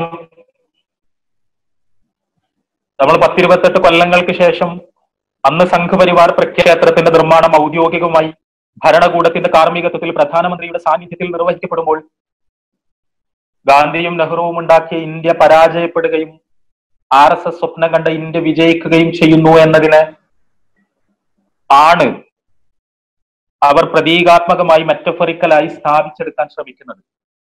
നമ്മൾ പത്തിരുപത്തെട്ട് കൊല്ലങ്ങൾക്ക് ശേഷം അന്ന് സംഘപരിവാർ പ്രഖ്യാത്രത്തിന്റെ നിർമ്മാണം ഔദ്യോഗികമായി ഭരണകൂടത്തിന്റെ കാർമ്മികത്വത്തിൽ പ്രധാനമന്ത്രിയുടെ സാന്നിധ്യത്തിൽ നിർവഹിക്കപ്പെടുമ്പോൾ ഗാന്ധിയും നെഹ്റുവും ഉണ്ടാക്കിയ ഇന്ത്യ പരാജയപ്പെടുകയും ആർ എസ് എസ് സ്വപ്നം കണ്ട ഇന്ത്യ വിജയിക്കുകയും ചെയ്യുന്നു എന്നതിന് ആണ് അവർ പ്രതീകാത്മകമായി മെറ്റഫറിക്കലായി സ്ഥാപിച്ചെടുക്കാൻ ശ്രമിക്കുന്നത്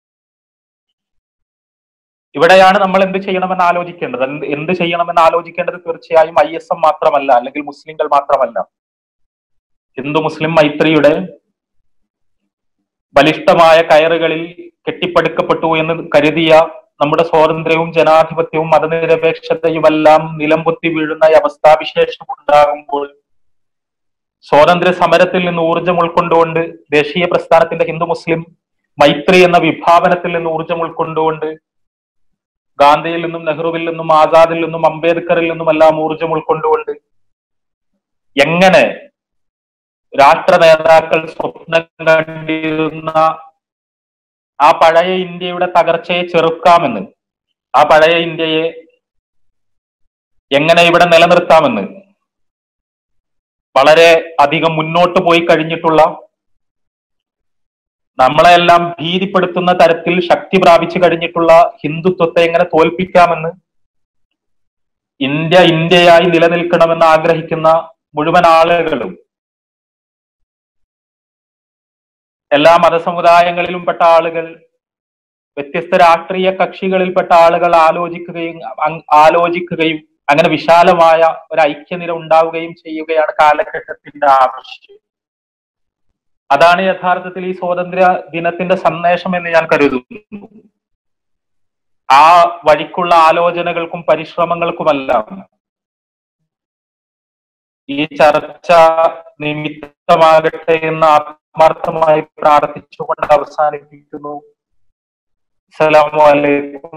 ഇവിടെയാണ് നമ്മൾ എന്ത് ചെയ്യണമെന്ന് ആലോചിക്കേണ്ടത് എന്ത് എന്ത് ചെയ്യണമെന്ന് ആലോചിക്കേണ്ടത് തീർച്ചയായും ഐ എസ് എം മാത്രമല്ല അല്ലെങ്കിൽ മുസ്ലിങ്ങൾ മാത്രമല്ല ഹിന്ദു മുസ്ലിം മൈത്രിയുടെ ബലിഷ്ഠമായ കയറുകളിൽ കെട്ടിപ്പടുക്കപ്പെട്ടു എന്ന് കരുതിയ നമ്മുടെ സ്വാതന്ത്ര്യവും ജനാധിപത്യവും മതനിരപേക്ഷതയുമെല്ലാം നിലംപൊത്തി വീഴുന്ന ഈ അവസ്ഥാവിശേഷം ഉണ്ടാകുമ്പോൾ സ്വാതന്ത്ര്യ സമരത്തിൽ നിന്ന് ഊർജം ഉൾക്കൊണ്ടുകൊണ്ട് ദേശീയ പ്രസ്ഥാനത്തിന്റെ ഹിന്ദു മുസ്ലിം മൈത്രി എന്ന വിഭാവനത്തിൽ നിന്ന് ഊർജം ഉൾക്കൊണ്ടുകൊണ്ട് ഗാന്ധിയിൽ നിന്നും നെഹ്റുവിൽ നിന്നും ആസാദിൽ നിന്നും അംബേദ്കറിൽ നിന്നും എല്ലാം ഊർജം ഉൾക്കൊണ്ടുകൊണ്ട് എങ്ങനെ രാഷ്ട്ര നേതാക്കൾ സ്വപ്നം കണ്ടിരുന്ന ആ പഴയ ഇന്ത്യയുടെ തകർച്ചയെ ചെറുക്കാമെന്ന് ആ പഴയ ഇന്ത്യയെ എങ്ങനെ ഇവിടെ നിലനിർത്താമെന്ന് വളരെ അധികം മുന്നോട്ട് പോയി കഴിഞ്ഞിട്ടുള്ള നമ്മളെല്ലാം ഭീതിപ്പെടുത്തുന്ന തരത്തിൽ ശക്തി പ്രാപിച്ചു കഴിഞ്ഞിട്ടുള്ള ഹിന്ദുത്വത്തെ എങ്ങനെ തോൽപ്പിക്കാമെന്ന് ഇന്ത്യ ഇന്ത്യയായി നിലനിൽക്കണമെന്ന് ആഗ്രഹിക്കുന്ന മുഴുവൻ ആളുകളും എല്ലാ മതസമുദായങ്ങളിലും പെട്ട ആളുകൾ വ്യത്യസ്ത രാഷ്ട്രീയ കക്ഷികളിൽപ്പെട്ട ആളുകൾ ആലോചിക്കുകയും അങ് ആലോചിക്കുകയും അങ്ങനെ വിശാലമായ ഒരു ഐക്യനിര ഉണ്ടാവുകയും ചെയ്യുകയാണ് കാലഘട്ടത്തിന്റെ ആവശ്യം അതാണ് യഥാർത്ഥത്തിൽ ഈ സ്വാതന്ത്ര്യ ദിനത്തിന്റെ സന്ദേശം എന്ന് ഞാൻ കരുതുന്നു ആ വഴിക്കുള്ള ആലോചനകൾക്കും പരിശ്രമങ്ങൾക്കുമെല്ലാം ഈ ചർച്ച നിമിത്തമാകട്ടെ എന്ന് ആത്മാർത്ഥമായി പ്രാർത്ഥിച്ചുകൊണ്ട് അവസാനിപ്പിക്കുന്നു അസ്സലാമു അലൈക്കും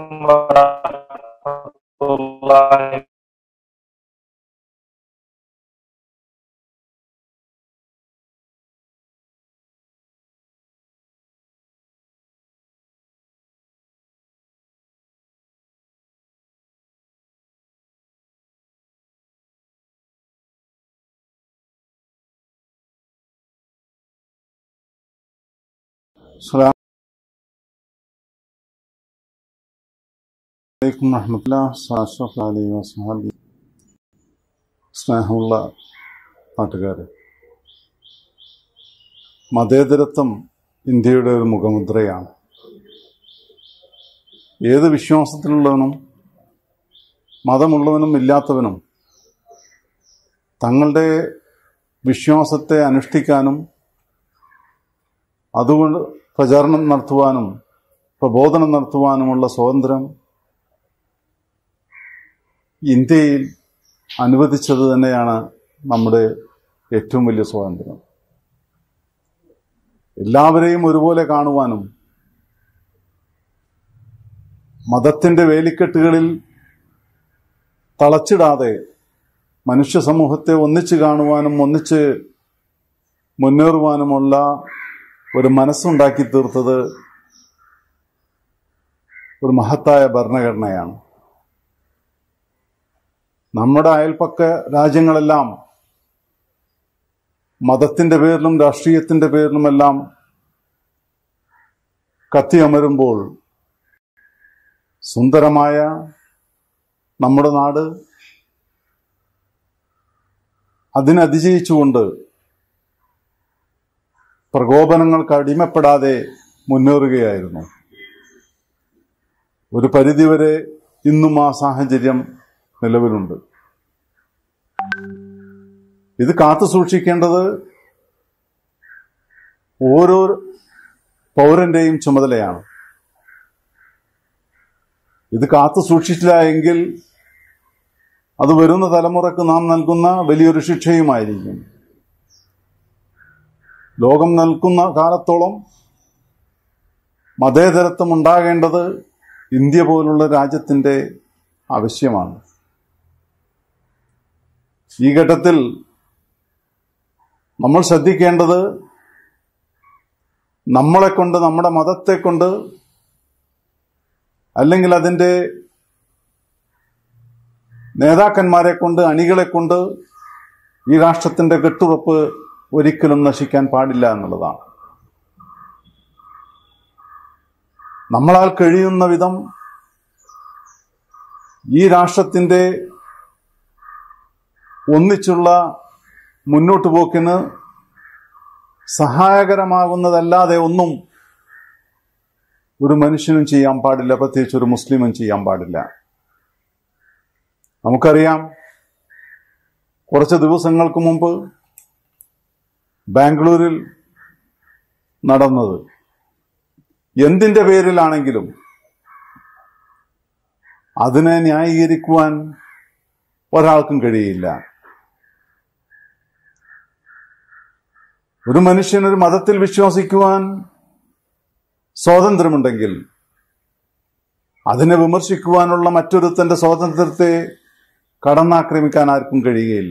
വറഹ്മത്തുള്ളാഹി السلام عليكم ورحمة الله അഷ്റഫ് അലി വസ്ഹാബി സ്നേഹമുള്ള നാട്ടുകാരെ മതേതരത്വം ഇന്ത്യയുടെ ഒരു മുഖമുദ്രയാണ് ഏത് വിശ്വാസത്തിലുള്ളവനും മതമുള്ളവനും ഇല്ലാത്തവനും തങ്ങളുടെ വിശ്വാസത്തെ അനുഷ്ഠിക്കാനും അതുകൊണ്ട് പ്രചാരണം നടത്തുവാനും പ്രബോധനം നടത്തുവാനുമുള്ള സ്വാതന്ത്ര്യം ഇന്ത്യയിൽ അനുവദിച്ചത് തന്നെയാണ് നമ്മുടെ ഏറ്റവും വലിയ സ്വാതന്ത്ര്യം എല്ലാവരെയും ഒരുപോലെ കാണുവാനും മതത്തിന്റെ വേലിക്കെട്ടുകളിൽ തളച്ചിടാതെ മനുഷ്യ സമൂഹത്തെ ഒന്നിച്ച് കാണുവാനും ഒന്നിച്ച് മുന്നേറുവാനുമുള്ള ഒരു മനസ്സുണ്ടാക്കി തീർത്തത് ഒരു മഹത്തായ ഭരണഘടനയാണ് നമ്മുടെ അയൽപ്പക്ക രാജ്യങ്ങളെല്ലാം മതത്തിന്റെ പേരിലും രാഷ്ട്രീയത്തിന്റെ പേരിലുമെല്ലാം കത്തിയമരുമ്പോൾ സുന്ദരമായ നമ്മുടെ നാട് അതിനതിജയിച്ചുകൊണ്ട് പ്രകോപനങ്ങൾക്ക് അടിമപ്പെടാതെ മുന്നേറുകയായിരുന്നു ഒരു പരിധിവരെ ഇന്നും ആ സാഹചര്യം നിലവിലുണ്ട് ഇത് കാത്തു സൂക്ഷിക്കേണ്ടത് ഓരോ പൗരന്റെയും ചുമതലയാണ് ഇത് കാത്തു സൂക്ഷിച്ചില്ല എങ്കിൽ അത് വരുന്ന തലമുറക്ക് നാം നൽകുന്ന വലിയൊരു ശിക്ഷയുമായിരിക്കും ലോകം നിൽക്കുന്ന കാലത്തോളം മതേതരത്വം ഉണ്ടാകേണ്ടത് ഇന്ത്യ പോലുള്ള രാജ്യത്തിന്റെ ആവശ്യമാണ് ഈ ഘട്ടത്തിൽ നമ്മൾ ശ്രദ്ധിക്കേണ്ടത് നമ്മളെ കൊണ്ട് നമ്മുടെ മതത്തെ കൊണ്ട് അല്ലെങ്കിൽ അതിൻ്റെ നേതാക്കന്മാരെ കൊണ്ട് അണികളെ കൊണ്ട് ഈ രാഷ്ട്രത്തിന്റെ കെട്ടുറപ്പ് ഒരിക്കലും നശിക്കാൻ പാടില്ല എന്നുള്ളതാണ് നമ്മളാൽ കഴിയുന്ന വിധം ഈ രാഷ്ട്രത്തിന്റെ ഒന്നിച്ചുള്ള മുന്നോട്ട് പോക്കിന് സഹായകരമാകുന്നതല്ലാതെ ഒന്നും ഒരു മനുഷ്യനും ചെയ്യാൻ പാടില്ല പ്രത്യേകിച്ച് ഒരു മുസ്ലിമും ചെയ്യാൻ പാടില്ല നമുക്കറിയാം കുറച്ച് ദിവസങ്ങൾക്ക് മുമ്പ് ബാംഗ്ലൂരിൽ നടന്നത് എന്തിന്റെ പേരിലാണെങ്കിലും അതിനെ ന്യായീകരിക്കുവാൻ ഒരാൾക്കും കഴിയില്ല ഒരു മനുഷ്യനൊരു മതത്തിൽ വിശ്വസിക്കുവാൻ സ്വാതന്ത്ര്യമുണ്ടെങ്കിൽ അതിനെ വിമർശിക്കുവാനുള്ള മറ്റൊരുത്തന്റെ സ്വാതന്ത്ര്യത്തെ കടന്നാക്രമിക്കാൻ ആർക്കും കഴിയുകയില്ല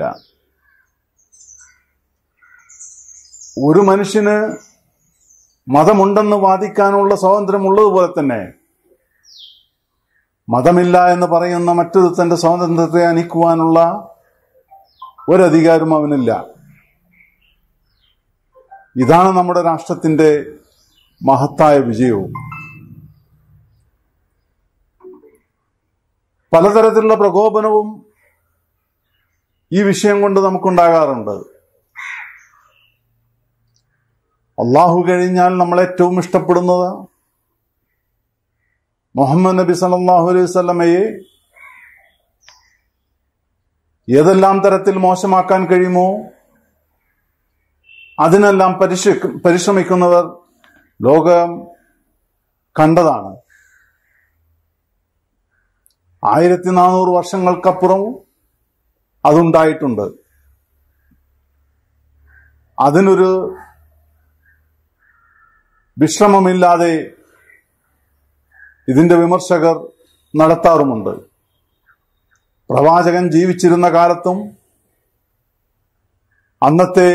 ഒരു മനുഷ്യന് മതമുണ്ടെന്ന് വാദിക്കാനുള്ള സ്വാതന്ത്ര്യമുള്ളതുപോലെ തന്നെ മതമില്ല എന്ന് പറയുന്ന മറ്റൊരുത്തന്റെ സ്വാതന്ത്ര്യത്തെ അനിക്കുവാനുള്ള ഒരധികാരം അവനില്ല ഇതാണ് നമ്മുടെ രാഷ്ട്രത്തിന്റെ മഹത്തായ വിജയവും പലതരത്തിലുള്ള പ്രകോപനവും ഈ വിഷയം കൊണ്ട് നമുക്കുണ്ടാകാറുണ്ട് അള്ളാഹു കഴിഞ്ഞാൽ നമ്മൾ ഏറ്റവും ഇഷ്ടപ്പെടുന്നത് മുഹമ്മദ് നബി സല്ലല്ലാഹു അലൈഹി വസല്ലമയെ ഏതെല്ലാം തരത്തിൽ മോശമാക്കാൻ കഴിയുമോ അതിനെല്ലാം പരിശ പരിശ്രമിക്കുന്നവർ ലോകം കണ്ടതാണ് ആയിരത്തി നാനൂറ് വർഷങ്ങൾക്കപ്പുറം അതുണ്ടായിട്ടുണ്ട് അതിനൊരു വിശ്രമമില്ലാതെ ഇതിന്റെ വിമർശകർ നടത്താറുമുണ്ട് പ്രവാചകൻ ജീവിച്ചിരുന്ന കാലത്തും അന്നത്തെ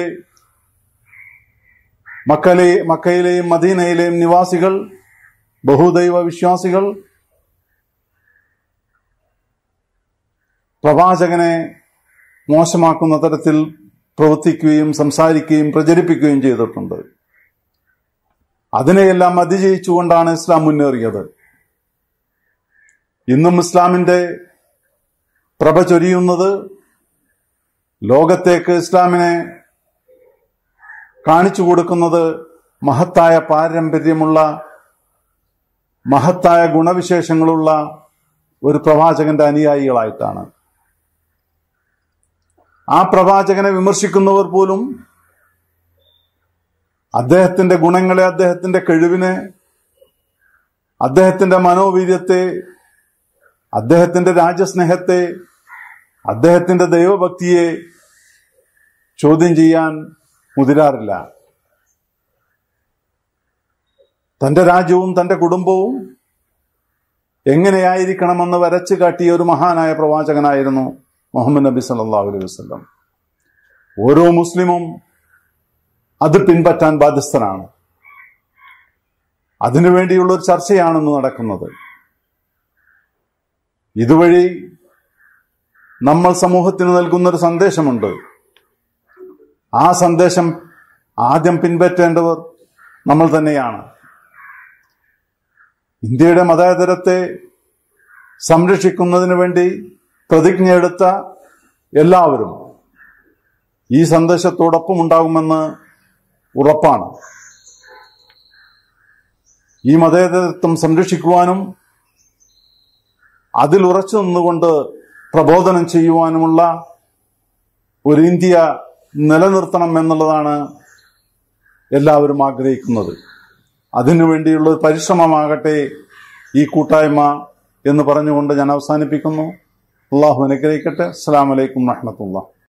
മക്കലെ മക്കയിലെയും മദീനയിലെയും നിവാസികൾ ബഹുദൈവ വിശ്വാസികൾ പ്രവാചകനെ മോശമാക്കുന്ന തരത്തിൽ പ്രവർത്തിക്കുകയും സംസാരിക്കുകയും പ്രചരിപ്പിക്കുകയും ചെയ്തിട്ടുണ്ട് അതിനെയെല്ലാം അതിജയിച്ചുകൊണ്ടാണ് ഇസ്ലാം മുന്നേറിയത് ഇന്നും ഇസ്ലാമിന്റെ പ്രഭ ചൊരിയുന്നത് ലോകത്തേക്ക് ഇസ്ലാമിനെ കാണിച്ചു കൊടുക്കുന്നത് മഹത്തായ പാരമ്പര്യമുള്ള മഹത്തായ ഗുണവിശേഷങ്ങളുള്ള ഒരു പ്രവാചകന്റെ അനുയായികളായിട്ടാണ് ആ പ്രവാചകനെ വിമർശിക്കുന്നവർ പോലും അദ്ദേഹത്തിന്റെ ഗുണങ്ങളെ അദ്ദേഹത്തിന്റെ കഴിവിനെ അദ്ദേഹത്തിന്റെ മനോവീര്യത്തെ അദ്ദേഹത്തിന്റെ രാജ്യസ്നേഹത്തെ അദ്ദേഹത്തിന്റെ ദൈവഭക്തിയെ ചോദ്യം ചെയ്യാൻ മുതിരാറില്ല തന്റെ രാജ്യവും തന്റെ കുടുംബവും എങ്ങനെയായിരിക്കണമെന്ന് വരച്ചു കാട്ടിയ ഒരു മഹാനായ പ്രവാചകനായിരുന്നു മുഹമ്മദ് നബി സല്ലല്ലാഹു അലൈഹി വസല്ലം ഓരോ മുസ്ലിമും അത് പിൻപറ്റാൻ ബാധ്യസ്ഥനാണ് അതിനുവേണ്ടിയുള്ള ഒരു ചർച്ചയാണെന്ന് നടക്കുന്നത് ഇതുവഴി നമ്മൾ സമൂഹത്തിന് നൽകുന്ന ഒരു സന്ദേശമുണ്ട് ആ സന്ദേശം ആദ്യം പിൻപറ്റേണ്ടവർ നമ്മൾ തന്നെയാണ് ഇന്ത്യയുടെ മതേതരത്തെ സംരക്ഷിക്കുന്നതിന് വേണ്ടി പ്രതിജ്ഞയെടുത്ത എല്ലാവരും ഈ സന്ദേശത്തോടൊപ്പം ഉണ്ടാകുമെന്ന് ഉറപ്പാണ് ഈ മതേതരത്വം സംരക്ഷിക്കുവാനും അതിൽ ഉറച്ചു നിന്നുകൊണ്ട് പ്രബോധനം ചെയ്യുവാനുമുള്ള ഒരു ഇന്ത്യ നിലനിർത്തണം എന്നുള്ളതാണ് എല്ലാവരും ആഗ്രഹിക്കുന്നത് അതിനുവേണ്ടിയുള്ള ഒരു പരിശ്രമമാകട്ടെ ഈ കൂട്ടായ്മ എന്ന് പറഞ്ഞുകൊണ്ട് ഞാൻ അവസാനിപ്പിക്കുന്നു അള്ളാഹു അനുഗ്രഹിക്കട്ടെ അസ്സാം വലൈക്കും വറഹമത്തുള്ള